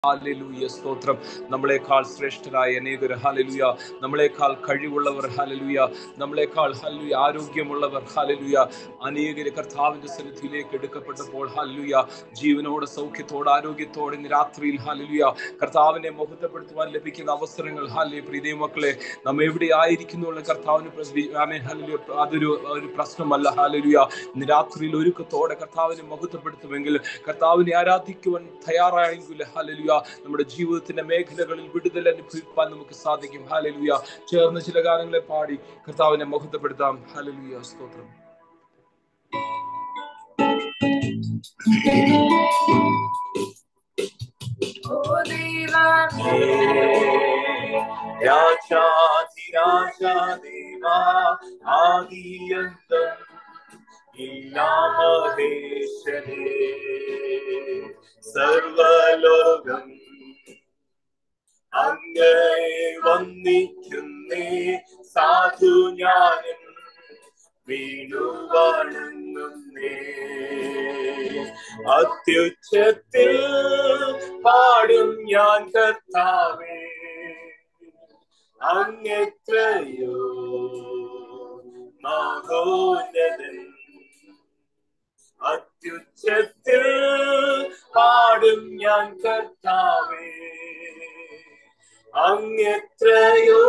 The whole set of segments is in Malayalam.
ഹാലലൂയ സ്തോത്രം നമ്മളെക്കാൾ ശ്രേഷ്ഠരായ അനേകർ ഹാലലുയ നമ്മളെക്കാൾ കഴിവുള്ളവർ ഹാലലുയ നമ്മളെക്കാൾ ഹല്ലുയ ആരോഗ്യമുള്ളവർ ഹാലലുയ അനേകര് കർത്താവിന്റെ സന്നിധിയിലേക്ക് എടുക്കപ്പെട്ടപ്പോൾ ഹല്ലുയ ജീവനോടെ സൗഖ്യത്തോടെ ആരോഗ്യത്തോടെ ഇന്ന് രാത്രിയിൽ ഹല്ലുയ കർത്താവിനെ മഹത്വപ്പെടുത്തുവാൻ ലഭിക്കുന്ന അവസരങ്ങൾ ഹാലേ പ്രീതി മക്കളെ നാം എവിടെ ആയിരിക്കുന്നുള്ള കർത്താവിന് പ്രതി- ആമേൻ ഹല്ലേലൂയ. അതൊരു ഒരു പ്രശ്നമല്ല ഹാലലുയ ഇന്ന് രാത്രിയിൽ ഒരുക്കത്തോടെ കർത്താവിനെ മഹത്വപ്പെടുത്തുമെങ്കിൽ കർത്താവിനെ ആരാധിക്കുവാൻ തയ്യാറായെങ്കിൽ ഹാലലുയ നമ്മുടെ ജീവിതത്തിന്റെ മേഖലകളിൽ വിടുതൽ അനുഭവിക്കാൻ നമുക്ക് സാധിക്കും ഹാലലുയ ചേർന്ന് ചില ഗാനങ്ങളെ പാടി കർത്താവിനെ മഹത്വപ്പെടുത്താം ഹാലലുയ സ്തോത്രം ഓ ദൈവമേ രാജാതിരാജാദേവ ആദിയന്തം ഇല്ലാമഹേശനേ സർവലോകം അങ്ങയെ വന്ദിക്കുന്നേ സാധു ഞാനും വീണു വണങ്ങുന്നേ അത്യുച്ചത്തിൽ പാടും ഞാൻ കർത്താവേ അങ്ങെത്രയോ മഹോന്നതൻ അത്യുച്ചത്തിൽ പാടും ഞാൻ കർത്താവേ അങ്ങെത്രയോ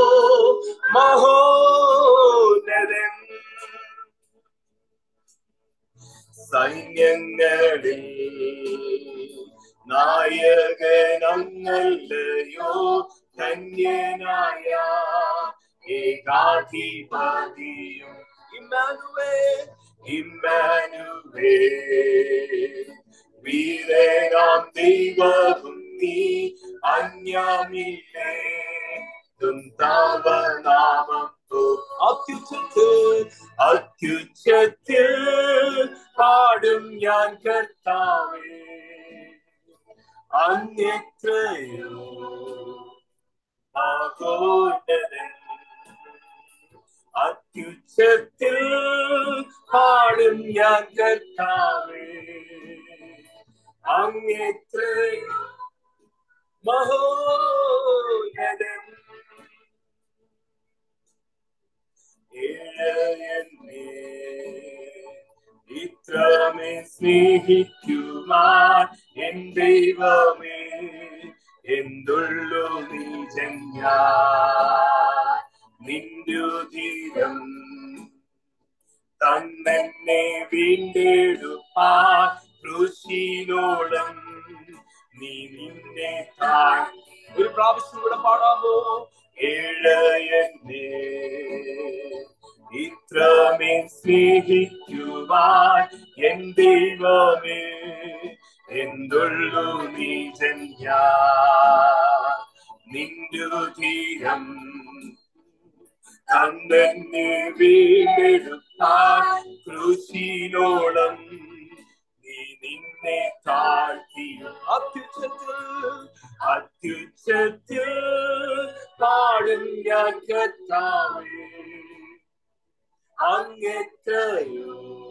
മഹോന്നതൻ സൈന്യങ്ങളിൽ നായകനങ്ങല്ലയോ ധന്യനായ ഏകാധിപതിയും ഇമ്മാനുവേ ഇമ്മാനുവേ വീരനാം ദൈവവും നീ അന്യമില്ലേ തവ നാമം അത്യുച്ചത്തിൽ അത്യുച്ചത്തിൽ പാടും ഞാൻ കർത്താവേ അന്യത്രയോ ആഘോഷതൻ അത്യുച്ചത്തിൽ പാടും ഞാൻ കർത്താവേ അങ്ങെത്രയോ മഹോന്നതൻ ഏഴയന്നേ ഇത്രമേ സ്നേഹിക്കുമാൻ എൻ ദൈവമേ എന്തുള്ളു നീജഞ്ഞ നിന്റുതീരം തന്നെ വീണ്ടെടുപ്പാൻ കൃഷിനോളം നീ നിന്നെ താഴ് ഒരു പ്രാവശ്യം കൂടെ പാടാമോ ഏഴയന്നേ ഇത്രമേ സ്നേഹിക്കുവാൻ എൻ ദൈവമേ എന്തുള്ളു നീ ജന്യ നിന്റുധീരം കണ്ണനെ വീണ്ടെടുത്താൽ കൃഷിനോളം നീ നിന്നെ താഴ്ത്തിയും അത്യുച്ചത്തിൽ അത്യുച്ചത്തിൽ പാടും ഞാൻ കർത്താവേ അങ്ങെത്രയോ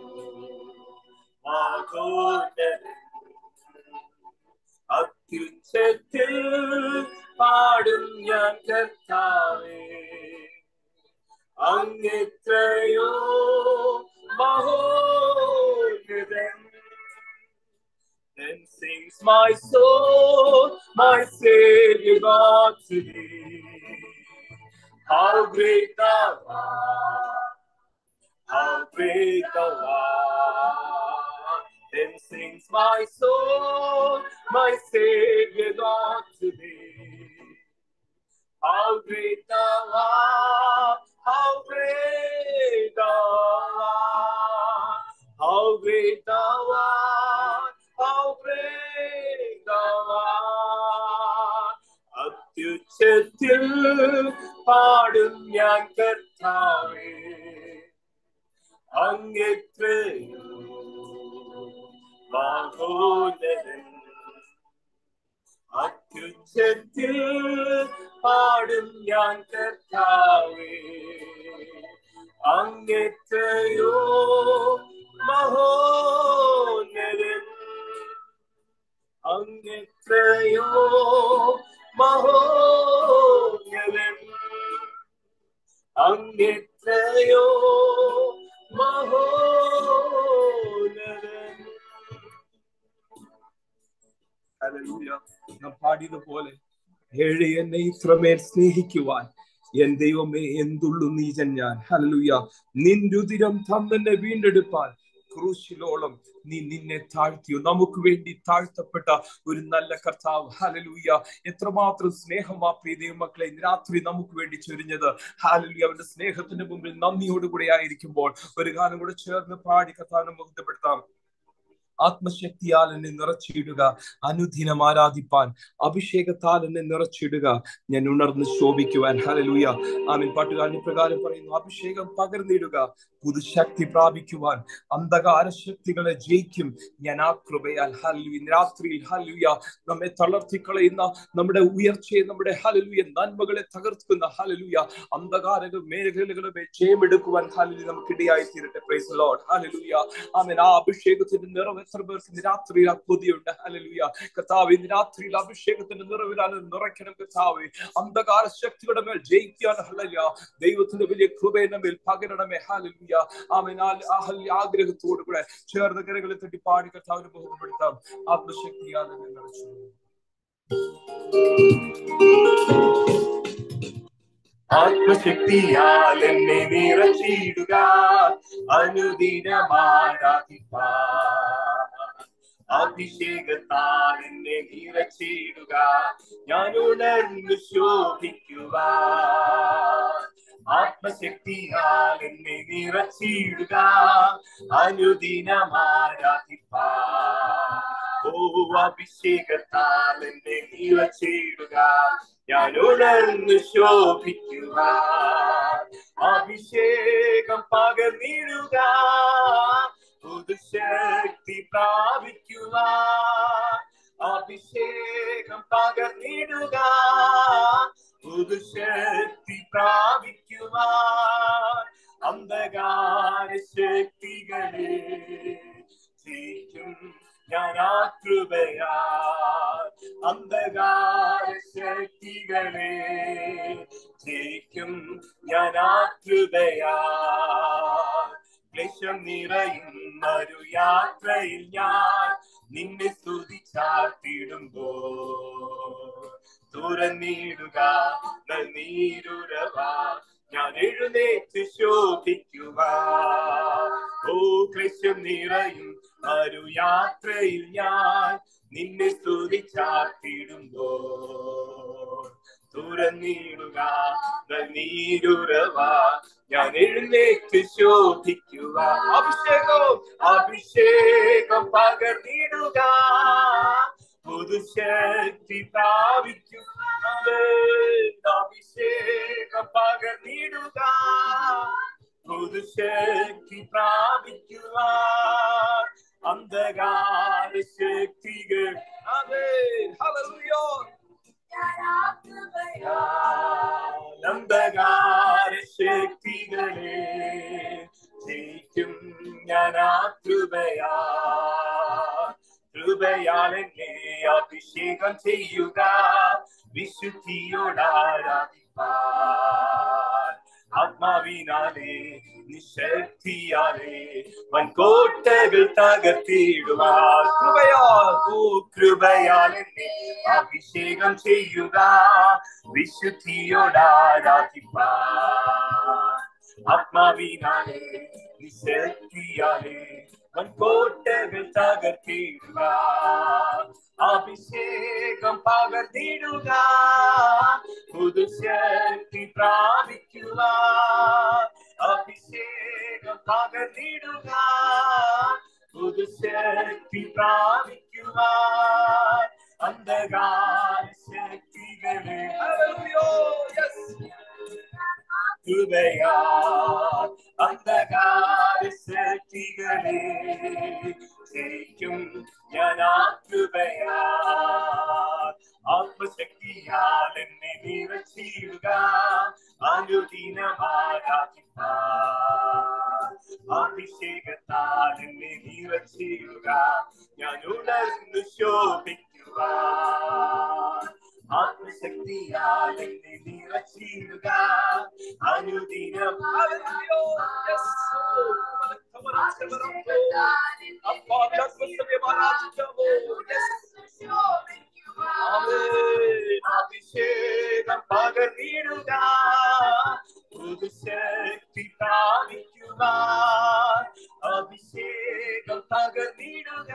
ആഘോഷതൻ അത്യുച്ചത്തിൽ പാടും ഞാൻ കർത്താവേ അങ്ങെത്രയോ മഹോന്നതൻ Then sings my soul, my Savior God to thee. How great thou art, how great thou art. Then sings my soul, my Savior God to thee. How great thou art, how great thou art, how great thou art, how great thou art. അത്യുച്ചത്തിൽ പാടും ഞാൻ കർത്താവേ അങ്ങെത്രയോ മഹോദരൻ അത്യുച്ചത്തിൽ പാടും ഞാൻ കർത്താവേ അങ്ങെത്രയോ മഹോന്നതൻ അങ്ങെത്ര അങ്ങെത്രയോ മഹോന്നതൻ അങ്ങെത്രയോ മഹോന്നതൻ ഹല്ലേലൂയ. നാം പാടിയതുപോലെ ഏഴ് എന്നെ ഇത്രമേൽ സ്നേഹിക്കുവാൻ എൻ ദൈവമേ എന്തുള്ളു നീജൻ ഞാൻ ഹല്ലേലൂയ നിൻരുതിരം തന്നെ വീണ്ടെടുപ്പാൻ ക്രൂശിലോളം നീ നിന്നെ താഴ്ത്തിയോ നമുക്ക് വേണ്ടി താഴ്ത്തപ്പെട്ട ഒരു നല്ല കർത്താവ് ഹലലൂയ എത്രമാത്രം സ്നേഹം ആ പ്രിയ ദൈവമക്കളെ ഇന്ന് രാത്രി നമുക്ക് വേണ്ടി ചൊരിഞ്ഞത് ഹാലലൂയ അവന്റെ സ്നേഹത്തിന്റെ മുമ്പിൽ നന്ദിയോടുകൂടെ ആയിരിക്കുമ്പോൾ ഒരു ഗാനം കൂടെ ചേർന്ന് പാടി കർത്താവിനെ മുഖത്തപ്പെടുത്താം ആത്മശക്തിയാൽ എന്നെ നിറച്ചിടുക അനുദിനം ആരാധിപ്പാൻ അഭിഷേകത്താൽ എന്നെ നിറച്ചിടുക ഞാൻ ഉണർന്ന് ശോഭിക്കുവാൻ ഹലലൂയ ആമീൻ പാട്ടുകാരൻ പ്രകാരം പറയുന്നു അഭിഷേകം പകർന്നിടുക പുതുശക്തി പ്രാപിക്കുവാൻ അന്ധകാര ശക്തികളെ ജയിക്കും ഞാൻ ആ കൃപയാൽ ഹല്ലുയ രാത്രിയിൽ ഹല്ലുയ നമ്മെ തളർത്തിക്കളയുന്ന നമ്മുടെ ഉയർച്ചയെ നമ്മുടെ ഹലലുയ നന്മകളെ തകർക്കുന്ന ഹലലുയ അന്ധകാര മേഖലകളെ ജയമെടുക്കുവാൻ ഹലലു നമുക്കിടയായി തീരട്ടെ പ്രൈസ് ലോഡ് ഹലലുയ ആമേൻ ആ അഭിഷേകത്തിന്റെ നിറവ് എത്ര പേർക്ക് ഇന്ന് രാത്രിയിൽ ആ കൊതിയുണ്ട് ഹലലുയ കർത്താവ് ഇന്ന് രാത്രിയിൽ അഭിഷേകത്തിന്റെ നിറവിലാൽ നിറയ്ക്കണം കർത്താവ് അന്ധകാര ശക്തികളുടെ മേൽ ജയിക്കാൻ ഹലലുയ ദൈവത്തിന്റെ വലിയ കൃപയെ മേൽ പകരണമേ ഹലലുയ ആമേൻ ആ ആ ഹല്ലുയ ആഗ്രഹത്തോടു കൂടെ ചേർന്ന് കരകളിൽ തട്ടി പാടി കർത്താവിനെ ബഹുമപ്പെടുത്താം ആത്മശക്തിയാൽ എന്നെ നിറച്ചു ആത്മശക്തിയാൽ എന്നെ നിറച്ചിടുക അനുദിനമാരാധിപ്പാൻ അഭിഷേകത്താൽ എന്നെ നിറച്ചിടുക ഞാൻ ഉണർന്നു ശോഭിക്കുക ആത്മശക്തിയാൽ എന്നെ നിറച്ചിടുക അനുദിനമാരാധിപ്പാൻ ഓ അഭിഷേകത്താൽ എന്നെ നിറച്ചിടുക ഞാൻ ഉണർന്നു ശോഭിക്കുക അഭിഷേകം പകർന്നിടുക പുതുശക്തി പ്രാപിക്കുക അഭിഷേകം പകർന്നിടുക പുതുശക്തി പ്രാപിക്കുക അന്ധകാര ശക്തികളെ ജയിക്കും ഞാൻ ആ കൃപയാ അന്ധകാര ശക്തികളെ ജയിക്കും ഞാൻ ആ കൃപയാ ക്ലേശം നിറയുന്ന ഒരു യാത്രയിൽ ഞാൻ നിന്നെ സ്തുതിച്ചാർത്തിടുമ്പോ തുറന്നിടുക നീരുറവ ഞാൻ എഴുന്നേറ്റ് ശോഭിക്കുക ഓ ക്ലേശം നിറയും ഒരു യാത്രയിൽ ഞാൻ നിന്നെ സ്തുതിച്ചാർത്തിടുമ്പോ തുറന്നിടുക നീരുറവ ഞാൻ എഴുന്നേറ്റ് ശോഭിക്കുക അഭിഷേകം അഭിഷേകം പകർന്നിടുക പുതുശക്തി പ്രാപിക്കുക അഭിഷേകം പകർന്നിടുക പുതുശക്തി പ്രാപിക്കുക അന്ധകാര ശക്തികൾ ആമേൻ ഹല്ലേലൂയ അന്ധകാര ശക്തികളെ ജയിക്കും ഞാൻ ആ കൃപയാ കൃപയാൽ എന്നെ അഭിഷേകം ചെയ്യുക വിശുദ്ധിയോടാരാധിപ്പാൻ ആത്മാവിനാലേ നിശക്തിയാലേ വൻകോട്ടകൾ തകർത്തിടുവാൻ കൃപയാൽ ഓ കൃപയാൽ എന്നെ അഭിഷേകം ചെയ്യുക വിശുദ്ധിയോടാരാധിപ്പാൻ ആത്മാവിനാലേ നിശക്തിയാലേ വൻകോട്ടകൾ തകർത്തിടുക അഭിഷേകം പകർന്നിടുക പുതുശക്തി പ്രാപിക്കുക അഭിഷേകം പകർന്നിടുക പുതുശക്തി പ്രാപിക്കുക അന്ധകാര ശക്തികളെ കൃപയാ അന്ധകാര ശക്തികളെ ജയിക്കും ഞാൻ ആ കൃപയാ ആത്മശക്തിയാൽ എന്നെ നിറച്ചിടുക അനുദിനമാരാധിപ്പാൻ അഭിഷേകത്താൽ എന്നെ നിറച്ചിടുക ഞാൻ ഉണർന്നു ശോഭിക്കുക ശക്തിയാൽ എന്നെ നിറച്ചിടുക അനുദിനം അഭിഷേകം പകർന്നിടുക പുതുശക്തി പ്രാപിക്കുക അഭിഷേകം പകർന്നിടുക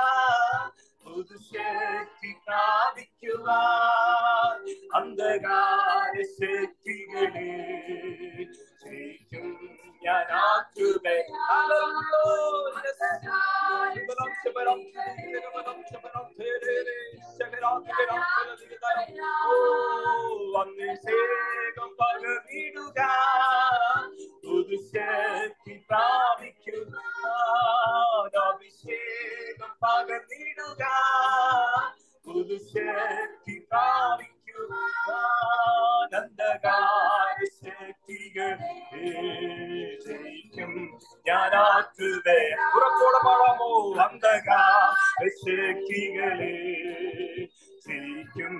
പുതുശക്തി പ്രാപിക്കുക അന്ധകാര ശക്തികളെ ജയിക്കും ഞാൻ ആക്കുക അഭിഷേകം പകർന്നിടുക പുതുശക്തി പ്രാപിക്കുക അഭിഷേകം പകർന്നിടുക പുതുശക്തി പ്രാപിക്കുക അന്ധകാര ശക്തികളെ ജയിക്കും ഞാനാക്കുക ഉറപ്പോടെ പാടാമോ അന്ധകാര ശക്തികളെ ജയിക്കും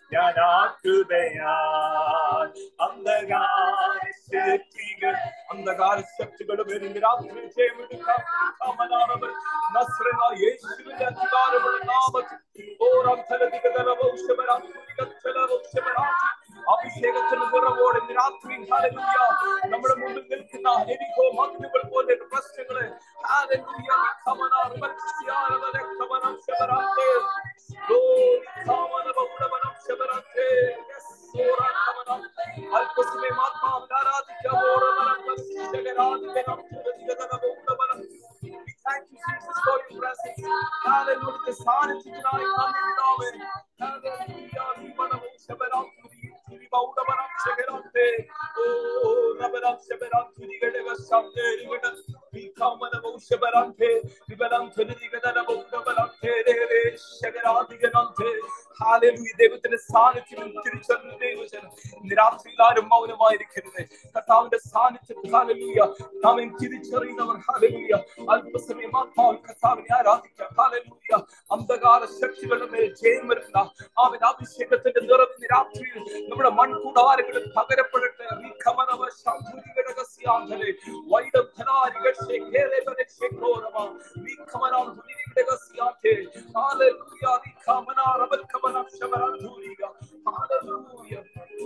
ഞാനാക്കുകയാൽ അന്ധകാര ശക്തികൾ അന്ധകാര ശക്തികൾ വരുന്ന രാത്രി ജയമെടുക്കാം അമനാണവൻ നസ്രന യേശുവിന്റെ അധികാരമുള്ള നാമത്തിൽ ഓരം തലതികതലവൗഷമരാ തുലികത്തലവൗഷമരാ അഭിഷേകത്തിന് നിറവോടെ ഇന്ന് രാത്രി ഹല്ലേലൂയ നമ്മുടെ മുമ്പിൽ നിൽക്കുന്ന എരിഹോ മതിലുകൾ പോലെ പ്രശ്നങ്ങളെ ഹല്ലേലൂയ കമന റിമക്സിയാന കമനം ശബരാത്തെ ഗ്ലോറി കമന ബൗഡമനം ശബരാത്തെ യെസ് ഓറ കമന അല്പസമയം ആത്മാവിൽ ആരാധിക്കാം ഓറ മനം ശകരാധികം തുലികതലവൗഷമരം We thank you, Jesus, for your presence. Hallelujah. സാന്നിധ്യത്തിനായി നന്ദി പിതാവേ. Hallelujah. നിമനവും ശബരാം തുതി, തുതി ബൗഡമനം ശകരാത്തെ. ഓ, റബരം ശബരാം തുതികളുടെ ശബ്ദേ രിവട. വികാമനവും ശബരാത്തെ. വിബലം തുനിതികതല ബൗഡമനത്തെ രേരേ ശകരാധികനത്തെ. Hallelujah. ദൈവത്തിന്റെ സാന്നിധ്യം തിരിച്ചറിഞ്ഞ ദൈവജനം ഇന്ന് രാത്രിയിൽ ആരും മൗനമായിരിക്കരുത് കർത്താവിന്റെ സാന്നിധ്യത്തിൽ ഹാലലൂയ നാം തിരിച്ചറിയുന്നവർ ഹാലലൂയ അല്പസമയം ആത്മാവിൽ കർത്താവിനെ ആരാധിക്കാം ഹാലലൂയ അന്ധകാര ശക്തികളുടെ മേൽ ജയം വരുന്ന അവൻ അഭിഷേകത്തിന്റെ നിറവിന് രാത്രിയിൽ നമ്മുടെ മൺകൂടാരങ്ങളിൽ പകരപ്പെടട്ടെ വിഖമനവ ശാന്തുരികടകസ്യാന്തലെ വൈഡബ്ധനാരികൾ ശേഖേരവരക്ഷേഘോരമ വിഖമനാം ധുനികടകസ്യാന്തേ ഹാലലൂയ വിഖമനാ റബൽഖമനാ ശബരാധൂരിക ഹാലലൂയ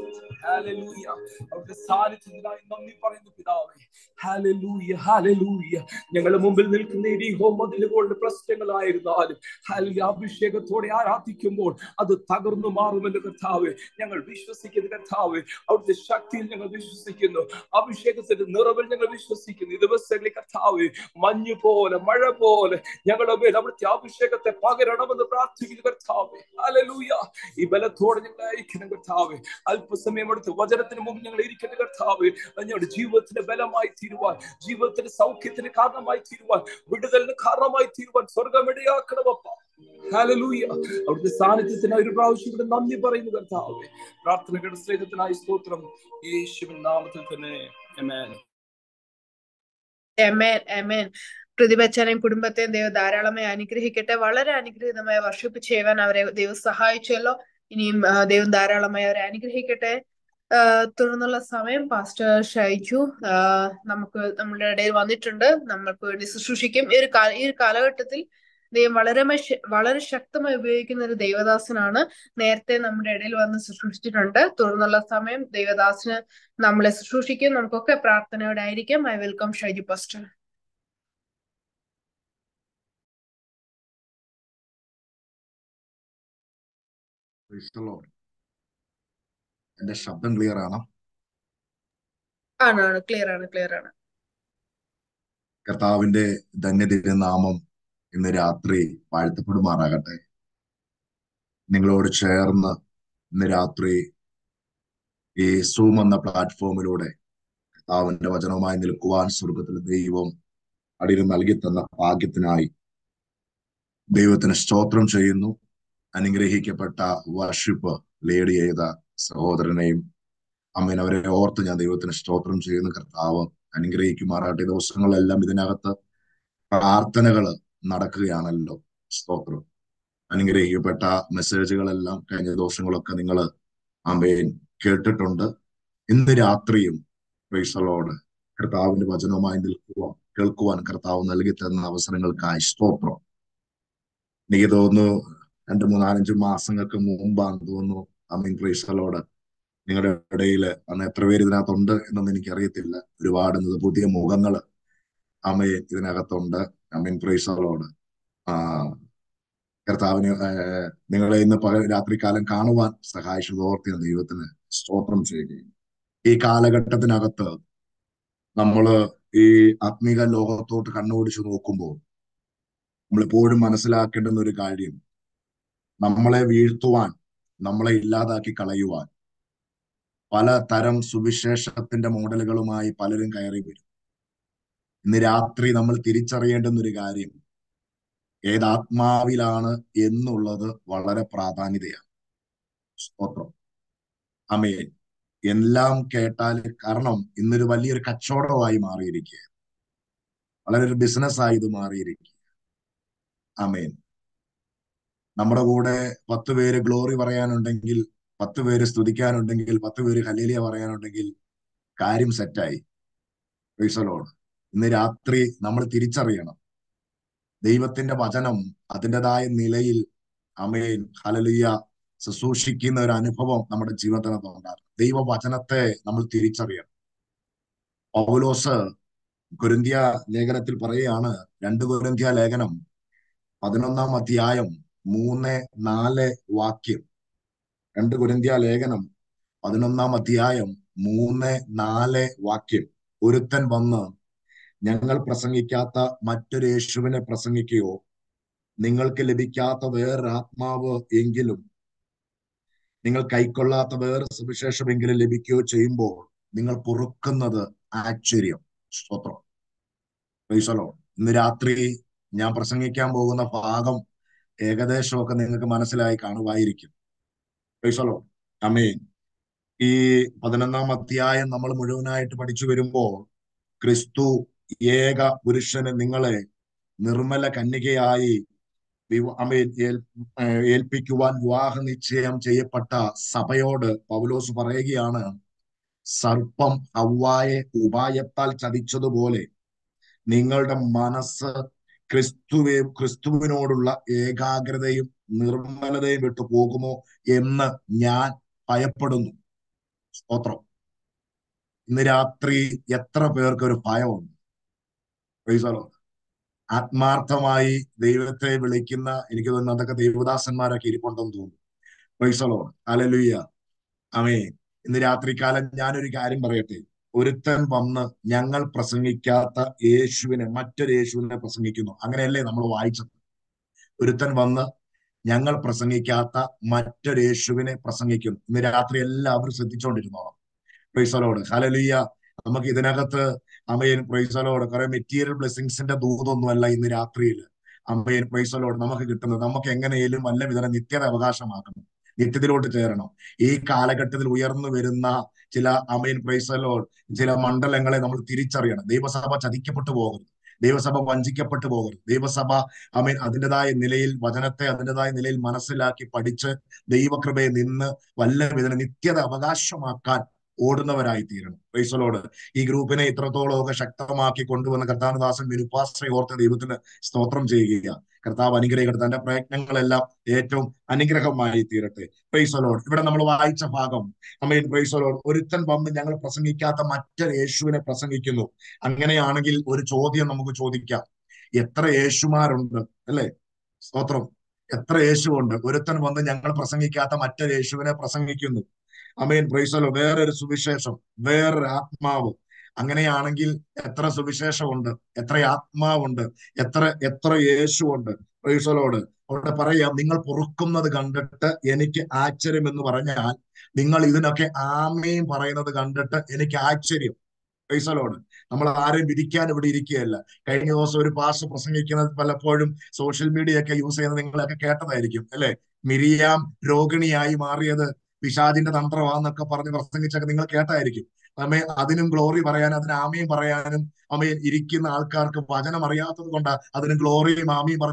ഹാലലൂയ അവിടുത്തെ സാന്നിധ്യത്തിനായി നന്ദി പറയുന്നു പിതാവേ ഹാലലൂയ ഹാലലൂയ ഞങ്ങളുടെ മുമ്പിൽ നിൽക്കുന്ന എരിഹോ മതിലുകളുടെ പ്രശ്നങ്ങളായിരുന്നാലും ഹാലലൂയ അഭിഷേകത്തോടെ ആരാധിക്കുമ്പോൾ അത് തകർന്നു മാറുമെന്ന് കർത്താവ് ഞങ്ങൾ വിശ്വസിക്കുന്നു കർത്താവ് അവിടുത്തെ ശക്തിയിൽ ഞങ്ങൾ വിശ്വസിക്കുന്നു അഭിഷേകത്തിന്റെ നിറവിൽ ഞങ്ങൾ വിശ്വസിക്കുന്നു ഈ ദിവസങ്ങളിൽ കർത്താവ് മഞ്ഞു പോലെ മഴ പോലെ ഞങ്ങളുടെ മേൽ അവിടുത്തെ അഭിഷേകത്തെ പകരണമെന്ന് പ്രാർത്ഥിക്കുന്നു കർത്താവ് ഹാലലൂയ ഈ ബലത്തോടെ ഞങ്ങൾ അയക്കണം കർത്താവ് അല്പസമയം എടുത്ത് വചനത്തിന് മുമ്പ് ഞങ്ങൾ ഇരിക്കുന്ന കർത്താവ് അത് ഞങ്ങളുടെ ജീവിതത്തിന്റെ ബലമായി തീരുവാൻ ജീവിതത്തിന്റെ സൗഖ്യത്തിന് കാരണമായി തീരുവാൻ വിടുതലിന് കാരണമായി തീരുവാൻ സ്വർഗം ഇടയാക്കണമപ്പ ഹാലലൂയ അവിടുത്തെ സാന്നിധ്യത്തിനായി ഒരു പ്രാവശ്യം ഇവിടെ നന്ദി പറയുന്നു കർത്താവ് പ്രാർത്ഥനകളുടെ സ്നേഹത്തിനായി സ്തോത്രം യേശുവിൻ നാമത്തിൽ തന്നെ Amen. എമേൻ എമേൻ പ്രതിഭച്ചനെയും കുടുംബത്തെയും ദൈവം ധാരാളമായി അനുഗ്രഹിക്കട്ടെ വളരെ അനുഗ്രഹീതമായി വർഷിപ്പ് ചെയ്യുവാൻ അവരെ ദൈവം സഹായിച്ചല്ലോ ഇനിയും ആ, ദൈവം ധാരാളമായി അവരെ അനുഗ്രഹിക്കട്ടെ ആ, തുടർന്നുള്ള സമയം പാസ്റ്റർ ഷൈജു ആ, നമുക്ക് നമ്മുടെ ഇടയിൽ വന്നിട്ടുണ്ട് നമ്മൾക്ക് വേണ്ടി ശുശ്രൂഷിക്കും ഈ ഒരു കാ- ഈ ഒരു കാലഘട്ടത്തിൽ ദൈവം വളരെ മശ- വളരെ ശക്തമായി ഉപയോഗിക്കുന്ന ഒരു ദൈവദാസനാണ് നേരത്തെ നമ്മുടെ ഇടയിൽ വന്ന് ശുശ്രൂഷിച്ചിട്ടുണ്ട് തുടർന്നുള്ള സമയം ദൈവദാസന് നമ്മളെ ശുശ്രൂഷിക്കും നമുക്കൊക്കെ പ്രാർത്ഥനയോടെ ആയിരിക്കും I welcome Shaiju pastor Praise the Lord. എന്റെ ശബ്ദം ക്ലിയർ ആണോ ആണ് ആണ് ക്ലിയർ ആണ് ക്ലിയർ ആണ് കർത്താവിന്റെ ധന്യതിരുനാമം ഇന്ന് രാത്രി വാഴ്ത്തപ്പെടുമാറാകട്ടെ നിങ്ങളോട് ചേർന്ന് ഇന്ന് രാത്രി ഈ സൂം എന്ന പ്ലാറ്റ്ഫോമിലൂടെ കർത്താവിന്റെ വചനവുമായി നിൽക്കുവാൻ സ്വർഗത്തിലെ ദൈവം അടിയിൽ നൽകി തന്ന ഭാഗ്യത്തിനായി ദൈവത്തിന് സ്തോത്രം ചെയ്യുന്നു അനുഗ്രഹിക്കപ്പെട്ട വർഷിപ്പ് ലീഡ് ചെയ്ത സഹോദരനെയും അമ്മേൻ അവരെ ഓർത്ത് ഞാൻ ദൈവത്തിന് സ്തോത്രം ചെയ്യുന്ന കർത്താവ് അനുഗ്രഹിക്കുമാറാട്ടെ ഈ ദിവസങ്ങളെല്ലാം ഇതിനകത്ത് പ്രാർത്ഥനകൾ നടക്കുകയാണല്ലോ സ്തോത്രം അനുഗ്രഹിക്കപ്പെട്ട മെസ്സേജുകളെല്ലാം കഴിഞ്ഞ ദിവസങ്ങളൊക്കെ നിങ്ങൾ ആമേൻ കേട്ടിട്ടുണ്ട് ഇന്ന് രാത്രിയും പ്രൈസലോട് കർത്താവിന്റെ വചനവുമായി നിൽക്കുവാൻ കേൾക്കുവാൻ കർത്താവ് നൽകി തന്ന അവസരങ്ങൾക്കായി സ്തോത്രം എനിക്ക് തോന്നുന്നു രണ്ട് മൂന്നാലഞ്ച് മാസങ്ങൾക്ക് മുമ്പാന്ന് തോന്നുന്നു അമീൻ പ്രൈസലോട് നിങ്ങളുടെ ഇടയിൽ അന്ന് എത്ര പേര് ഇതിനകത്തുണ്ട് എന്നൊന്നും എനിക്കറിയത്തില്ല ഒരുപാട് പുതിയ മുഖങ്ങള് അമ്മയെ ഇതിനകത്തുണ്ട് അമീൻ പ്രൈസലോട് ആ കർത്താവിന് ഏർ, നിങ്ങളെ ഇന്ന് പകൽ രാത്രികാലം കാണുവാൻ സഹായിച്ചത് ഓർത്തിന് ദൈവത്തിന് സ്തോത്രം ചെയ്യുകയും ഈ കാലഘട്ടത്തിനകത്ത് നമ്മള് ഈ ആത്മീക ലോകത്തോട്ട് കണ്ണോടിച്ചു നോക്കുമ്പോൾ നമ്മളെപ്പോഴും മനസ്സിലാക്കേണ്ടുന്ന ഒരു കാര്യം നമ്മളെ വീഴ്ത്തുവാൻ നമ്മളെ ഇല്ലാതാക്കി കളയുവാൻ പല തരം സുവിശേഷത്തിന്റെ മോഡലുകളുമായി പലരും കയറി വരും ഇന്ന് രാത്രി നമ്മൾ തിരിച്ചറിയേണ്ടുന്ന ഒരു കാര്യം ഏതാത്മാവിലാണ് എന്നുള്ളത് വളരെ പ്രാധാന്യതയാണ് സ്തോത്രം അമേൻ എല്ലാം കേട്ടാൽ കാരണം ഇന്നൊരു വലിയൊരു കച്ചവടമായി മാറിയിരിക്കുക വളരെ ഒരു ബിസിനസ് ആയി ഇത് മാറിയിരിക്കുക അമേൻ നമ്മുടെ കൂടെ പത്ത് പേര് ഗ്ലോറി പറയാനുണ്ടെങ്കിൽ പത്ത് പേര് സ്തുതിക്കാനുണ്ടെങ്കിൽ പത്ത് പേര് ഹലേലിയ പറയാനുണ്ടെങ്കിൽ കാര്യം സെറ്റായി പ്രൈസലോട് ഇന്ന് രാത്രി നമ്മൾ തിരിച്ചറിയണം ദൈവത്തിന്റെ വചനം അതിൻ്റെതായ നിലയിൽ അമേൻ ഹലലിയ ശുശ്രൂഷിക്കുന്ന ഒരു അനുഭവം നമ്മുടെ ജീവിതത്തിനകത്ത് ഉണ്ടാകും ദൈവവചനത്തെ നമ്മൾ തിരിച്ചറിയണം പൗലോസ് കുരുന്തിയ ലേഖനത്തിൽ പറയുകയാണ് രണ്ട് കുരുന്തിയ ലേഖനം പതിനൊന്നാം അധ്യായം മൂന്ന് നാല് വാക്യം രണ്ട് കുരുന്തിയ ലേഖനം പതിനൊന്നാം അധ്യായം മൂന്ന് നാല് വാക്യം ഒരുത്തൻ വന്ന് ഞങ്ങൾ പ്രസംഗിക്കാത്ത മറ്റൊരു യേശുവിനെ പ്രസംഗിക്കുകയോ നിങ്ങൾക്ക് ലഭിക്കാത്ത വേറൊരു ആത്മാവ് എങ്കിലും നിങ്ങൾ കൈക്കൊള്ളാത്ത വേറെ സുവിശേഷമെങ്കിലും ലഭിക്കുകയോ ചെയ്യുമ്പോൾ നിങ്ങൾ പൊറുക്കുന്നത് ആശ്ചര്യം സ്തോത്രം പ്രൈസലോ ഇന്ന് രാത്രി ഞാൻ പ്രസംഗിക്കാൻ പോകുന്ന ഭാഗം ഏകദേശമൊക്കെ നിങ്ങൾക്ക് മനസ്സിലായി കാണുമായിരിക്കും പ്രൈസലോ അമേൻ ഈ പതിനൊന്നാം അധ്യായം നമ്മൾ മുഴുവനായിട്ട് പഠിച്ചു വരുമ്പോൾ ക്രിസ്തു ഏക പുരുഷന് നിങ്ങളെ നിർമ്മല കന്യകയായി വിവ- അമേൻ ഏൽ- ഏർ ഏൽപ്പിക്കുവാൻ വിവാഹ നിശ്ചയം ചെയ്യപ്പെട്ട സഭയോട് പൗലോസ് പറയുകയാണ് സർപ്പം ഹവ്വായെ ഉപായത്താൽ ചതിച്ചതുപോലെ നിങ്ങളുടെ മനസ്സ് ക്രിസ്തുവെ ക്രിസ്തുവിനോടുള്ള ഏകാഗ്രതയും നിർമ്മലതയും വിട്ടു പോകുമോ എന്ന് ഞാൻ ഭയപ്പെടുന്നു സ്തോത്രം ഇന്ന് രാത്രി എത്ര പേർക്ക് ഒരു ഭയമുണ്ട് Praise the Lord. ആത്മാർത്ഥമായി ദൈവത്തെ വിളിക്കുന്ന എനിക്ക് തോന്നുന്നു അതൊക്കെ ദൈവദാസന്മാരൊക്കെ ഇരിപ്പുണ്ടെന്ന് തോന്നുന്നു പൈസലോ അലലുയ്യ അമേ ഇന്ന് രാത്രികാലം ഞാനൊരു കാര്യം പറയട്ടെ ഒരുത്തൻ വന്ന് ഞങ്ങൾ പ്രസംഗിക്കാത്ത യേശുവിനെ മറ്റൊരു യേശുവിനെ പ്രസംഗിക്കുന്നു അങ്ങനെയല്ലേ നമ്മൾ വായിച്ചത് ഒരുത്തൻ വന്ന് ഞങ്ങൾ പ്രസംഗിക്കാത്ത മറ്റൊരു യേശുവിനെ പ്രസംഗിക്കുന്നു ഇന്ന് രാത്രി എല്ലാവരും ശ്രദ്ധിച്ചുകൊണ്ടിരുന്നോളാം പ്രൈസലോട് ഹലലുയ്യ നമുക്ക് ഇതിനകത്ത് അമ്മയൻ പ്രൈസലോട് കുറെ മെറ്റീരിയൽ ബ്ലെസ്സിങ്സിന്റെ ദൂതൊന്നുമല്ല ഇന്ന് രാത്രിയിൽ അമ്മയൻ പ്രൈസലോട് നമുക്ക് കിട്ടുന്നത് നമുക്ക് എങ്ങനെയും വല്ല വിധന നിത്യത അവകാശമാക്കണം നിത്യത്തിലോട്ട് ചേരണം ഈ കാലഘട്ടത്തിൽ ഉയർന്നു വരുന്ന ചില അമീൻ പ്രൈസലോട് ചില മണ്ഡലങ്ങളെ നമ്മൾ തിരിച്ചറിയണം ദൈവസഭ ചതിക്കപ്പെട്ടു പോകരുത് ദൈവസഭ വഞ്ചിക്കപ്പെട്ടു പോകരുത് ദൈവസഭ അമീൻ അതിൻ്റെതായ നിലയിൽ വചനത്തെ അതിൻ്റെതായ നിലയിൽ മനസ്സിലാക്കി പഠിച്ച് ദൈവകൃപയെ നിന്ന് വല്ല വിധന നിത്യത അവകാശമാക്കാൻ ഓടുന്നവരായി തീരണം പ്രൈസലോട് ഈ ഗ്രൂപ്പിനെ ഇത്രത്തോളമൊക്കെ ശക്തമാക്കി കൊണ്ടുവന്ന കർത്താനദാസൻ വിനുപാശ്രയ ഓർത്ത ദൈവത്തിന് സ്തോത്രം ചെയ്യുക കർത്താവ് അനുഗ്രഹിക്കട്ടെ തന്റെ പ്രയത്നങ്ങളെല്ലാം ഏറ്റവും അനുഗ്രഹമായി തീരട്ടെ പ്രൈസലോട് ഇവിടെ നമ്മൾ വായിച്ച ഭാഗം അമ്മയിൽ പ്രൈസലോട് ഒരുത്തൻ വന്ന് ഞങ്ങൾ പ്രസംഗിക്കാത്ത മറ്റൊരു യേശുവിനെ പ്രസംഗിക്കുന്നു അങ്ങനെയാണെങ്കിൽ ഒരു ചോദ്യം നമുക്ക് ചോദിക്കാം എത്ര യേശുമാരുണ്ട് അല്ലെ സ്തോത്രം എത്ര യേശുവുണ്ട് ഒരുത്തൻ വന്ന് ഞങ്ങൾ പ്രസംഗിക്കാത്ത മറ്റൊരു യേശുവിനെ പ്രസംഗിക്കുന്നു അമേൻ പ്രൈസലോ വേറൊരു സുവിശേഷം വേറൊരു ആത്മാവ് അങ്ങനെയാണെങ്കിൽ എത്ര സുവിശേഷമുണ്ട് എത്ര ആത്മാവുണ്ട് എത്ര എത്ര യേശുവുണ്ട് പ്രൈസലോട് അവിടെ പറയാം നിങ്ങൾ പൊറുക്കുന്നത് കണ്ടിട്ട് എനിക്ക് ആശ്ചര്യം എന്ന് പറഞ്ഞാൽ നിങ്ങൾ ഇതിനൊക്കെ ആമയും പറയുന്നത് കണ്ടിട്ട് എനിക്ക് ആശ്ചര്യം പ്രൈസലോട് നമ്മൾ ആരെയും വിധിക്കാൻ ഇവിടെ ഇരിക്കുകയല്ല കഴിഞ്ഞ ദിവസം ഒരു പാസ് പ്രസംഗിക്കുന്നത് പലപ്പോഴും സോഷ്യൽ മീഡിയ ഒക്കെ യൂസ് ചെയ്യുന്നത് നിങ്ങളൊക്കെ കേട്ടതായിരിക്കും അല്ലെ മിരിയാം രോഗിണിയായി മാറിയത് പിശാജിന്റെ തന്ത്രമാന്നൊക്കെ പറഞ്ഞ് പ്രസംഗിച്ചൊക്കെ നിങ്ങൾ കേട്ടായിരിക്കും അമ്മേ അതിനും ഗ്ലോറി പറയാനും അതിന് ആമയും പറയാനും അമ്മയെ ഇരിക്കുന്ന ആൾക്കാർക്ക് വചനം അറിയാത്തത് കൊണ്ടാ അതിന് ഗ്ലോറിയും ആമയും പറഞ്ഞത്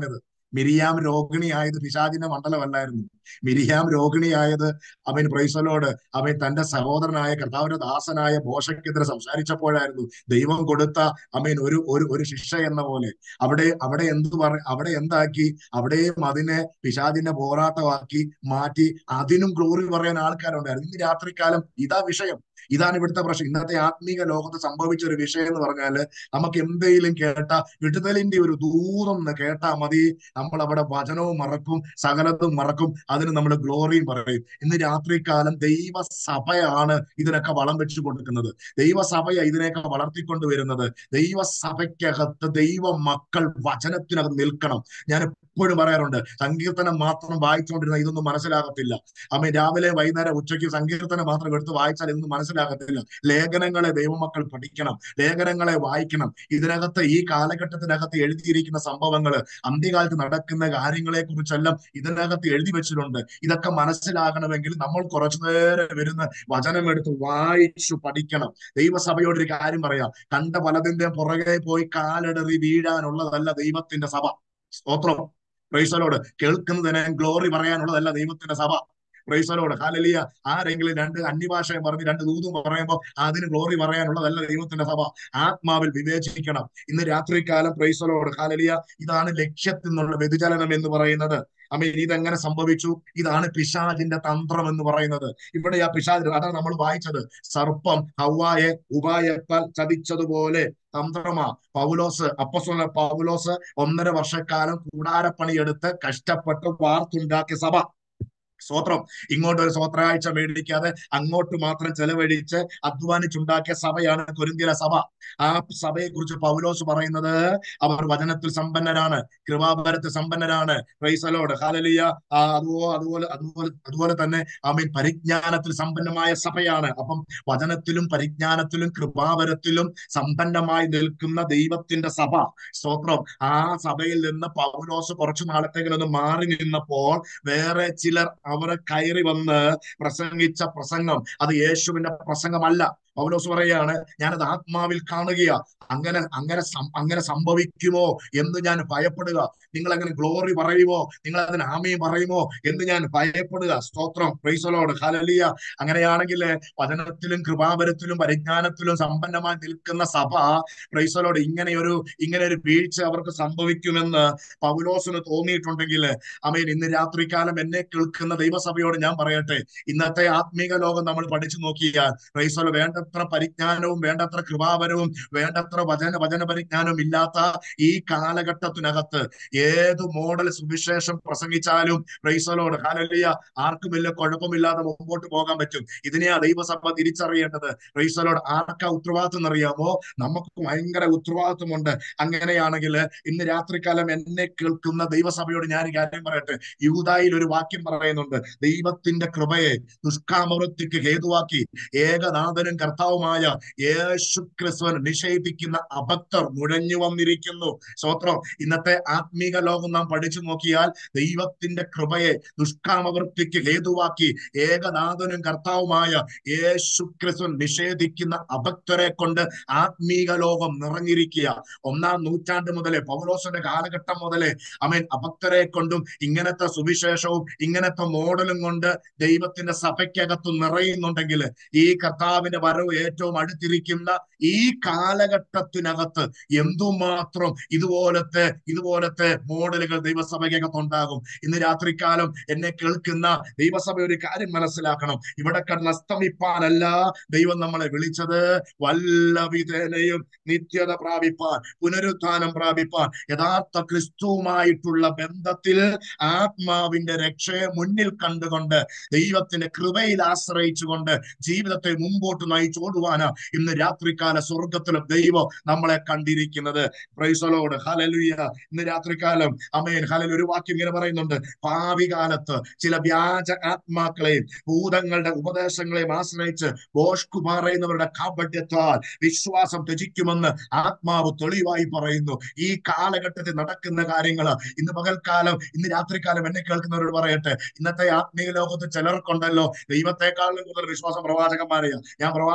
മിരിയാം രോഗിണിയായത് പിശാചിന്റെ മണ്ഡലമല്ലായിരുന്നു മിരിയാം രോഗിണിയായത് അവൻ പ്രൈസലോട് അവൻ തന്റെ സഹോദരനായ കർത്താവിന്റെ ദാസനായ മോശക്കെതിരെ സംസാരിച്ചപ്പോഴായിരുന്നു ദൈവം കൊടുത്ത അമീൻ ഒരു ഒരു ഒരു ശിക്ഷ എന്ന പോലെ അവിടെ അവിടെ എന്ത് പറ അവിടെ എന്താക്കി അവിടെയും അതിനെ പിശാചിന്റെ പോരാട്ടമാക്കി മാറ്റി അതിനും ഗ്ലോറി പറയാൻ ആൾക്കാരുണ്ടായിരുന്നു ഇന്ന് രാത്രികാലം ഇതാ വിഷയം ഇതാണ് ഇവിടുത്തെ പ്രശ്നം ഇന്നത്തെ ആത്മീക ലോകത്ത് സംഭവിച്ച ഒരു വിഷയം എന്ന് പറഞ്ഞാല് നമുക്ക് എന്തെങ്കിലും കേട്ട വിടുതലിന്റെ ഒരു ദൂരം കേട്ടാ മതി നമ്മൾ അവിടെ വചനവും മറക്കും സകലതും മറക്കും അതിന് നമ്മൾ ഗ്ലോറിയും പറയും ഇന്ന് രാത്രികാലം ദൈവസഭയാണ് ഇതിനൊക്കെ വളം വെച്ചു കൊടുക്കുന്നത് ദൈവസഭയ ഇതിനെയൊക്കെ വളർത്തിക്കൊണ്ട് വരുന്നത് ദൈവസഭയ്ക്കകത്ത് ദൈവ മക്കൾ വചനത്തിനകത്ത് നിൽക്കണം ഞാൻ എപ്പോഴും പറയാറുണ്ട് സങ്കീർത്തനം മാത്രം വായിച്ചുകൊണ്ടിരുന്ന ഇതൊന്നും മനസ്സിലാകത്തില്ല അമ്മ രാവിലെ വൈകുന്നേരം ഉച്ചയ്ക്ക് സങ്കീർത്തനം മാത്രം എടുത്ത് വായിച്ചാൽ ഇതൊന്നും മനസ്സിലാകത്തില്ല ലേഖനങ്ങളെ ദൈവമക്കൾ പഠിക്കണം ലേഖനങ്ങളെ വായിക്കണം ഇതിനകത്ത് ഈ കാലഘട്ടത്തിനകത്ത് എഴുതിയിരിക്കുന്ന സംഭവങ്ങൾ അന്ത്യകാലത്ത് നടക്കുന്ന കാര്യങ്ങളെ കുറിച്ചെല്ലാം ഇതിനകത്ത് എഴുതി വെച്ചിട്ടുണ്ട് ഇതൊക്കെ മനസ്സിലാകണമെങ്കിൽ നമ്മൾ കുറച്ചു നേരം വരുന്ന വചനം എടുത്ത് വായിച്ചു പഠിക്കണം ദൈവസഭയോട് ഒരു കാര്യം പറയാം കണ്ട പലതിന്റെ പുറകെ പോയി കാലിടറി വീഴാനുള്ളതല്ല ദൈവത്തിന്റെ സഭ സ്തോത്രം പ്രൈസലോട് കേൾക്കുന്നതിന് ഗ്ലോറി പറയാനുള്ളതല്ല ദൈവത്തിന്റെ സഭ പ്രൈസലോട് ഹാലലിയ ആരെങ്കിലും രണ്ട് അന്യഭാഷയും പറഞ്ഞ് രണ്ട് ദൂതും പറയുമ്പോൾ അതിന് ഗ്ലോറി പറയാനുള്ളതല്ല ദൈവത്തിന്റെ സഭ ആത്മാവിൽ വിവേചിക്കണം ഇന്ന് രാത്രികാലം പ്രൈസലോട് ഹാലലിയ ഇതാണ് ലക്ഷ്യത്തിൽ നിന്നുള്ള വ്യതിചലനം എന്ന് പറയുന്നത് അമ്മ ഇതെങ്ങനെ സംഭവിച്ചു ഇതാണ് പിശാജിന്റെ തന്ത്രം എന്ന് പറയുന്നത് ഇവിടെ ആ പിശാജ് അതാണ് നമ്മൾ വായിച്ചത് സർപ്പം ഹവായെ ഉപായത്താൽ ചതിച്ചതുപോലെ തന്ത്രമാ പൗലോസ് അപ്പസ്വല പൗലോസ് ഒന്നര വർഷക്കാലം കൂടാരപ്പണിയെടുത്ത് കഷ്ടപ്പെട്ട് വാർത്തുണ്ടാക്കിയ സഭ സ്വത്രം ഇങ്ങോട്ട് ഒരു സ്വത്രാഴ്ച മേടിക്കാതെ അങ്ങോട്ട് മാത്രം ചെലവഴിച്ച് അധ്വാനിച്ചുണ്ടാക്കിയ സഭയാണ് കൊരിന്തിയ സഭ ആ സഭയെ കുറിച്ച് പൗലോസ് പറയുന്നത് അവർ വചനത്തിൽ സമ്പന്നരാണ് കൃപാപരത്തിൽ സമ്പന്നരാണ് പ്രൈസലോട് ഹാലലിയ അതുപോലെ അതുപോലെ അതുപോലെ അതുപോലെ തന്നെ ആമീൻ പരിജ്ഞാനത്തിൽ സമ്പന്നമായ സഭയാണ് അപ്പം വചനത്തിലും പരിജ്ഞാനത്തിലും കൃപാപരത്തിലും സമ്പന്നമായി നിൽക്കുന്ന ദൈവത്തിന്റെ സഭ സ്തോത്രം ആ സഭയിൽ നിന്ന് പൗലോസ് കുറച്ചു നാളത്തേക്കിലൊന്ന് മാറി നിന്നപ്പോൾ വേറെ ചിലർ അവരെ കയറി വന്ന് പ്രസംഗിച്ച പ്രസംഗം അത് യേശുവിന്റെ പ്രസംഗമല്ല പൗലോസ് പറയാണ് ഞാനത് ആത്മാവിൽ കാണുകയാ അങ്ങനെ അങ്ങനെ അങ്ങനെ സംഭവിക്കുമോ എന്ന് ഞാൻ ഭയപ്പെടുക നിങ്ങൾ അങ്ങനെ ഗ്ലോറി പറയുമോ നിങ്ങൾ അതിന് ആമയും പറയുമോ എന്ന് ഞാൻ ഭയപ്പെടുക സ്തോത്രം പ്രൈസലോട് ഹലലിയ അങ്ങനെയാണെങ്കിൽ വചനത്തിലും കൃപാപരത്തിലും പരിജ്ഞാനത്തിലും സമ്പന്നമായി നിൽക്കുന്ന സഭ പ്രൈസലോട് ഇങ്ങനെ ഒരു ഇങ്ങനെ ഒരു വീഴ്ച അവർക്ക് സംഭവിക്കുമെന്ന് പൗലോസിന് തോന്നിയിട്ടുണ്ടെങ്കിൽ അമീൻ ഇന്ന് രാത്രികാലം എന്നെ കേൾക്കുന്ന ദൈവസഭയോട് ഞാൻ പറയട്ടെ ഇന്നത്തെ ആത്മീക ലോകം നമ്മൾ പഠിച്ചു നോക്കിയാൽ പ്രൈസോല വേണ്ടത്ര പരിജ്ഞാനവും വേണ്ടത്ര കൃപാപരവും വേണ്ടത്ര വചന വചന പരിജ്ഞാനവും ഇല്ലാത്ത ഈ കാലഘട്ടത്തിനകത്ത് ഏത് മോഡൽ സുവിശേഷം പ്രസംഗിച്ചാലും പ്രൈസലോട് ഹാലലിയ ആർക്കും വലിയ കുഴപ്പമില്ലാതെ മുമ്പോട്ട് പോകാൻ പറ്റും ഇതിനെയാ ദൈവസഭ തിരിച്ചറിയേണ്ടത് പ്രൈസലോട് ആർക്കാ ഉത്തരവാദിത്വം എന്നറിയാമോ നമുക്ക് ഭയങ്കര ഉത്തരവാദിത്വമുണ്ട് അങ്ങനെയാണെങ്കിൽ ഇന്ന് രാത്രികാലം എന്നെ കേൾക്കുന്ന ദൈവസഭയോട് ഞാൻ കാര്യം പറയട്ടെ യൂതായിൽ ഒരു വാക്യം പറയുന്നുണ്ട് ദൈവത്തിന്റെ കൃപയെ ദുഷ്കാമവൃത്തിക്ക് ഹേതുവാക്കി ഏകനാഥനും കർത്താവുമായ യേശു ക്രിസ്തുവൻ നിഷേധിക്കുന്ന അഭക്തർ നുഴഞ്ഞു വന്നിരിക്കുന്നു സ്വത്രം ഇന്നത്തെ ആത്മീക ലോകം നാം പഠിച്ചു നോക്കിയാൽ ദൈവത്തിന്റെ കൃപയെ ദുഷ്കാമവൃത്തിക്ക് ഹേതുവാക്കി ഏകനാഥനും കർത്താവുമായ യേശു ക്രിസ്തുവൻ നിഷേധിക്കുന്ന അഭക്തരെ കൊണ്ട് ആത്മീക ലോകം നിറഞ്ഞിരിക്കുക ഒന്നാം നൂറ്റാണ്ട് മുതലേ പൗലോസിന്റെ കാലഘട്ടം മുതലേ അമേൻ അഭക്തരെ കൊണ്ടും ഇങ്ങനത്തെ സുവിശേഷവും ഇങ്ങനത്തെ മോഡലും കൊണ്ട് ദൈവത്തിന്റെ സഭയ്ക്കകത്ത് നിറയുന്നുണ്ടെങ്കിൽ ഈ കർത്താവിന്റെ വരവ് ഏറ്റവും അടുത്തിരിക്കുന്ന ഈ കാലഘട്ടത്തിനകത്ത് എന്തുമാത്രം ഇതുപോലത്തെ ഇതുപോലത്തെ മോഡലുകൾ ദൈവസഭയ്ക്കകത്ത് ഉണ്ടാകും ഇന്ന് രാത്രികാലം എന്നെ കേൾക്കുന്ന ദൈവസഭ ഒരു കാര്യം മനസ്സിലാക്കണം ഇവിടെ കടന്ന് അസ്തമിപ്പാനല്ല ദൈവം നമ്മളെ വിളിച്ചത് വല്ല വിധേനയും നിത്യത പ്രാപിപ്പാൻ പുനരുത്ഥാനം പ്രാപിപ്പാൻ യഥാർത്ഥ ക്രിസ്തുവുമായിട്ടുള്ള ബന്ധത്തിൽ ആത്മാവിന്റെ രക്ഷയെ മുന്നിൽ കണ്ടുകൊണ്ട് ദൈവത്തിന്റെ കൃപയിൽ ആശ്രയിച്ചുകൊണ്ട് ജീവിതത്തെ മുമ്പോട്ട് നയിച്ചോടുവാനാ ഇന്ന് രാത്രികാല സ്വർഗത്തിലും ദൈവം നമ്മളെ കണ്ടിരിക്കുന്നത് പ്രൈസലോട് ഹലലുയ ഇന്ന് രാത്രികാലം അമേൻ ഹലൽ ഒരു വാക്യം ഇങ്ങനെ പറയുന്നുണ്ട് ഭാവി കാലത്ത് ചില വ്യാജ ആത്മാക്കളെയും ഭൂതങ്ങളുടെ ഉപദേശങ്ങളെയും ആശ്രയിച്ച് ബോഷ്കു പറയുന്നവരുടെ കാപട്യത്താൽ വിശ്വാസം ത്യജിക്കുമെന്ന് ആത്മാവ് തെളിവായി പറയുന്നു ഈ കാലഘട്ടത്തിൽ നടക്കുന്ന കാര്യങ്ങൾ ഇന്ന് പകൽക്കാലം ഇന്ന് രാത്രികാലം എന്നെ കേൾക്കുന്നവരോട് പറയട്ടെ ഇന്നത്തെ ആത്മീയ ലോകത്ത് ചിലർക്കുണ്ടല്ലോ ദൈവത്തെക്കാളും കൂടുതൽ വിശ്വാസം പ്രവാചകന്മാരെയാ ഞാൻ പ്രവാചക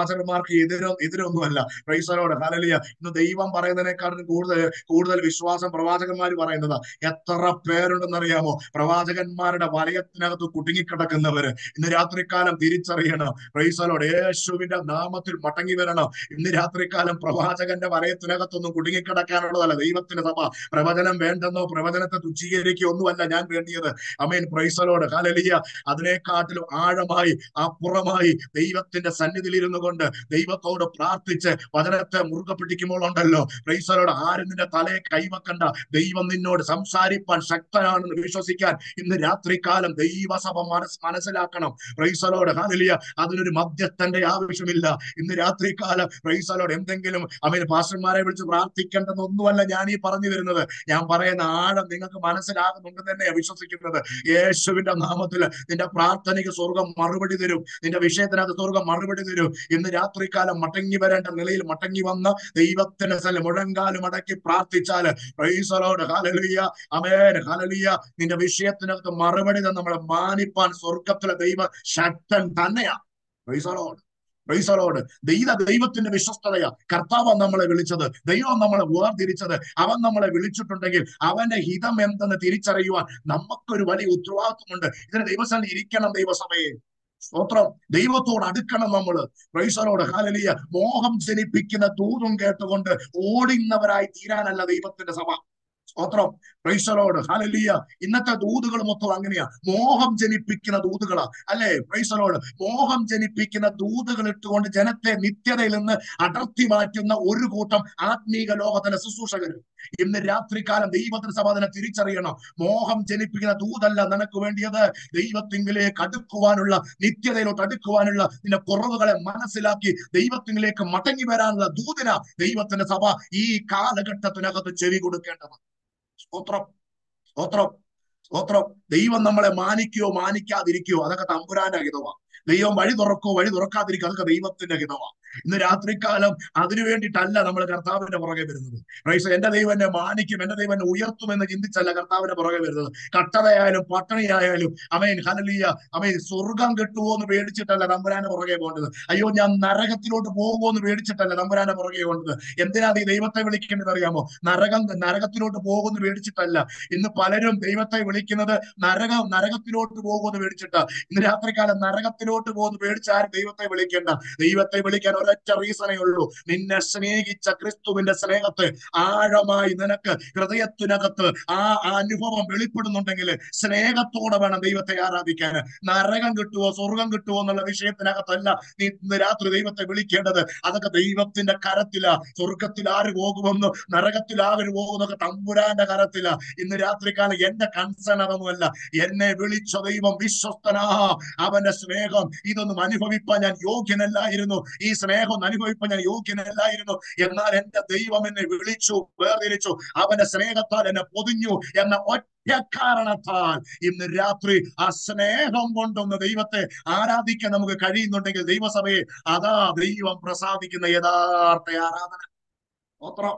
പ്രവാചകന്മാർക്ക് എതിരോ എതിരൊന്നുമല്ല പ്രൈസലോട് ഹാലലിയ ഇന്ന് ദൈവം പറയുന്നതിനേക്കാളും കൂടുതൽ കൂടുതൽ വിശ്വാസം പ്രവാചകന്മാർ പറയുന്നതാ എത്ര പേരുണ്ടെന്നറിയാമോ പ്രവാചകന്മാരുടെ വലയത്തിനകത്ത് കുടുങ്ങിക്കിടക്കുന്നവര് ഇന്ന് രാത്രികാലം തിരിച്ചറിയണം പ്രൈസലോട് യേശുവിന്റെ നാമത്തിൽ മടങ്ങി വരണം ഇന്ന് രാത്രികാലം പ്രവാചകന്റെ വലയത്തിനകത്തൊന്നും കുടുങ്ങിക്കിടക്കാനുള്ളതല്ല ദൈവത്തിന്റെ സഭ പ്രവചനം വേണ്ടെന്നോ പ്രവചനത്തെ തുച്ഛീകരിക്കുകയോ ഒന്നുമല്ല ഞാൻ വേണ്ടിയത് അമേൻ പ്രൈസലോട് ഹാലലിയ അതിനെക്കാട്ടിലും ആഴമായി അപ്പുറമായി ദൈവത്തിന്റെ സന്നിധിയിൽ ഇരുന്നു കൊണ്ട് ദൈവത്തോട് പ്രാർത്ഥിച്ച് വചനത്തെ മുറുകെ പിടിക്കുമ്പോൾ ഉണ്ടല്ലോ പ്രൈസലോട് ആരും നിന്റെ തലയെ കൈവക്കണ്ട ദൈവം നിന്നോട് സംസാരിപ്പാൻ ശക്തനാണെന്ന് വിശ്വസിക്കാൻ ഇന്ന് രാത്രികാലം ദൈവസഭ മനസ് മനസ്സിലാക്കണം പ്രൈസലോട് ഹാലലിയ അതിനൊരു മധ്യസ്ഥന്റെ ആവശ്യമില്ല ഇന്ന് രാത്രികാലം പ്രൈസലോട് എന്തെങ്കിലും അമേൻ പാസ്റ്റർമാരെ വിളിച്ച് പ്രാർത്ഥിക്കേണ്ടതൊന്നുമല്ല ഞാൻ ഈ പറഞ്ഞു വരുന്നത് ഞാൻ പറയുന്ന ആഴം നിങ്ങൾക്ക് മനസ്സിലാകുന്നുണ്ടെന്ന് തന്നെയാണ് വിശ്വസിക്കുന്നത് യേശുവിന്റെ നാമത്തിൽ നിന്റെ പ്രാർത്ഥനയ്ക്ക് സ്വർഗം മറുപടി തരും നിന്റെ വിഷയത്തിനകത്ത് സ്വർഗം മറുപടി തരും ഇന്ന് രാത്രികാലം മടങ്ങി വരേണ്ട നിലയിൽ മടങ്ങി വന്ന് ദൈവത്തിന്റെ സ്ഥലം മുഴങ്കാലും അടക്കി പ്രാർത്ഥിച്ചാല് പ്രൈസലോട് ഹലലിയ അമേൻ ഹലലിയ നിന്റെ വിഷയത്തിനകത്ത് മറുപടി തന്നെ നമ്മളെ മാനിപ്പാൻ സ്വർഗത്തിലെ ദൈവ ശക്തൻ തന്നെയാ പ്രൈസലോട് പ്രൈസലോട് ദൈവ ദൈവത്തിന്റെ വിശ്വസ്തതയാ കർത്താവ് നമ്മളെ വിളിച്ചത് ദൈവം നമ്മളെ വേർതിരിച്ചത് അവൻ നമ്മളെ വിളിച്ചിട്ടുണ്ടെങ്കിൽ അവന്റെ ഹിതം എന്തെന്ന് തിരിച്ചറിയുവാൻ നമുക്കൊരു വലിയ ഉത്തരവാദിത്വമുണ്ട് ഇതിന് ദൈവസ്ഥാനം ഇരിക്കണം ദൈവസഭയെ സ്തോത്രം ദൈവത്തോട് അടുക്കണം നമ്മള് പ്രൈസലോട് ഹാലലിയ മോഹം ജനിപ്പിക്കുന്ന ദൂതും കേട്ടുകൊണ്ട് ഓടുന്നവരായി തീരാനല്ല ദൈവത്തിന്റെ സഭ സ്തോത്രം പ്രൈസലോട് ഹാലലിയ ഇന്നത്തെ ദൂതുകൾ മൊത്തം അങ്ങനെയാ മോഹം ജനിപ്പിക്കുന്ന ദൂതുകളാ അല്ലെ പ്രൈസലോട് മോഹം ജനിപ്പിക്കുന്ന ദൂതുകൾ ഇട്ടുകൊണ്ട് ജനത്തെ നിത്യതയിൽ നിന്ന് അടർത്തി മാറ്റുന്ന ഒരു കൂട്ടം ആത്മീക ലോകത്തിലെ ശുശ്രൂഷകർ ഇന്ന് രാത്രികാലം ദൈവത്തിന് സഭ അതിനെ തിരിച്ചറിയണം മോഹം ജനിപ്പിക്കുന്ന ദൂതല്ല നിനക്ക് വേണ്ടിയത് ദൈവത്തിങ്കിലേക്ക് അടുക്കുവാനുള്ള നിത്യതയിലോട്ട് അടുക്കുവാനുള്ള നിന്റെ കുറവുകളെ മനസ്സിലാക്കി ദൈവത്തിങ്കിലേക്ക് മടങ്ങി വരാനുള്ള ദൂതന ദൈവത്തിന്റെ സഭ ഈ കാലഘട്ടത്തിനകത്ത് ചെവി കൊടുക്കേണ്ടത് സ്തോത്രം സ്തോത്രം സ്തോത്രം ദൈവം നമ്മളെ മാനിക്കുകയോ മാനിക്കാതിരിക്കുകയോ അതൊക്കെ തമ്പുരാന്റെ ഹിതമാ ദൈവം വഴി തുറക്കോ വഴി തുറക്കാതിരിക്കോ അതൊക്കെ ദൈവത്തിന്റെ ഹിതമാ ഇന്ന് രാത്രികാലം അതിനു വേണ്ടിയിട്ടല്ല നമ്മൾ കർത്താവിന്റെ പുറകെ വരുന്നത് റൈസ് എന്റെ ദൈവം എന്നെ മാനിക്കും എന്റെ ദൈവം എന്നെ ഉയർത്തുമെന്ന് ചിന്തിച്ചല്ല കർത്താവിന്റെ പുറകെ വരുന്നത് കട്ടതയായാലും പട്ടണിയായാലും അമേൻ ഹലലിയ അമേൻ സ്വർഗം കിട്ടുമോ എന്ന് പേടിച്ചിട്ടല്ല തമ്പുരാന്റെ പുറകെ പോകേണ്ടത് അയ്യോ ഞാൻ നരകത്തിലോട്ട് പോകുമോ എന്ന് പേടിച്ചിട്ടല്ല തമ്പുരാന്റെ പുറകെ പോകേണ്ടത് എന്തിനാ നീ ദൈവത്തെ വിളിക്കേണ്ടത് അറിയാമോ നരകം നരകത്തിലോട്ട് പോകുമെന്ന് പേടിച്ചിട്ടല്ല ഇന്ന് പലരും ദൈവത്തെ വിളിക്കുന്നത് നരകം നരകത്തിലോട്ട് പോകുമെന്ന് പേടിച്ചിട്ടാ ഇന്ന് രാത്രികാലം നരകത്തിലോട്ട് പോകുന്ന പേടിച്ച് ആരും ദൈവത്തെ വിളിക്കേണ്ട ദൈവത്തെ വിളിക്കാൻ ഒരൊറ്റ റീസണേ ഉള്ളൂ നിന്നെ സ്നേഹിച്ച ക്രിസ്തുവിന്റെ സ്നേഹത്തെ ആഴമായി നിനക്ക് ഹൃദയത്തിനകത്ത് ആ ആ അനുഭവം വെളിപ്പെടുന്നുണ്ടെങ്കിൽ സ്നേഹത്തോടെ വേണം ദൈവത്തെ ആരാധിക്കാൻ നരകം കിട്ടുമോ സ്വർഗം കിട്ടുമോ എന്നുള്ള വിഷയത്തിനകത്തല്ല നീ ഇന്ന് രാത്രി ദൈവത്തെ വിളിക്കേണ്ടത് അതൊക്കെ ദൈവത്തിന്റെ കരത്തിലാ സ്വർഗത്തിൽ ആര് പോകുമെന്ന് നരകത്തിൽ ആര് പോകുന്നൊക്കെ തമ്പുരാന്റെ കരത്തിലാ ഇന്ന് രാത്രികാലം എന്റെ കൺസേൺ അതൊന്നുമല്ല എന്നെ വിളിച്ച ദൈവം വിശ്വസ്തനാ അവന്റെ സ്നേഹം ഇതൊന്നും അനുഭവിപ്പാൻ ഞാൻ യോഗ്യനല്ലായിരുന്നു ഈ സ്നേഹം ഒന്ന് അനുഭവിപ്പാൻ ഞാൻ യോഗ്യനല്ലായിരുന്നു എന്നാൽ എന്റെ ദൈവം എന്നെ വിളിച്ചു വേർതിരിച്ചു അവന്റെ സ്നേഹത്താൽ എന്നെ പൊതിഞ്ഞു എന്ന ഒറ്റ കാരണത്താൽ ഇന്ന് രാത്രി ആ സ്നേഹം കൊണ്ടൊന്ന് ദൈവത്തെ ആരാധിക്കാൻ നമുക്ക് കഴിയുന്നുണ്ടെങ്കിൽ ദൈവസഭയെ അതാ ദൈവം പ്രസാദിക്കുന്ന യഥാർത്ഥ ആരാധന ഓത്രം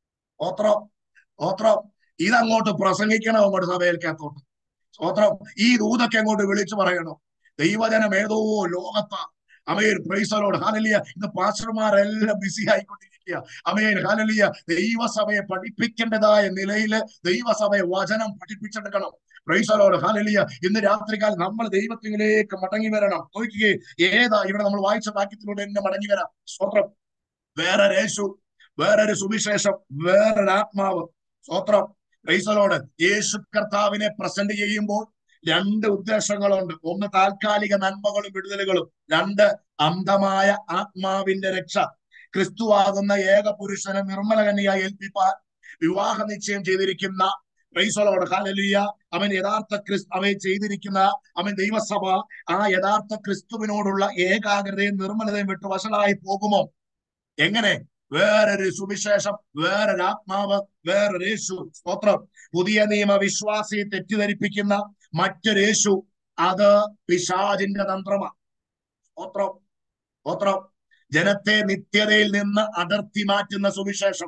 ഓത്രം ഓത്രം ഇതങ്ങോട്ട് പ്രസംഗിക്കണം അങ്ങോട്ട് സഭയിൽക്കകത്തോട്ട് സ്തോത്രം ഈ ദൂതൊക്കെ അങ്ങോട്ട് വിളിച്ചു പറയണം ദൈവജനം ഏതോ ലോകത്ത അമേൻ പ്രൈസലോട് ഹാലലിയ ഇന്ന് പാസ്റ്റർമാരെല്ലാം ബിസി ആയിക്കൊണ്ടിരിക്കുക അമേൻ ഹാലലിയ ദൈവസഭയെ പഠിപ്പിക്കേണ്ടതായ നിലയിൽ ദൈവസഭയെ വചനം പഠിപ്പിച്ചെടുക്കണം പ്രൈസലോട് ഹാലലിയ ഇന്ന് രാത്രികാലം നമ്മൾ ദൈവത്തിലേക്ക് മടങ്ങി വരണം നോക്കിക്കേ ഏതാ ഇവിടെ നമ്മൾ വായിച്ച വാക്യത്തിലൂടെ എന്നെ മടങ്ങി വരാം സ്തോത്രം വേറെ യേശു വേറൊരു സുവിശേഷം വേറൊരു ആത്മാവ് സ്തോത്രം പ്രൈസലോട് യേശു കർത്താവിനെ പ്രസന്റ് ചെയ്യുമ്പോൾ രണ്ട് ഉദ്ദേശങ്ങളുണ്ട് ഒന്ന് താൽക്കാലിക നന്മകളും വിടുതലുകളും രണ്ട് അന്ധമായ ആത്മാവിന്റെ രക്ഷ ക്രിസ്തുവാകുന്ന ഏക പുരുഷനെ നിർമ്മല കന്യയായി ഏൽപ്പിപ്പാൻ വിവാഹ നിശ്ചയം ചെയ്തിരിക്കുന്ന പ്രൈസലോട് ഹാലലിയ അവൻ യഥാർത്ഥ ക്രിസ് അവൻ ചെയ്തിരിക്കുന്ന അവൻ ദൈവസഭ ആ യഥാർത്ഥ ക്രിസ്തുവിനോടുള്ള ഏകാഗ്രതയും നിർമ്മലതയും വിട്ട് വശലായി പോകുമോ എങ്ങനെ വേറൊരു സുവിശേഷം വേറൊരു ആത്മാവ് വേറൊരു യേശു സ്തോത്രം പുതിയ നിയമ വിശ്വാസിയെ തെറ്റിദ്ധരിപ്പിക്കുന്ന മറ്റൊരു യേശു അത് പിശാചിന്റെ തന്ത്രമാണ് സ്തോത്രം സ്തോത്രം ജനത്തെ നിത്യതയിൽ നിന്ന് അടർത്തി മാറ്റുന്ന സുവിശേഷം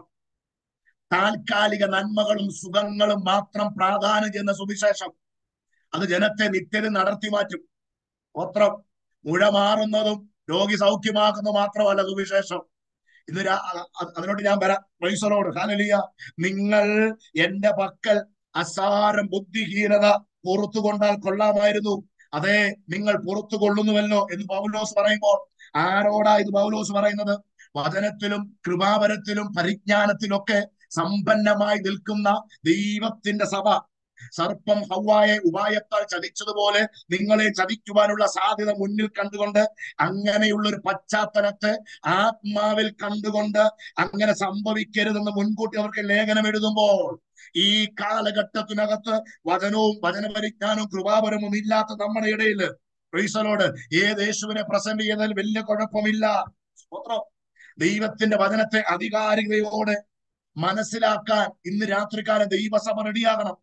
താൽക്കാലിക നന്മകളും സുഖങ്ങളും മാത്രം പ്രാധാന്യം ചെയ്യുന്ന സുവിശേഷം അത് ജനത്തെ നിത്യതയിൽ നടത്തി മാറ്റും സ്തോത്രം മുഴ മാറുന്നതും രോഗി സൗഖ്യമാക്കുന്നു മാത്രമല്ല സുവിശേഷം ഇന്ന് രാ- അ- അ- അതിനോട് ഞാൻ വരാം പ്രൈസലോട് ഹാലലിയ നിങ്ങൾ എന്റെ പക്കൽ അസാരം ബുദ്ധിഹീനത പുറത്തു കൊണ്ടാൽ കൊള്ളാമായിരുന്നു അതെ നിങ്ങൾ പുറത്തു കൊള്ളുന്നുവല്ലോ എന്ന് പൗലോസ് പറയുമ്പോൾ ആരോടാ ഇത് പൗലോസ് പറയുന്നത് വചനത്തിലും കൃപാവരത്തിലും പരിജ്ഞാനത്തിലൊക്കെ സമ്പന്നമായി നിൽക്കുന്ന ദൈവത്തിന്റെ സഭ സർപ്പം ഹൗവായെ ഉപായത്താൽ ചതിച്ചതുപോലെ നിങ്ങളെ ചതിക്കുവാനുള്ള സാധ്യത മുന്നിൽ കണ്ടുകൊണ്ട് അങ്ങനെയുള്ള ഒരു പശ്ചാത്തലത്തെ ആത്മാവിൽ കണ്ടുകൊണ്ട് അങ്ങനെ സംഭവിക്കരുതെന്ന് മുൻകൂട്ടി അവർക്ക് ലേഖനം എഴുതുമ്പോൾ ഈ കാലഘട്ടത്തിനകത്ത് വചനവും വചനപരിജ്ഞാനവും കൃപാപരവും ഇല്ലാത്ത നമ്മുടെ ഇടയിൽ പ്രീസലോട് ഏത് യേശുവിനെ പ്രസന്റ് ചെയ്തതിൽ വലിയ കുഴപ്പമില്ല സ്തോത്രം ദൈവത്തിന്റെ വചനത്തെ അധികാരികതയോടെ മനസ്സിലാക്കാൻ ഇന്ന് രാത്രികാലം ദൈവസഭ റെഡിയാകണം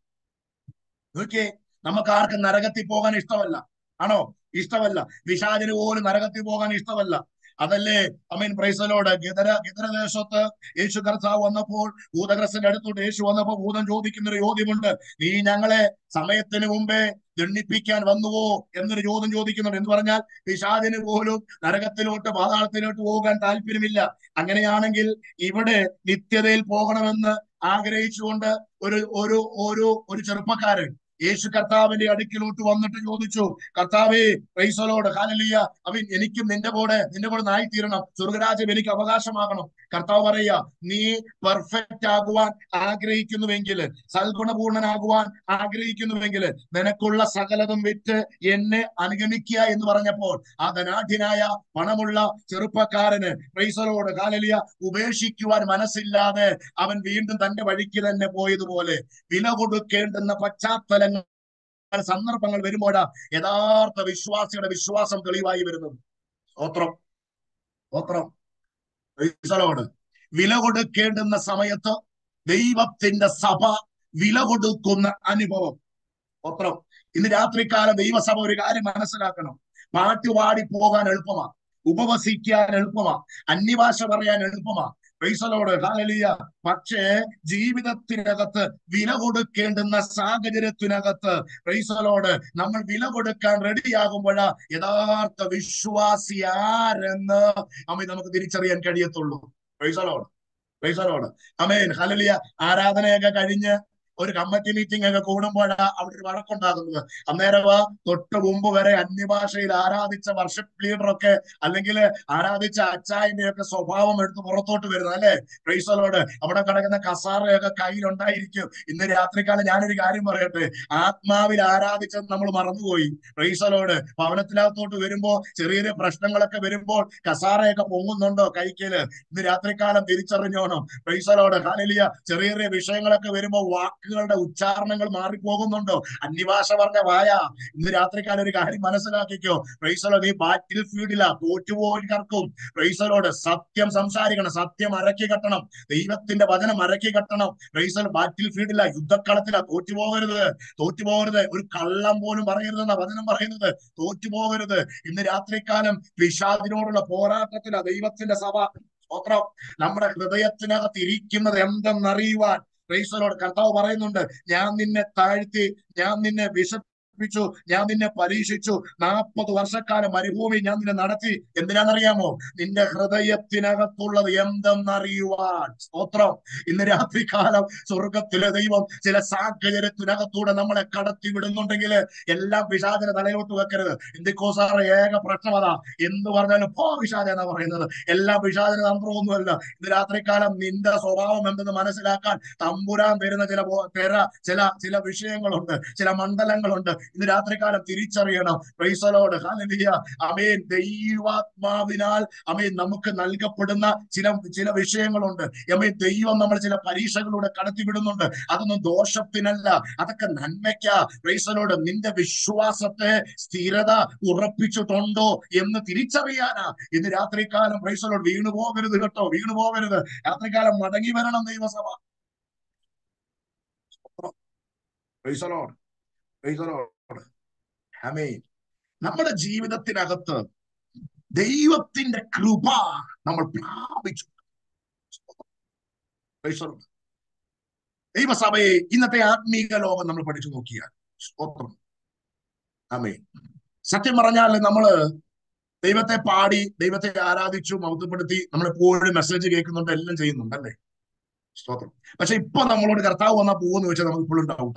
നോക്കിയേ നമുക്ക് ആർക്കും നരകത്തിൽ പോകാൻ ഇഷ്ടമല്ല ആണോ ഇഷ്ടമല്ല വിഷാദിന് പോലും നരകത്തിൽ പോകാൻ ഇഷ്ടമല്ല അതല്ലേ അമീൻ പ്രൈസലോട് ഗിതര ഗിതരദേശത്ത് യേശു കർത്താവ് വന്നപ്പോൾ ഭൂതഗ്രസ്തന്റെ അടുത്തോട്ട് യേശു വന്നപ്പോൾ ഭൂതം ചോദിക്കുന്ന ഒരു ചോദ്യമുണ്ട് നീ ഞങ്ങളെ സമയത്തിന് മുമ്പേ ദണ്ഡിപ്പിക്കാൻ വന്നുവോ എന്നൊരു ചോദ്യം ചോദിക്കുന്നുണ്ട് എന്ന് പറഞ്ഞാൽ പിശാദിന് പോലും നരകത്തിലോട്ട് പാതാളത്തിലോട്ട് പോകാൻ താല്പര്യമില്ല അങ്ങനെയാണെങ്കിൽ ഇവിടെ നിത്യതയിൽ പോകണമെന്ന് ആഗ്രഹിച്ചുകൊണ്ട് ഒരു ഒരു ഒരു ഒരു ചെറുപ്പക്കാരൻ യേശു കർത്താവിന്റെ അടുക്കിലോട്ട് വന്നിട്ട് ചോദിച്ചു കർത്താവേ പ്രൈസലോട് ഹാലലിയ അവൻ എനിക്കും നിന്റെ കൂടെ നിന്റെ കൂടെ നായിത്തീരണം സ്വർഗരാജ്യം എനിക്ക് അവകാശമാകണം കർത്താവ് പറയുക നീ പെർഫെക്റ്റ് ആകുവാൻ ആഗ്രഹിക്കുന്നുവെങ്കിൽ സൽഗുണപൂർണനാകുവാൻ ആഗ്രഹിക്കുന്നുവെങ്കിൽ നിനക്കുള്ള സകലതും വിറ്റ് എന്നെ അനുഗമിക്കുക എന്ന് പറഞ്ഞപ്പോൾ ആ ധനാഢ്യനായ പണമുള്ള ചെറുപ്പക്കാരന് പ്രൈസലോട് കാലലിയ ഉപേക്ഷിക്കുവാൻ മനസ്സില്ലാതെ അവൻ വീണ്ടും തന്റെ വഴിക്ക് തന്നെ പോയതുപോലെ വില കൊടുക്കേണ്ടുന്ന പശ്ചാത്തലങ്ങൾ സന്ദർഭങ്ങൾ വരുമ്പോഴാ യഥാർത്ഥ വിശ്വാസിയുടെ വിശ്വാസം തെളിവായി വരുന്നത് സ്തോത്രം സ്തോത്രം പ്രൈസലോട് വില കൊടുക്കേണ്ടുന്ന സമയത്ത് ദൈവത്തിന്റെ സഭ വില കൊടുക്കുന്ന അനുഭവം സ്തോത്രം ഇന്ന് രാത്രികാലം ദൈവസഭ ഒരു കാര്യം മനസ്സിലാക്കണം പാട്ടുപാടി പോകാൻ എളുപ്പമാ ഉപവസിക്കാൻ എളുപ്പമാ അന്യഭാഷ പറയാൻ എളുപ്പമാ പൈസലോട് ഹാലലിയ പക്ഷേ ജീവിതത്തിനകത്ത് വില കൊടുക്കേണ്ടുന്ന സാഹചര്യത്തിനകത്ത് പൈസലോട് നമ്മൾ വില കൊടുക്കാൻ റെഡിയാകുമ്പോഴാ യഥാർത്ഥ വിശ്വാസി ആരെന്ന് അമ്മ നമുക്ക് തിരിച്ചറിയാൻ കഴിയത്തുള്ളൂ പൈസലോട് പൈസലോട് അമേൻ ഹലലിയ ആരാധനയൊക്കെ കഴിഞ്ഞ് ഒരു കമ്മിറ്റി മീറ്റിംഗ് ഒക്കെ കൂടുമ്പോഴാ അവിടെ ഒരു വഴക്കുണ്ടാകുന്നത് അന്നേരം ആ തൊട്ട് മുമ്പ് വരെ അന്യഭാഷയിൽ ആരാധിച്ച വർഷപ്പ് ലീഡറൊക്കെ അല്ലെങ്കിൽ ആരാധിച്ച അച്ചായന്റെ ഒക്കെ സ്വഭാവം എടുത്ത് പുറത്തോട്ട് വരുന്നത് അല്ലെ പ്രൈസലോട് അവിടെ കിടക്കുന്ന കസാറയൊക്കെ കയ്യിലുണ്ടായിരിക്കും ഇന്ന് രാത്രികാലം ഞാനൊരു കാര്യം പറയട്ടെ ആത്മാവിൽ ആരാധിച്ചത് നമ്മൾ മറന്നുപോയി പ്രൈസലോട് ഭവനത്തിനകത്തോട്ട് വരുമ്പോ ചെറിയ ചെറിയ പ്രശ്നങ്ങളൊക്കെ വരുമ്പോൾ കസാറയൊക്കെ പൊങ്ങുന്നുണ്ടോ കൈക്കല് ഇന്ന് രാത്രികാലം തിരിച്ചറിഞ്ഞോണം പ്രൈസലോട് ഹാലലിയ ചെറിയ ചെറിയ വിഷയങ്ങളൊക്കെ വരുമ്പോ വാക്കുകളുടെ ഉച്ചാരണങ്ങൾ മാറിപ്പോകുന്നുണ്ടോ അന്യഭാഷ പറഞ്ഞ വായ ഇന്ന് രാത്രിക്കാലം ഒരു കാര്യം മനസ്സിലാക്കിക്കോ പ്രൈസലോ നീ ബാറ്റിൽ ഫീൽഡിലാ തോറ്റുപോയി കറക്കും പ്രൈസലോട് സത്യം സംസാരിക്കണം സത്യം അരക്കി കെട്ടണം ദൈവത്തിന്റെ വചനം അരക്കി കെട്ടണം പ്രൈസൽ ബാറ്റിൽ ഫീൽഡിലാ യുദ്ധക്കളത്തിലാ തോറ്റുപോകരുത് തോറ്റുപോകരുത് ഒരു കള്ളം പോലും പറയരുതെന്ന വചനം പറയുന്നത് തോറ്റുപോകരുത് ഇന്ന് രാത്രികാലം വിഷാദിനോടുള്ള പോരാട്ടത്തിലാ ദൈവത്തിന്റെ സഭ സ്തോത്രം നമ്മുടെ ഹൃദയത്തിനകത്ത് ഇരിക്കുന്നത് എന്തെന്നറിയുവാൻ ക്രൈസ്തലോട് കർത്താവ് പറയുന്നുണ്ട് ഞാൻ നിന്നെ താഴ്ത്തി ഞാൻ നിന്നെ വിശപ്പിച്ചു ഞാൻ നിന്നെ പരീക്ഷിച്ചു നാൽപ്പത് വർഷക്കാലം മരുഭൂമി ഞാൻ നിന്നെ നടത്തി എന്തിനാണെന്നറിയാമോ നിന്റെ ഹൃദയത്തിനകത്തുള്ളത് എന്തെന്നറിയുവാൻ സ്തോത്രം ഇന്ന് രാത്രികാലം സ്വർഗത്തിലെ ദൈവം ചില സാഹചര്യത്തിനകത്തൂടെ നമ്മളെ കടത്തി വിടുന്നുണ്ടെങ്കിൽ എല്ലാം വിഷാദന തലയോട്ട് വെക്കരുത് എന്തിക്കോ സാറ് ഏക പ്രശ്നം അതാ എന്ത് പറഞ്ഞാലും പോ വിഷാദ എന്നാ പറയുന്നത് എല്ലാം വിഷാദന തന്ത്രമൊന്നുമല്ല ഇന്ന് രാത്രികാലം നിന്റെ സ്വഭാവം എന്തെന്ന് മനസ്സിലാക്കാൻ തമ്പുരാൻ തരുന്ന ചില ബോ- തെര ചില ചില വിഷയങ്ങളുണ്ട് ചില മണ്ഡലങ്ങളുണ്ട് ഇന്ന് രാത്രികാലം തിരിച്ചറിയണം പ്രൈസലോട് ഹാലലിയ അമേൻ ദൈവാത്മാവിനാൽ അമേൻ നമുക്ക് നൽകപ്പെടുന്ന ചില ചില വിഷയങ്ങളുണ്ട് അമേൻ ദൈവം നമ്മൾ ചില പരീക്ഷകളിലൂടെ കടത്തിവിടുന്നുണ്ട് അതൊന്നും ദോഷത്തിനല്ല അതൊക്കെ നന്മയ്ക്കാ പ്രൈസലോട് നിന്റെ വിശ്വാസത്തെ സ്ഥിരത ഉറപ്പിച്ചിട്ടുണ്ടോ എന്ന് തിരിച്ചറിയാനാ ഇന്ന് രാത്രികാലം പ്രൈസലോട് വീണു പോകരുത് കേട്ടോ വീണു പോകരുത് രാത്രികാലം മടങ്ങി വരണം ദൈവസഭ Praise the Lord. Praise the Lord. Amen. നമ്മുടെ ജീവിതത്തിനകത്ത് ദൈവത്തിന്റെ കൃപ നമ്മൾ പ്രാപിച്ചു Praise the Lord. ദൈവസഭയെ ഇന്നത്തെ ആത്മീക ലോകം നമ്മൾ പഠിച്ചു നോക്കിയാൽ സ്തോത്രം ആമേ സത്യം പറഞ്ഞാൽ നമ്മള് ദൈവത്തെ പാടി ദൈവത്തെ ആരാധിച്ചു മഹത്വപ്പെടുത്തി നമ്മൾ എപ്പോഴും മെസ്സേജ് കേൾക്കുന്നുണ്ട് എല്ലാം ചെയ്യുന്നുണ്ട് അല്ലേ സ്തോത്രം പക്ഷെ ഇപ്പൊ നമ്മളോട് കർത്താവ് വന്നാൽ പോകുമെന്ന് വെച്ചാൽ നമുക്ക് ഇപ്പോഴും ഡൗട്ടാ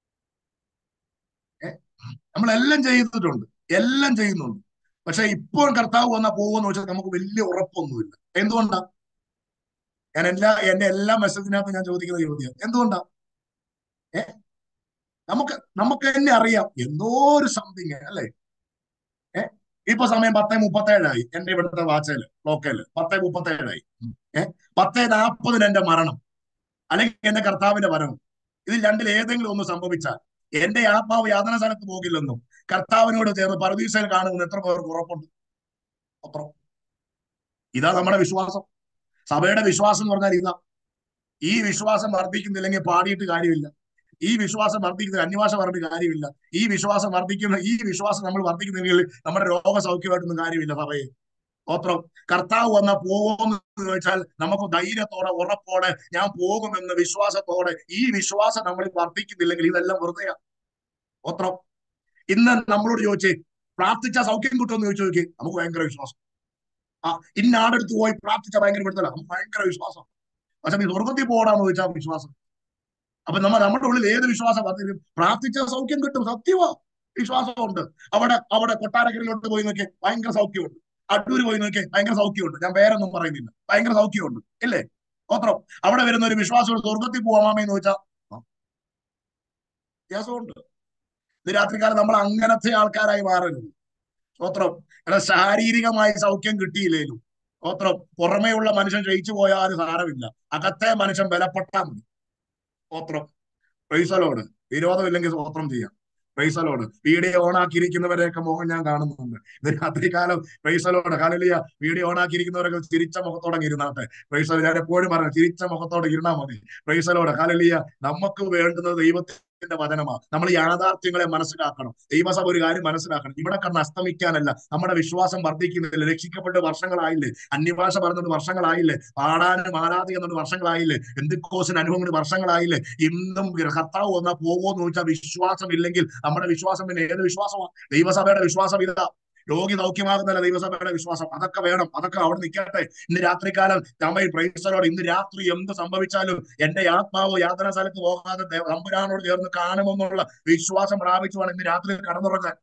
നമ്മളെല്ലാം ചെയ്തിട്ടുണ്ട് എല്ലാം ചെയ്യുന്നുണ്ട് പക്ഷെ ഇപ്പോൾ കർത്താവ് വന്നാൽ പോകുമെന്ന് വെച്ചാൽ നമുക്ക് വലിയ ഉറപ്പൊന്നുമില്ല എന്തുകൊണ്ടാ ഞാൻ എല്ലാ എന്റെ എല്ലാ മെസ്സേജിനകത്ത് ഞാൻ ചോദിക്കുന്ന ചോദ്യം എന്തുകൊണ്ടാ ഏ നമുക്ക് നമുക്ക് തന്നെ അറിയാം എന്തോ ഒരു സംതിങ് അല്ലേ ഏ ഇപ്പൊ സമയം പത്തേ മുപ്പത്തേഴായി എന്റെ ഇവിടുത്തെ വാച്ചയില് ലോക്കല് പത്തേ മുപ്പത്തേഴായി ഏ പത്തേ നാൽപ്പതിന് എന്റെ മരണം അല്ലെങ്കിൽ എന്റെ കർത്താവിന്റെ വരവും ഇതിൽ രണ്ടിൽ ഏതെങ്കിലും ഒന്ന് സംഭവിച്ചാൽ എന്റെ ആത്മാവ് യാതന സ്ഥലത്ത് പോകില്ലെന്നും കർത്താവിനോട് ചേർന്ന് പരദീസയിൽ കാണുമെന്ന് എത്ര പേർക്ക് ഉറപ്പുണ്ട് അത്ര ഇതാ നമ്മുടെ വിശ്വാസം സഭയുടെ വിശ്വാസം എന്ന് പറഞ്ഞാൽ ഇതാ ഈ വിശ്വാസം വർദ്ധിക്കുന്നില്ലെങ്കിൽ പാടിയിട്ട് കാര്യമില്ല ഈ വിശ്വാസം വർദ്ധിക്കുന്ന അന്യഭാഷ പറഞ്ഞിട്ട് കാര്യമില്ല ഈ വിശ്വാസം വർദ്ധിക്കുന്ന ഈ വിശ്വാസം നമ്മൾ വർദ്ധിക്കുന്നെങ്കിൽ നമ്മുടെ രോഗസൗഖ്യമായിട്ടൊന്നും കാര്യമില്ല സഭയെ സ്തോത്രം കർത്താവ് വന്ന പോകുമെന്ന് ചോദിച്ചാൽ നമുക്ക് ധൈര്യത്തോടെ ഉറപ്പോടെ ഞാൻ പോകുമെന്ന വിശ്വാസത്തോടെ ഈ വിശ്വാസം നമ്മൾ വർദ്ധിക്കുന്നില്ലെങ്കിൽ ഇതെല്ലാം വെറുതെയാ സ്തോത്രം ഇന്ന് നമ്മളോട് ചോദിച്ചേ പ്രാർത്ഥിച്ച സൗഖ്യം കിട്ടുമെന്ന് ചോദിച്ചു നോക്കി നമുക്ക് ഭയങ്കര വിശ്വാസം ആ ഇന്ന ആടെടുത്ത് പോയി പ്രാർത്ഥിച്ച ഭയങ്കര വിടുതല നമുക്ക് ഭയങ്കര വിശ്വാസം പക്ഷെ നീ സ്വർഗത്തിൽ പോകണമെന്ന് ചോദിച്ചാൽ വിശ്വാസം അപ്പൊ നമ്മൾ നമ്മുടെ ഉള്ളിൽ ഏത് വിശ്വാസം വർദ്ധിക്കും പ്രാർത്ഥിച്ച സൗഖ്യം കിട്ടും സത്യമാ വിശ്വാസമുണ്ട് അവിടെ അവിടെ കൊട്ടാരക്കരയിലോട്ട് പോയി നോക്കിയേ ഭയങ്കര സൗഖ്യമുണ്ട് അടൂര് പോയി നോക്കിയേ ഭയങ്കര സൗഖ്യമുണ്ട് ഞാൻ പേരൊന്നും പറയുന്നില്ല ഭയങ്കര സൗഖ്യമുണ്ട് ഇല്ലേ സ്തോത്രം അവിടെ വരുന്ന ഒരു വിശ്വാസം സ്വർഗത്തിൽ പോവാമെന്ന് ചോദിച്ചാൽ വ്യത്യാസമുണ്ട് ഇത് രാത്രികാലം നമ്മൾ അങ്ങനത്തെ ആൾക്കാരായി മാറരുത് സ്തോത്രം എടാ ശാരീരികമായി സൗഖ്യം കിട്ടിയില്ലേലും സ്തോത്രം പുറമേയുള്ള മനുഷ്യൻ ജയിച്ചു പോയാലും സാരമില്ല അകത്തെ മനുഷ്യൻ ബലപ്പെട്ടാൽ മതി സ്തോത്രം പ്രൈസലോട് വിരോധമില്ലെങ്കിൽ സ്തോത്രം ചെയ്യാം പ്രൈസലോട് വീഡിയോ ഓണാക്കിയിരിക്കുന്നവരെയൊക്കെ മുഖം ഞാൻ കാണുന്നുണ്ട് ഇത് രാത്രികാലം പ്രൈസലോട് കാലലിയ വീഡിയോ ഓണാക്കിയിരിക്കുന്നവരൊക്കെ ചിരിച്ച മുഖത്തോടെ ഇരുന്നാട്ടെ പ്രൈസലോ ഞാൻ എപ്പോഴും പറഞ്ഞു ചിരിച്ച മുഖത്തോടെ ഇരുന്നാൽ മതി പ്രൈസലോട് കാലലിയ നമുക്ക് വേണ്ടുന്നത് ദൈവത്തിന്റെ വചനമാണ് നമ്മൾ യാഥാർത്ഥ്യങ്ങളെ മനസ്സിലാക്കണം ദൈവസഭ ഒരു കാര്യം മനസ്സിലാക്കണം ഇവിടെ കണ്ണ് അസ്തമിക്കാനല്ല നമ്മുടെ വിശ്വാസം വർദ്ധിക്കുന്നില്ല രക്ഷിക്കപ്പെട്ട് വർഷങ്ങളായില്ലേ അന്യഭാഷ പറഞ്ഞത് വർഷങ്ങളായില്ലേ പാടാനും ആരാധിക്കുന്നുണ്ട് വർഷങ്ങളായില്ലേ എന്തിക്കോസിന് അനുഭവങ്ങൾ വർഷങ്ങളായില്ലേ ഇന്നും കർത്താവ് വന്നാൽ പോകുമോ എന്ന് ചോദിച്ചാൽ വിശ്വാസം ഇല്ലെങ്കിൽ നമ്മുടെ വിശ്വാസം പിന്നെ ഏത് വിശ്വാസമാണ് ദൈവസഭയുടെ വിശ്വാസം ഇതാ രോഗി സൗഖ്യമാകുന്നല്ല ദൈവസഭയുടെ വിശ്വാസം അതൊക്കെ വേണം അതൊക്കെ അവിടെ നിൽക്കട്ടെ ഇന്ന് രാത്രികാലം തമ്മയിൽ പ്രൈസലോട് ഇന്ന് രാത്രി എന്ത് സംഭവിച്ചാലും എന്റെ ആത്മാവ് യാതന സ്ഥലത്ത് പോകാതെ തമ്പുരാനോട് ചേർന്ന് കാണുമെന്നുള്ള വിശ്വാസം പ്രാപിച്ചുമാണ് ഇന്ന് രാത്രി കടന്നുറങ്ങാൻ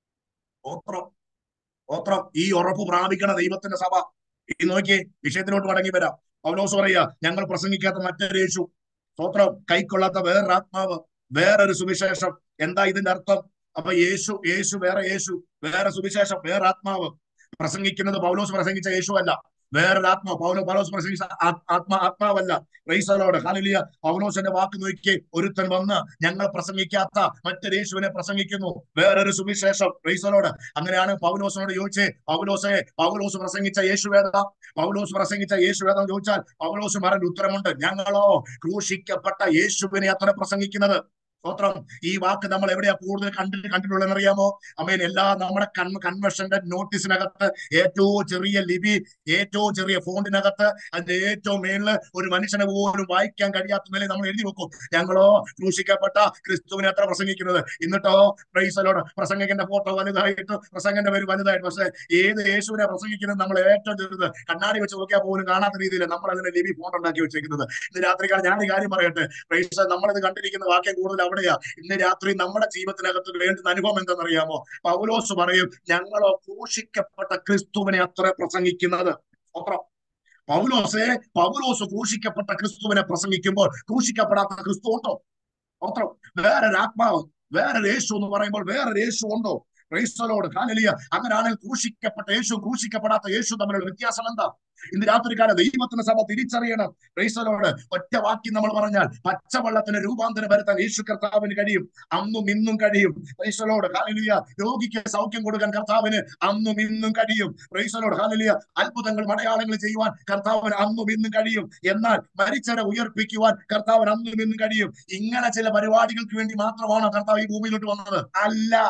ഓത്രം ഓത്രം ഈ ഉറപ്പ് പ്രാപിക്കണ ദൈവത്തിന്റെ സഭ ഈ നോക്കി വിഷയത്തിലോട്ട് മടങ്ങി വരാം പൗലോസ് പറയാ ഞങ്ങൾ പ്രസംഗിക്കാത്ത മറ്റൊരു യേശു സ്തോത്രം കൈക്കൊള്ളാത്ത വേറൊരു ആത്മാവ് വേറൊരു സുവിശേഷം എന്താ ഇതിന്റെ അർത്ഥം അപ്പൊ യേശു യേശു വേറെ യേശു വേറെ സുവിശേഷം വേറെ ആത്മാവ് പ്രസംഗിക്കുന്നത് പൗലോസ് പ്രസംഗിച്ച യേശു അല്ല വേറൊരു ആത്മാവ് പൗലോ പൗലോസ് പ്രസംഗിച്ച ആത്മാ ആത്മാവല്ല റൈസലോട് ഹാലിലിയ പൗലോസിന്റെ വാക്ക് നോക്കി ഒരുത്തൻ വന്ന് ഞങ്ങൾ പ്രസംഗിക്കാത്ത മറ്റൊരു യേശുവിനെ പ്രസംഗിക്കുന്നു വേറൊരു സുവിശേഷം റൈസലോട് അങ്ങനെയാണ് പൗലോസിനോട് ചോദിച്ചേ പൗലോസെ പൗലോസ് പ്രസംഗിച്ച യേശുവേദ പൗലോസ് പ്രസംഗിച്ച യേശുവേദം ചോദിച്ചാൽ പൗലോസ് പറഞ്ഞ ഉത്തരമുണ്ട് ഞങ്ങളോ ക്രൂശിക്കപ്പെട്ട യേശുവിനെ അത്ര പ്രസംഗിക്കുന്നത് സ്തോത്രം ഈ വാക്ക് നമ്മൾ എവിടെയാ കൂടുതൽ കണ്ടിട്ട് കണ്ടിട്ടുള്ളതെന്ന് അറിയാമോ അമ്മേൻ എല്ലാ നമ്മുടെ കൺ കൺവെൻഷന്റെ നോട്ടീസിനകത്ത് ഏറ്റവും ചെറിയ ലിപി ഏറ്റവും ചെറിയ ഫോണ്ടിനകത്ത് അതിന്റെ ഏറ്റവും മേളില് ഒരു മനുഷ്യനെ പോലും വായിക്കാൻ കഴിയാത്ത നിലയിൽ നമ്മൾ എഴുതി വെക്കും ഞങ്ങളോ ക്രൂശിക്കപ്പെട്ട ക്രിസ്തുവിനെ അത്ര പ്രസംഗിക്കുന്നത് എന്നിട്ടോ പ്രൈസലോട് പ്രസംഗിക്കുന്ന ഫോട്ടോ വലുതായിട്ട് പ്രസംഗന്റെ പേര് വലുതായിട്ട് പക്ഷെ ഏത് യേശുവിനെ പ്രസംഗിക്കുന്നത് നമ്മൾ ഏറ്റവും ചെറുത് കണ്ണാടി വെച്ച് നോക്കിയാൽ പോലും കാണാത്ത രീതിയിൽ നമ്മൾ അതിന്റെ ലിപി ഫോണ്ട് ഉണ്ടാക്കി വെച്ചേക്കുന്നത് ഇന്ന് രാത്രികാലം ഞാൻ ഈ കാര്യം പറയട്ടെ പ്രൈസ നമ്മളിത് കണ്ടിരിക്കുന്ന വാക്യം കൂടുതൽ അവിടെയാ ഇന്ന് രാത്രി നമ്മുടെ ജീവിതത്തിനകത്ത് വേണ്ടുന്ന അനുഭവം എന്തെന്നറിയാമോ പൗലോസ് പറയും ഞങ്ങളോ ക്രൂശിക്കപ്പെട്ട ക്രിസ്തുവിനെ അത്ര പ്രസംഗിക്കുന്നത് സ്തോത്രം പൗലോസെ പൗലോസ് ക്രൂശിക്കപ്പെട്ട ക്രിസ്തുവിനെ പ്രസംഗിക്കുമ്പോൾ ക്രൂശിക്കപ്പെടാത്ത ക്രിസ്തു ഉണ്ടോ സ്തോത്രം വേറൊരു ആത്മാവ് വേറൊരു യേശു എന്ന് പറയുമ്പോൾ വേറൊരു യേശു ഉണ്ടോ ക്രൈസ്തലോട് കാലലിയ അങ്ങനെയാണെങ്കിൽ ക്രൂശിക്കപ്പെട്ട യേശു ക്രൂശിക്കപ്പെടാത്ത യേശു തമ്മിലുള്ള വ്യത്യാസം എന്താ ഇന്ന് രാത്രികാല ദൈവത്തിന് സഭ തിരിച്ചറിയണം ക്രൈസ്തലോട് ഒറ്റ വാക്യം നമ്മൾ പറഞ്ഞാൽ പച്ചവെള്ളത്തിന് രൂപാന്തരം വരുത്താൻ യേശു കർത്താവിന് കഴിയും അന്നും ഇന്നും കഴിയും ക്രൈസ്തലോട് കാലലിയ രോഗിക്ക് സൗഖ്യം കൊടുക്കാൻ കർത്താവിന് അന്നും ഇന്നും കഴിയും ക്രൈസ്തലോട് കാലലിയ അത്ഭുതങ്ങൾ മലയാളങ്ങൾ ചെയ്യുവാൻ കർത്താവിന് അന്നും ഇന്നും കഴിയും എന്നാൽ മരിച്ചവരെ ഉയർപ്പിക്കുവാൻ കർത്താവിന് അന്നും ഇന്നും കഴിയും ഇങ്ങനെ ചില പരിപാടികൾക്ക് വേണ്ടി മാത്രമാണോ കർത്താവ് ഈ ഭൂമിയിലോട്ട് വന്നത് അല്ല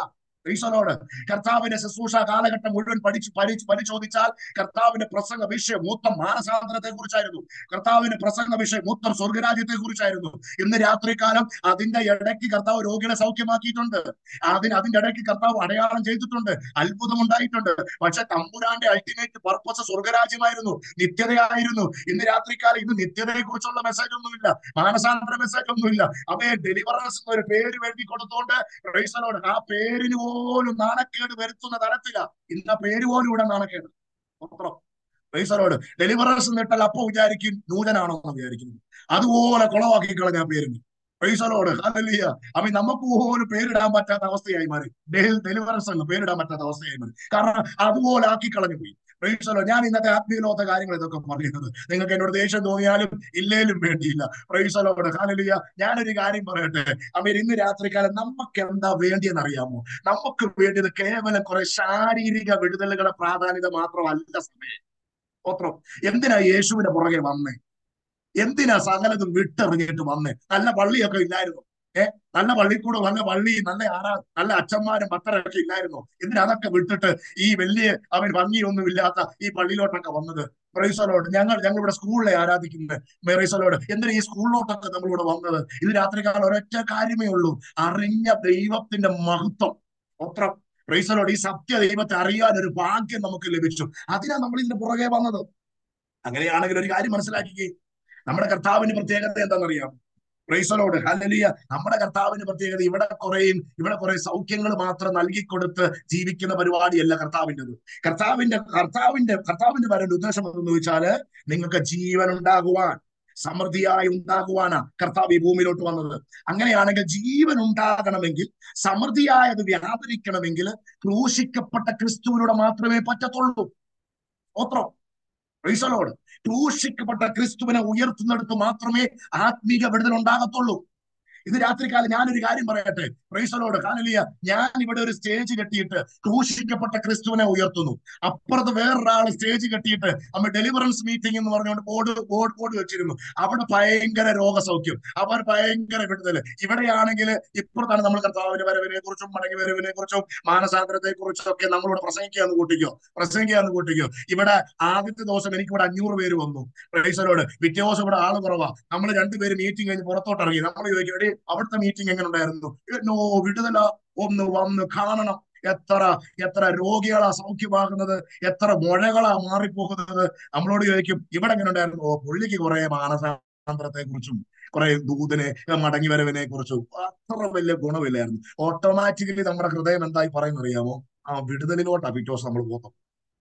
ഈശോനോട് കർത്താവിന്റെ ശുശ്രൂഷ കാലഘട്ടം മുഴുവൻ പഠിച്ച് പഠിച്ച് പരിശോധിച്ചാൽ കർത്താവിന്റെ പ്രസംഗ വിഷയം മൊത്തം മാനസാന്തരത്തെ കുറിച്ചായിരുന്നു കർത്താവിന്റെ പ്രസംഗ വിഷയം മൊത്തം സ്വർഗരാജ്യത്തെ കുറിച്ചായിരുന്നു ഇന്ന് രാത്രികാലം അതിന്റെ ഇടയ്ക്ക് കർത്താവ് രോഗികളെ സൗഖ്യമാക്കിയിട്ടുണ്ട് അതിന് അതിന്റെ ഇടയ്ക്ക് കർത്താവ് അടയാളം ചെയ്തിട്ടുണ്ട് അത്ഭുതം ഉണ്ടായിട്ടുണ്ട് പക്ഷെ തമ്പുരാന്റെ അൾട്ടിമേറ്റ് പർപ്പസ് സ്വർഗരാജ്യമായിരുന്നു നിത്യതയായിരുന്നു ഇന്ന് രാത്രികാലം ഇന്ന് നിത്യതയെ കുറിച്ചുള്ള മെസ്സേജ് ഒന്നുമില്ല മാനസാന്തര മെസ്സേജ് ഒന്നുമില്ല അവയെ ഡെലിവറൻസ് എന്നൊരു പേര് വേണ്ടി കൊടുത്തോണ്ട് പ്രൈസലോട് ആ പേരിന് പോലും നാണക്കേട് വരുത്തുന്ന തരത്തില ഇന്ന പേര് പോലും ഇവിടെ നാണക്കേട് മാത്രം പ്രൈസലോട് ഡെലിവറൻസ് എന്നിട്ടാൽ അപ്പൊ വിചാരിക്കും നൂതനാണോ എന്ന് വിചാരിക്കുന്നു അതുപോലെ കുളവാക്കി കളഞ്ഞ ആ പേരിന് പ്രൈസലോട് ഹല്ലേലൂയ അപ്പൊ നമുക്ക് പോലും പേരിടാൻ പറ്റാത്ത അവസ്ഥയായി മാറി ഡെലിവറൻസ് എന്ന് പേരിടാൻ പറ്റാത്ത അവസ്ഥയായി മാറി കാരണം അതുപോലെ ആക്കി കളഞ്ഞു പോയി പ്രൈസലോ ഞാൻ ഇന്നത്തെ ആത്മീയ ലോകത്തെ കാര്യങ്ങൾ ഇതൊക്കെ പറയുന്നത് നിങ്ങൾക്ക് എന്നോട് ദേഷ്യം തോന്നിയാലും ഇല്ലേലും വേണ്ടിയില്ല പ്രൈസലോട് ഹാലലിയ ഞാനൊരു കാര്യം പറയട്ടെ അവർ ഇന്ന് രാത്രികാലം നമുക്ക് എന്താ വേണ്ടിയെന്ന് അറിയാമോ നമുക്ക് വേണ്ടിയത് കേവലം കുറെ ശാരീരിക വിടുതലുകളുടെ പ്രാധാന്യത മാത്രമല്ല സമയം സ്തോത്രം എന്തിനാ യേശുവിന്റെ പുറകെ വന്നേ എന്തിനാ സകലതും വിട്ടെറിഞ്ഞിട്ട് വന്നേ നല്ല പള്ളിയൊക്കെ ഇല്ലായിരുന്നു ഏ നല്ല പള്ളിക്കൂടെ നല്ല പള്ളി നല്ല ആരാ നല്ല അച്ഛന്മാരും ഭക്തരൊക്കെ ഇല്ലായിരുന്നു എന്തിനാ അതൊക്കെ വിട്ടിട്ട് ഈ വലിയ അവൻ ഭംഗിയൊന്നും ഇല്ലാത്ത ഈ പള്ളിയിലോട്ടൊക്കെ വന്നത് പ്രൈസലോട് ഞങ്ങൾ ഞങ്ങൾ ഇവിടെ സ്കൂളിലെ ആരാധിക്കുന്നത് മെറൈസലോട് എന്തിനാ ഈ സ്കൂളിലോട്ടൊക്കെ നമ്മളിവിടെ വന്നത് ഇത് രാത്രികാലം ഒരൊറ്റ കാര്യമേ ഉള്ളൂ അറിഞ്ഞ ദൈവത്തിന്റെ മഹത്വം ഒത്രം പ്രൈസലോട് ഈ സത്യ ദൈവത്തെ അറിയാൻ ഒരു ഭാഗ്യം നമുക്ക് ലഭിച്ചു അതിനാ നമ്മൾ ഇതിന്റെ പുറകെ വന്നത് അങ്ങനെയാണെങ്കിൽ ഒരു കാര്യം മനസ്സിലാക്കിക്കേ നമ്മുടെ കർത്താവിന്റെ പ്രത്യേകത എന്താണെന്നറിയാം പ്രൈസലോട് ഹല്ലേലൂയ നമ്മുടെ കർത്താവിന്റെ പ്രത്യേകത ഇവിടെ കുറേയും ഇവിടെ കുറെ സൗഖ്യങ്ങൾ മാത്രം നൽകിക്കൊടുത്ത് ജീവിക്കുന്ന പരിപാടിയല്ല കർത്താവിൻ്റെത് കർത്താവിന്റെ കർത്താവിന്റെ കർത്താവിന്റെ വരേണ്ട ഉദ്ദേശം എന്ന് വെച്ചാല് നിങ്ങൾക്ക് ജീവൻ ഉണ്ടാകുവാൻ സമൃദ്ധിയായി ഉണ്ടാകുവാനാ കർത്താവ് ഈ ഭൂമിയിലോട്ട് വന്നത് അങ്ങനെയാണെങ്കിൽ ജീവൻ ഉണ്ടാകണമെങ്കിൽ സമൃദ്ധിയായത് വ്യാപരിക്കണമെങ്കിൽ ക്രൂശിക്കപ്പെട്ട ക്രിസ്തുവിലൂടെ മാത്രമേ പറ്റത്തുള്ളൂ ഓത്രം റീസലോട് ക്രൂശിക്കപ്പെട്ട ക്രിസ്തുവിനെ ഉയർത്തുന്നിടത്ത് മാത്രമേ ആത്മീക വിടുതൽ ഉണ്ടാകത്തുള്ളൂ ഇത് രാത്രികാലം ഞാനൊരു കാര്യം പറയട്ടെ പ്രൈസലോട് കാനലിയ ഞാൻ ഇവിടെ ഒരു സ്റ്റേജ് കെട്ടിയിട്ട് ക്രൂശിക്കപ്പെട്ട ക്രിസ്തുവിനെ ഉയർത്തുന്നു അപ്പുറത്ത് വേറൊരാൾ സ്റ്റേജ് കെട്ടിയിട്ട് നമ്മൾ ഡെലിവറൻസ് മീറ്റിംഗ് എന്ന് പറഞ്ഞുകൊണ്ട് ബോർഡ് ബോർഡ് ബോർഡ് വെച്ചിരുന്നു അവിടെ ഭയങ്കര രോഗസൗഖ്യം അവർ ഭയങ്കര വിടുതൽ ഇവിടെയാണെങ്കിൽ ഇപ്പുറത്താണ് നമ്മൾ കർത്താവിന്റെ വരവിനെ കുറിച്ചും മടങ്ങി വരവിനെ കുറിച്ചും മാനസാന്തരത്തെ കുറിച്ചും ഒക്കെ നമ്മളിവിടെ പ്രസംഗിക്കാന്ന് കൂട്ടിക്കോ പ്രസംഗിക്കാന്ന് കൂട്ടിക്കോ ഇവിടെ ആദ്യത്തെ ദിവസം എനിക്ക് ഇവിടെ അഞ്ഞൂറ് പേര് വന്നു പ്രൈസലോട് പിറ്റേ ദിവസം ഇവിടെ ആള് കുറവാ നമ്മൾ രണ്ടുപേര് മീറ്റിംഗ് കഴിഞ്ഞ് പുറത്തോട്ട് ഇറങ്ങി നമ്മൾ ചോദിക്കും എടീ അവിടുത്തെ മീറ്റിംഗ് എങ്ങനെ ഉണ്ടായിരുന്നു നോ വിടുതല ഒന്ന് വന്ന് കാണണം എത്ര എത്ര രോഗികളാ സൗഖ്യമാകുന്നത് എത്ര മുഴകളാ മാറിപ്പോകുന്നത് നമ്മളോട് ചോദിക്കും ഇവിടെ എങ്ങനെ ഉണ്ടായിരുന്നു ഓ പുള്ളിക്ക് കുറെ മാനസാന്തരത്തെ കുറിച്ചും കുറെ ദൂതനെ മടങ്ങി വരവിനെ കുറിച്ചും അത്ര വലിയ ഗുണമില്ലായിരുന്നു ഓട്ടോമാറ്റിക്കലി നമ്മുടെ ഹൃദയം എന്തായി പറയുന്ന അറിയാമോ ആ വിടുതലിലോട്ടാ പിറ്റോസ് നമ്മൾ പോകുന്നത്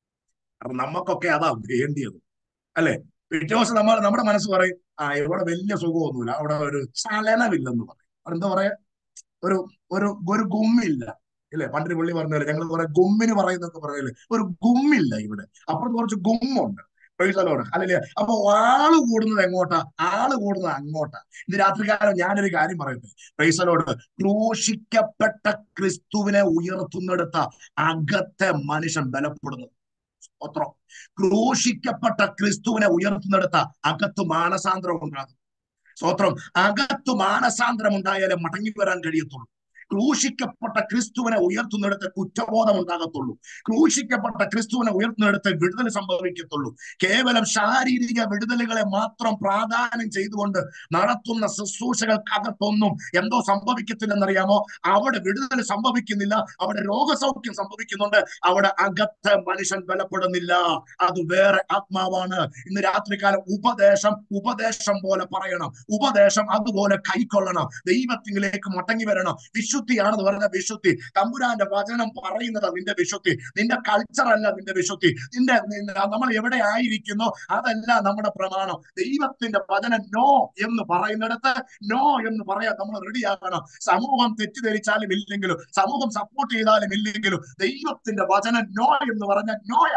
കാരണം നമുക്കൊക്കെ അതാ വേണ്ടിയത് അല്ലെ പിറ്റോസ് നമ്മൾ നമ്മുടെ മനസ്സ് പറയും ആ ഇവിടെ വലിയ സുഖമൊന്നുമില്ല അവിടെ ഒരു ചലനമില്ലെന്ന് പറയും എന്താ പറയാ ഒരു ഒരു ഒരു ഗുമ്മില്ല ഇല്ലേ പണ്ടൊരു പുള്ളി പറഞ്ഞല്ലേ ഞങ്ങൾ കുറെ ഗുമ്മിന് പറയുന്നൊക്കെ പറയല്ലേ ഒരു ഗുമ്മില്ല ഇവിടെ അപ്പുറത്ത് കുറച്ച് ഗുമ്മുണ്ട് പ്രൈസലോട് അല്ലല്ലേ അപ്പൊ ആള് കൂടുന്നത് എങ്ങോട്ടാ ആള് കൂടുന്നത് അങ്ങോട്ടാ ഇന്ന് രാത്രികാലം ഞാനൊരു കാര്യം പറയട്ടെ പ്രൈസലോട് ക്രൂശിക്കപ്പെട്ട ക്രിസ്തുവിനെ ഉയർത്തുന്നിടത്ത അകത്തെ മനുഷ്യൻ ബലപ്പെടുന്നു സ്തോത്രം ക്രൂശിക്കപ്പെട്ട ക്രിസ്തുവിനെ ഉയർത്തുന്നിടത്ത അകത്ത് മാനസാന്തരം ഉണ്ടാകും സ്തോത്രം അകത്ത് മാനസാന്തരം ഉണ്ടായാലേ മടങ്ങി വരാൻ കഴിയത്തുള്ളൂ ക്രൂശിക്കപ്പെട്ട ക്രിസ്തുവിനെ ഉയർത്തുന്നിടത്ത് കുറ്റബോധം ഉണ്ടാകത്തുള്ളൂ ക്രൂശിക്കപ്പെട്ട ക്രിസ്തുവിനെ ഉയർത്തുന്നിടത്ത് വിടുതൽ സംഭവിക്കത്തുള്ളൂ കേവലം ശാരീരിക വിടുതലുകളെ മാത്രം പ്രാധാന്യം ചെയ്തുകൊണ്ട് നടത്തുന്ന ശുശ്രൂഷകൾക്കകത്തൊന്നും എന്തോ സംഭവിക്കത്തില്ലെന്നറിയാമോ അവിടെ വിടുതൽ സംഭവിക്കുന്നില്ല അവിടെ രോഗസൗഖ്യം സംഭവിക്കുന്നുണ്ട് അവിടെ അകത്തെ മനുഷ്യൻ ബലപ്പെടുന്നില്ല അത് വേറെ ആത്മാവാണ് ഇന്ന് രാത്രികാലം ഉപദേശം ഉപദേശം പോലെ പറയണം ഉപദേശം അതുപോലെ കൈക്കൊള്ളണം ദൈവത്തിലേക്ക് മടങ്ങി വരണം വിശുദ്ധിയാണെന്ന് പറഞ്ഞ വിശുദ്ധി തമ്പുരാന്റെ വചനം പറയുന്നത് നിന്റെ വിശുദ്ധി നിന്റെ കൾച്ചർ അല്ല നിന്റെ വിശുദ്ധി നിന്റെ നമ്മൾ എവിടെ ആയിരിക്കുന്നോ അതല്ല നമ്മുടെ പ്രമാണം ദൈവത്തിന്റെ വചനം നോ എന്ന് പറയുന്നിടത്ത് നോ എന്ന് പറയാൻ നമ്മൾ റെഡിയാകണം സമൂഹം തെറ്റിദ്ധരിച്ചാലും ഇല്ലെങ്കിലും സമൂഹം സപ്പോർട്ട് ചെയ്താലും ഇല്ലെങ്കിലും ദൈവത്തിന്റെ വചനം നോ എന്ന് പറഞ്ഞ നോയ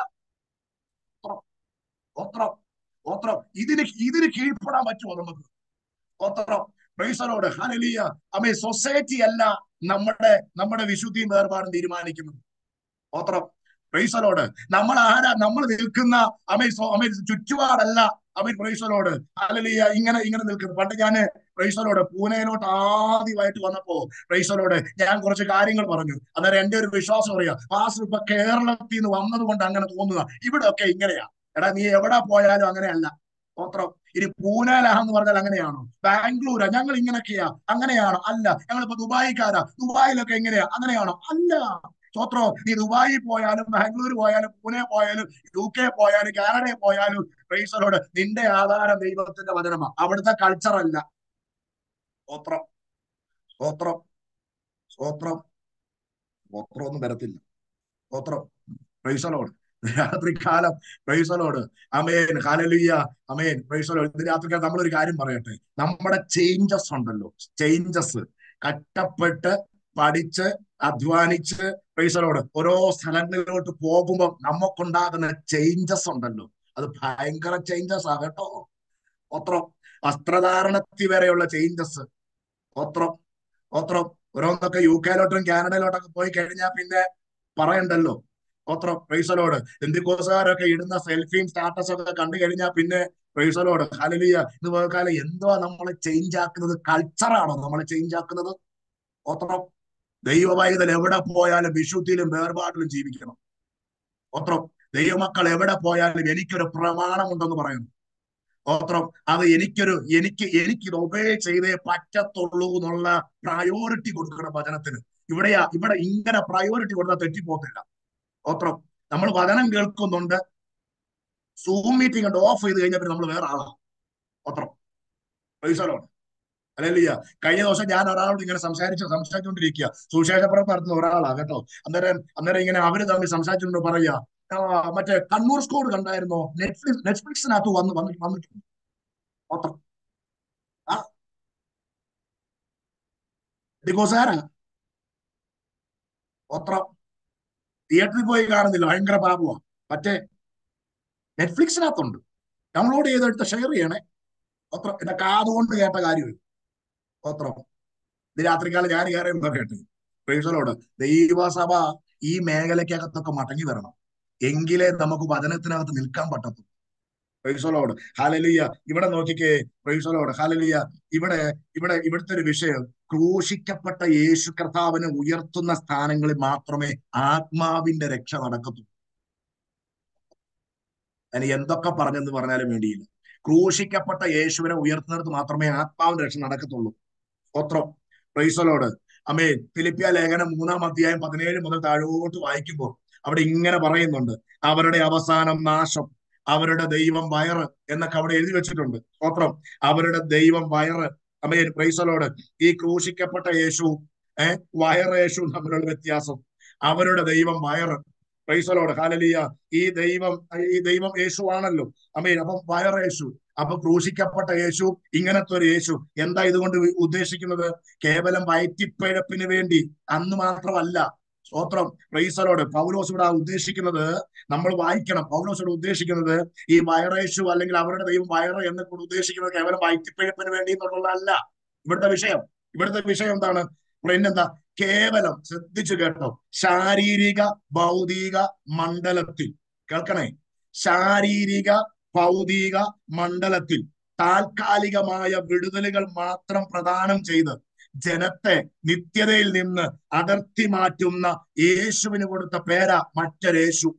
ഓത്രം ഓത്രം ഇതിന് ഇതിന് കീഴ്പ്പെടാൻ പറ്റുമോ നമുക്ക് ഓത്രം പ്രൈസലോട് ഹനലിയ അമ്മേ സൊസൈറ്റി അല്ല നമ്മുടെ നമ്മുടെ വിശുദ്ധിയും വേർപാടും തീരുമാനിക്കുന്നത് ഓത്രം പ്രൈസലോട് നമ്മൾ ആരാ നമ്മൾ നിൽക്കുന്ന അമേ അമേ ചുറ്റുപാടല്ല അമേ പ്രൈസലോട് അല്ലല്ല ഇങ്ങനെ ഇങ്ങനെ നിൽക്കുന്നു പണ്ട് ഞാന് പ്രൈസലോട് പൂനെയിലോട്ട് ആദ്യമായിട്ട് വന്നപ്പോ പ്രൈസലോട് ഞാൻ കുറച്ച് കാര്യങ്ങൾ പറഞ്ഞു അന്നേരം എന്റെ ഒരു വിശ്വാസം പറയാ പാസ്റ്റർ ഇപ്പൊ കേരളത്തിൽ നിന്ന് വന്നത് കൊണ്ട് അങ്ങനെ തോന്നുക ഇവിടെ ഒക്കെ ഇങ്ങനെയാ എടാ നീ എവിടെ പോയാലും അങ്ങനെയല്ല സ്തോത്രം ഇനി പൂനെയിലാന്ന് പറഞ്ഞാൽ അങ്ങനെയാണോ ബാംഗ്ലൂരാ ഞങ്ങൾ ഇങ്ങനെയൊക്കെയാ അങ്ങനെയാണോ അല്ല ഞങ്ങളിപ്പോ ദുബായിക്കാരാ ദുബായിലൊക്കെ എങ്ങനെയാ അങ്ങനെയാണോ അല്ല സ്തോത്രോ നീ ദുബായിൽ പോയാലും ബാംഗ്ലൂർ പോയാലും പൂനെ പോയാലും യു കെ പോയാലും കാനഡയിൽ പോയാലും പ്രൈസലോട് നിന്റെ ആധാരം ദൈവത്തിന്റെ വചനമാ അവിടുത്തെ കൾച്ചർ അല്ല സ്തോത്രം സ്തോത്രം സ്തോത്രം സ്തോത്രം ഒന്നും വരത്തില്ല സ്തോത്രം പ്രൈസലോട് രാത്രികാലം പ്രൈസലോട് അമേൻ ഹാലലിയ അമേൻ പ്രൈസലോട് ഇത് രാത്രികാലം നമ്മളൊരു കാര്യം പറയട്ടെ നമ്മുടെ ചേഞ്ചസ് ഉണ്ടല്ലോ ചേഞ്ചസ് കഷ്ടപ്പെട്ട് പഠിച്ച് അധ്വാനിച്ച് പ്രൈസലോട് ഓരോ സ്ഥലങ്ങളിലോട്ട് പോകുമ്പോൾ നമുക്കുണ്ടാകുന്ന ചേഞ്ചസ് ഉണ്ടല്ലോ അത് ഭയങ്കര ചേഞ്ചസ് ആ കേട്ടോ ഒത്രം വസ്ത്രധാരണത്തിൽ വരെയുള്ള ചേഞ്ചസ് ഒത്രം ഒത്രം ഓരോന്നൊക്കെ യു കെയിലോട്ടും കാനഡയിലോട്ടൊക്കെ പോയി കഴിഞ്ഞാൽ പിന്നെ പറയണ്ടല്ലോ ഒത്രം പ്രൈസലോട് എന്തിക്കോസുകാരൊക്കെ ഇടുന്ന സെൽഫിയും സ്റ്റാറ്റസ് ഒക്കെ കണ്ടു കഴിഞ്ഞാൽ പിന്നെ പ്രൈസലോട് ഹലലിയ ഇന്ന് പോകാലം എന്തോ നമ്മളെ ചേഞ്ച് ആക്കുന്നത് കൾച്ചറാണോ നമ്മളെ ചേഞ്ച് ആക്കുന്നത് ഒത്രം ദൈവവൈതൽ എവിടെ പോയാലും വിശുദ്ധിയിലും വേർപാടിലും ജീവിക്കണം ഒത്രം ദൈവമക്കൾ എവിടെ പോയാലും എനിക്കൊരു പ്രമാണമുണ്ടെന്ന് പറയുന്നു ഓത്രം അത് എനിക്കൊരു എനിക്ക് എനിക്ക് ഇത് ഒബേ ചെയ്തേ പറ്റത്തുള്ളൂ എന്നുള്ള പ്രയോറിറ്റി കൊടുക്കണം വചനത്തിന് ഇവിടെയാ ഇവിടെ ഇങ്ങനെ പ്രയോറിറ്റി കൊടുത്താൽ തെറ്റിപ്പോത്തില്ല ഓത്രം നമ്മൾ വചനം കേൾക്കുന്നുണ്ട് സൂം മീറ്റിംഗ് കണ്ട് ഓഫ് ചെയ്ത് കഴിഞ്ഞാൽ പിന്നെ നമ്മൾ വേറെ ആളാ ഓത്രം പൈസലോട് അല്ലല്ല കഴിഞ്ഞ ദിവസം ഞാൻ ഒരാളോട് ഇങ്ങനെ സംസാരിച്ച് സംസാരിച്ചുകൊണ്ടിരിക്കുക സുശേഷപ്പുറം നടത്തുന്ന ഒരാളാ കേട്ടോ അന്നേരം അന്നേരം ഇങ്ങനെ അവര് തമ്മിൽ സംസാരിച്ചുകൊണ്ട് പറയാ മറ്റേ കണ്ണൂർ സ്കോഡ് കണ്ടായിരുന്നോ നെറ്റ്ഫ്ലിക്സ് നെറ്റ്ഫ്ലിക്സിനകത്ത് വന്ന് വന്ന് വന്നിട്ടുണ്ട് ഓത്രം ആ ഡിക്കോസാരാ ഓത്രം തിയേറ്ററിൽ പോയി കാണുന്നില്ല ഭയങ്കര പാപമാ മറ്റേ നെറ്റ്ഫ്ലിക്സിനകത്തുണ്ട് ഡൗൺലോഡ് ചെയ്തെടുത്ത് ഷെയർ ചെയ്യണേ ഓത്രം എന്റെ കാതുകൊണ്ട് കേട്ട കാര്യം ഓത്രം ഇത് രാത്രികാലം ഞാൻ കയറിയുമ്പോ കേട്ടു പ്രേക്ഷകരോട് ദൈവസഭ ഈ മേഖലയ്ക്കകത്തൊക്കെ മടങ്ങി വരണം എങ്കിലേ നമുക്ക് വചനത്തിനകത്ത് നിൽക്കാൻ പറ്റത്തുള്ളൂ പ്രൈസലോട് ഹാലലിയ ഇവിടെ നോക്കിക്കേ പ്രൈസലോട് ഹാലലിയ ഇവിടെ ഇവിടെ ഇവിടുത്തെ ഒരു വിഷയം ക്രൂശിക്കപ്പെട്ട യേശു കർത്താവിനെ ഉയർത്തുന്ന സ്ഥാനങ്ങളിൽ മാത്രമേ ആത്മാവിന്റെ രക്ഷ നടക്കത്തുള്ളൂ അതിന് എന്തൊക്കെ പറഞ്ഞെന്ന് പറഞ്ഞാലും വേണ്ടിയില്ല ക്രൂശിക്കപ്പെട്ട യേശുവിനെ ഉയർത്തുന്നിടത്ത് മാത്രമേ ആത്മാവിന്റെ രക്ഷ നടക്കത്തുള്ളൂ സ്തോത്രം പ്രൈസലോട് അമേ ഫിലിപ്പിയ ലേഖനം മൂന്നാം അധ്യായം പതിനേഴ് മുതൽ താഴോട്ട് വായിക്കുമ്പോൾ അവിടെ ഇങ്ങനെ പറയുന്നുണ്ട് അവരുടെ അവസാനം നാശം അവരുടെ ദൈവം വയറ് എന്നൊക്കെ അവിടെ എഴുതി വെച്ചിട്ടുണ്ട് സ്തോത്രം അവരുടെ ദൈവം വയറ് അമേൻ പ്രൈസലോട് ഈ ക്രൂശിക്കപ്പെട്ട യേശു ഏഹ് വയറ് യേശു തമ്മിലുള്ള വ്യത്യാസം അവരുടെ ദൈവം വയറ് പ്രൈസലോട് ഹാലലിയ ഈ ദൈവം ഈ ദൈവം യേശു ആണല്ലോ അമേൻ അപ്പം വയറ് യേശു അപ്പൊ ക്രൂശിക്കപ്പെട്ട യേശു ഇങ്ങനത്തെ ഒരു യേശു എന്താ ഇതുകൊണ്ട് ഉദ്ദേശിക്കുന്നത് കേവലം വയറ്റിപ്പഴപ്പിന് വേണ്ടി അന്ന് മാത്രമല്ല സ്തോത്രം പ്രൈസലോട് പൗലോസ് ഇവിടെ ഉദ്ദേശിക്കുന്നത് നമ്മൾ വായിക്കണം പൗലോസ് ഇവിടെ ഉദ്ദേശിക്കുന്നത് ഈ വയറേശു അല്ലെങ്കിൽ അവരുടെ ദൈവം വയറ് എന്നൊക്കെ ഉദ്ദേശിക്കുന്നത് കേവലം വയറ്റിപ്പഴപ്പിന് വേണ്ടി എന്നുള്ളതല്ല ഇവിടുത്തെ വിഷയം ഇവിടുത്തെ വിഷയം എന്താണ് പിന്നെന്താ കേവലം ശ്രദ്ധിച്ചു കേട്ടോ ശാരീരിക ഭൗതിക മണ്ഡലത്തിൽ കേൾക്കണേ ശാരീരിക ഭൗതിക മണ്ഡലത്തിൽ താൽക്കാലികമായ വിടുതലുകൾ മാത്രം പ്രദാനം ചെയ്ത് ജനത്തെ നിത്യതയിൽ നിന്ന് അടർത്തി മാറ്റുന്ന യേശുവിന് കൊടുത്ത പേരാ മറ്റൊരേശു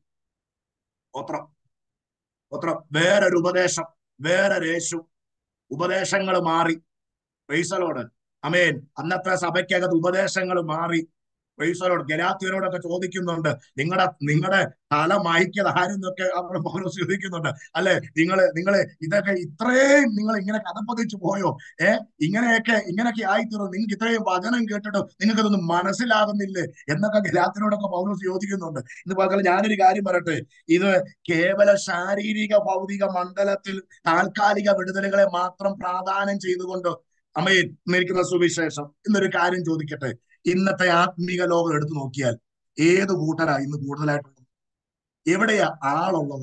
ഒത്രം ഒത്രം വേറൊരു ഉപദേശം വേറൊരു യേശു ഉപദേശങ്ങൾ മാറി പൈസലോട് അമേൻ അന്നത്തെ സഭയ്ക്കകത്ത് ഉപദേശങ്ങൾ മാറി പൈസലോട് ഗലാത്തിയരോടൊക്കെ ചോദിക്കുന്നുണ്ട് നിങ്ങളുടെ നിങ്ങളുടെ തല മായ്ക്കത് ആരെന്നൊക്കെ അവിടെ പൗലോസ് ചോദിക്കുന്നുണ്ട് അല്ലെ നിങ്ങള് നിങ്ങള് ഇതൊക്കെ ഇത്രയും നിങ്ങൾ ഇങ്ങനെ കഥപ്പതിച്ചു പോയോ ഏ ഇങ്ങനെയൊക്കെ ഇങ്ങനെയൊക്കെ ആയിത്തീർന്നു നിങ്ങൾക്ക് ഇത്രയും വചനം കേട്ടിട്ട് നിങ്ങൾക്ക് ഇതൊന്നും മനസ്സിലാകുന്നില്ലേ എന്നൊക്കെ ഗലാത്തിനോടൊക്കെ പൗലോസ് ചോദിക്കുന്നുണ്ട് ഇന്ന് പകരം ഞാനൊരു കാര്യം പറയട്ടെ ഇത് കേവല ശാരീരിക ഭൗതിക മണ്ഡലത്തിൽ താൽക്കാലിക വിടുതലുകളെ മാത്രം പ്രാധാന്യം ചെയ്തുകൊണ്ട് അമ്മയിൽ നിൽക്കുന്ന സുവിശേഷം എന്നൊരു കാര്യം ചോദിക്കട്ടെ ഇന്നത്തെ ആത്മീക ലോകം എടുത്തു നോക്കിയാൽ ഏത് കൂട്ടരാ ഇന്ന് കൂടുതലായിട്ടുള്ളത് എവിടെയാ ആളുള്ളത്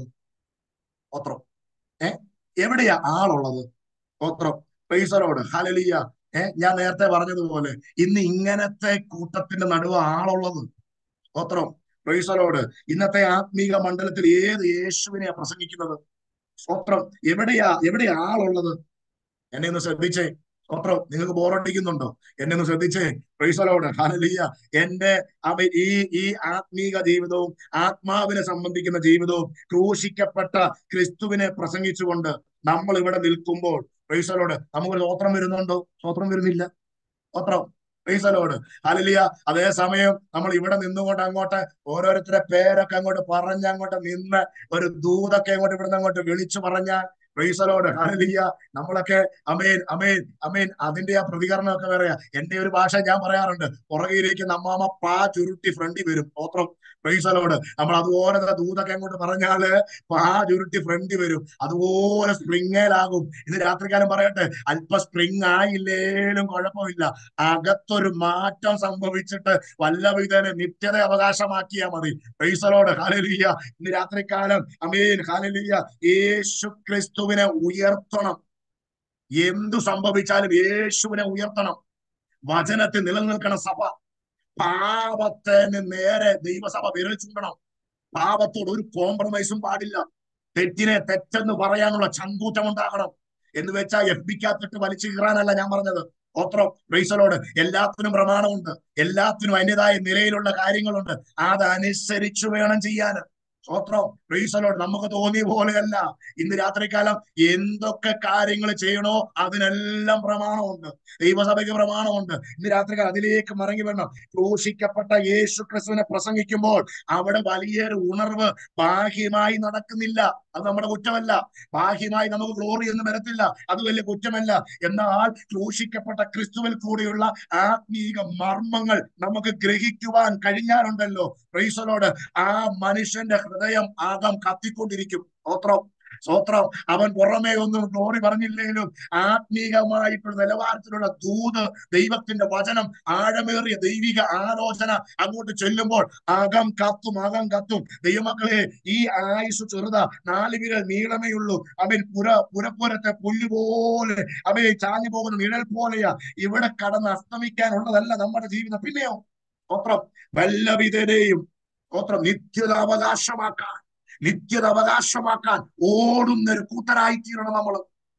ഓത്രം ഏ എവിടെയാ ആളുള്ളത് ഓത്രം പൈസറോട് ഹലലിയ ഏ ഞാൻ നേരത്തെ പറഞ്ഞതുപോലെ ഇന്ന് ഇങ്ങനത്തെ കൂട്ടത്തിന്റെ നടുവ് ആളുള്ളത് ഓത്രം പ്രൈസലോട് ഇന്നത്തെ ആത്മീക മണ്ഡലത്തിൽ ഏത് യേശുവിനെയാ പ്രസംഗിക്കുന്നത് സ്വത്രം എവിടെയാ എവിടെയാ ആളുള്ളത് എന്നെ ഒന്ന് ശ്രദ്ധിച്ചേ സ്വത്രം നിങ്ങൾക്ക് ബോറടിക്കുന്നുണ്ടോ എന്നെ ഒന്ന് ശ്രദ്ധിച്ചേ പ്രൈസലോട് ഹാലലിയ എന്റെ അവ ഈ ഈ ആത്മീക ജീവിതവും ആത്മാവിനെ സംബന്ധിക്കുന്ന ജീവിതവും ക്രൂശിക്കപ്പെട്ട ക്രിസ്തുവിനെ പ്രസംഗിച്ചുകൊണ്ട് നമ്മൾ ഇവിടെ നിൽക്കുമ്പോൾ പ്രൈസലോട് നമുക്ക് സ്വത്രം വരുന്നുണ്ടോ സ്വത്രം വരുന്നില്ല സ്വത്രം പ്രൈസലോട് ഹാലലിയ അതേസമയം നമ്മൾ ഇവിടെ നിന്നുകൊണ്ട് അങ്ങോട്ട് ഓരോരുത്തരുടെ പേരൊക്കെ അങ്ങോട്ട് പറഞ്ഞ് അങ്ങോട്ട് നിന്ന് ഒരു ദൂതൊക്കെ അങ്ങോട്ട് ഇവിടുന്ന് അങ്ങോട്ട് വിളിച്ചു പറഞ്ഞാൽ പ്രൈസലോട് ഹാലലിയ നമ്മളൊക്കെ അമേൻ അമേൻ അമേൻ അതിന്റെ ആ പ്രതികരണമൊക്കെ പറയാ എന്റെ ഒരു ഭാഷ ഞാൻ പറയാറുണ്ട് പുറകിലേക്ക് നമ്മാമ പാ ചുരുട്ടി ഫ്രണ്ടിൽ വരും ഓത്രം പ്രൈസലോട് നമ്മൾ അതുപോലെ തന്നെ ദൂതൊക്കെ അങ്ങോട്ട് പറഞ്ഞാല് പാ ചുരുട്ടി ഫ്രണ്ടിൽ വരും അതുപോലെ സ്പ്രിങ്ങേലാകും ഇന്ന് രാത്രികാലം പറയട്ടെ അല്പ സ്പ്രിങ് ആയില്ലേലും കുഴപ്പമില്ല അകത്തൊരു മാറ്റം സംഭവിച്ചിട്ട് വല്ലവിധനെ നിത്യത അവകാശമാക്കിയാൽ മതി പ്രൈസലോട് ഹാലലിയ ഇന്ന് രാത്രികാലം അമീൻ ഹാലലിയ യേശു ക്രിസ്തുവിനെ ഉയർത്തണം എന്തു സംഭവിച്ചാലും യേശുവിനെ ഉയർത്തണം വചനത്തിൽ നിലനിൽക്കണം സഭ പാപത്തിന് നേരെ ദൈവസഭ വിരൽ ചൂണ്ടണം പാപത്തോട് ഒരു കോംപ്രമൈസും പാടില്ല തെറ്റിനെ തെറ്റെന്ന് പറയാനുള്ള ചങ്കൂറ്റം ഉണ്ടാകണം എന്ന് വെച്ചാൽ എഫ് ബിക്കകത്തിട്ട് വലിച്ചു കീറാനല്ല ഞാൻ പറഞ്ഞത് ഓത്രം റീസലോട് എല്ലാത്തിനും പ്രമാണമുണ്ട് എല്ലാത്തിനും അതിൻ്റെതായ നിലയിലുള്ള കാര്യങ്ങളുണ്ട് അതനുസരിച്ച് വേണം ചെയ്യാൻ സ്വത്രം റീസലോട് നമുക്ക് തോന്നിയ പോലെയല്ല ഇന്ന് രാത്രികാലം എന്തൊക്കെ കാര്യങ്ങൾ ചെയ്യണോ അതിനെല്ലാം പ്രമാണമുണ്ട് ദൈവസഭയ്ക്ക് പ്രമാണമുണ്ട് ഇന്ന് രാത്രികാലം അതിലേക്ക് മടങ്ങി വരണം ക്രൂശിക്കപ്പെട്ട യേശു ക്രിസ്തുവിനെ പ്രസംഗിക്കുമ്പോൾ അവിടെ വലിയൊരു ഉണർവ് ബാഹ്യമായി നടക്കുന്നില്ല അത് നമ്മുടെ കുറ്റമല്ല ബാഹ്യമായി നമുക്ക് ഗ്ലോറി ഒന്നും വരത്തില്ല അത് വലിയ കുറ്റമല്ല എന്നാൽ ക്രൂശിക്കപ്പെട്ട ക്രിസ്തുവിൽ കൂടിയുള്ള ആത്മീക മർമ്മങ്ങൾ നമുക്ക് ഗ്രഹിക്കുവാൻ കഴിഞ്ഞാലുണ്ടല്ലോ റീസലോട് ആ മനുഷ്യന്റെ ഹൃദയം ആകം കത്തിക്കൊണ്ടിരിക്കും സ്തോത്രം സ്തോത്രം അവൻ പുറമേ ഒന്നും ഗ്ലോറി പറഞ്ഞില്ലെങ്കിലും ആത്മീകമായിട്ടുള്ള നിലവാരത്തിലുള്ള ദൂത് ദൈവത്തിന്റെ വചനം ആഴമേറിയ ദൈവിക ആലോചന അങ്ങോട്ട് ചെല്ലുമ്പോൾ അകം കത്തും അകം കത്തും ദൈവമക്കളെ ഈ ആയുസ് ചെറുത നാല് വിരൽ നീളമേ ഉള്ളൂ അവൻ പുര പുരപ്പുരത്തെ പുല്ലുപോലെ അവയെ ചാഞ്ഞു പോകുന്ന നിഴൽ പോലെയാ ഇവിടെ കടന്ന് അസ്തമിക്കാനുള്ളതല്ല നമ്മുടെ ജീവിതം പിന്നെയോ സ്തോത്രം വല്ലവിധരെയും സ്തോത്രം നിത്യത അവകാശമാക്കാൻ നിത്യത അവകാശമാക്കാൻ ഓടുന്ന ഒരു കൂട്ടരായി തീരണം നമ്മൾ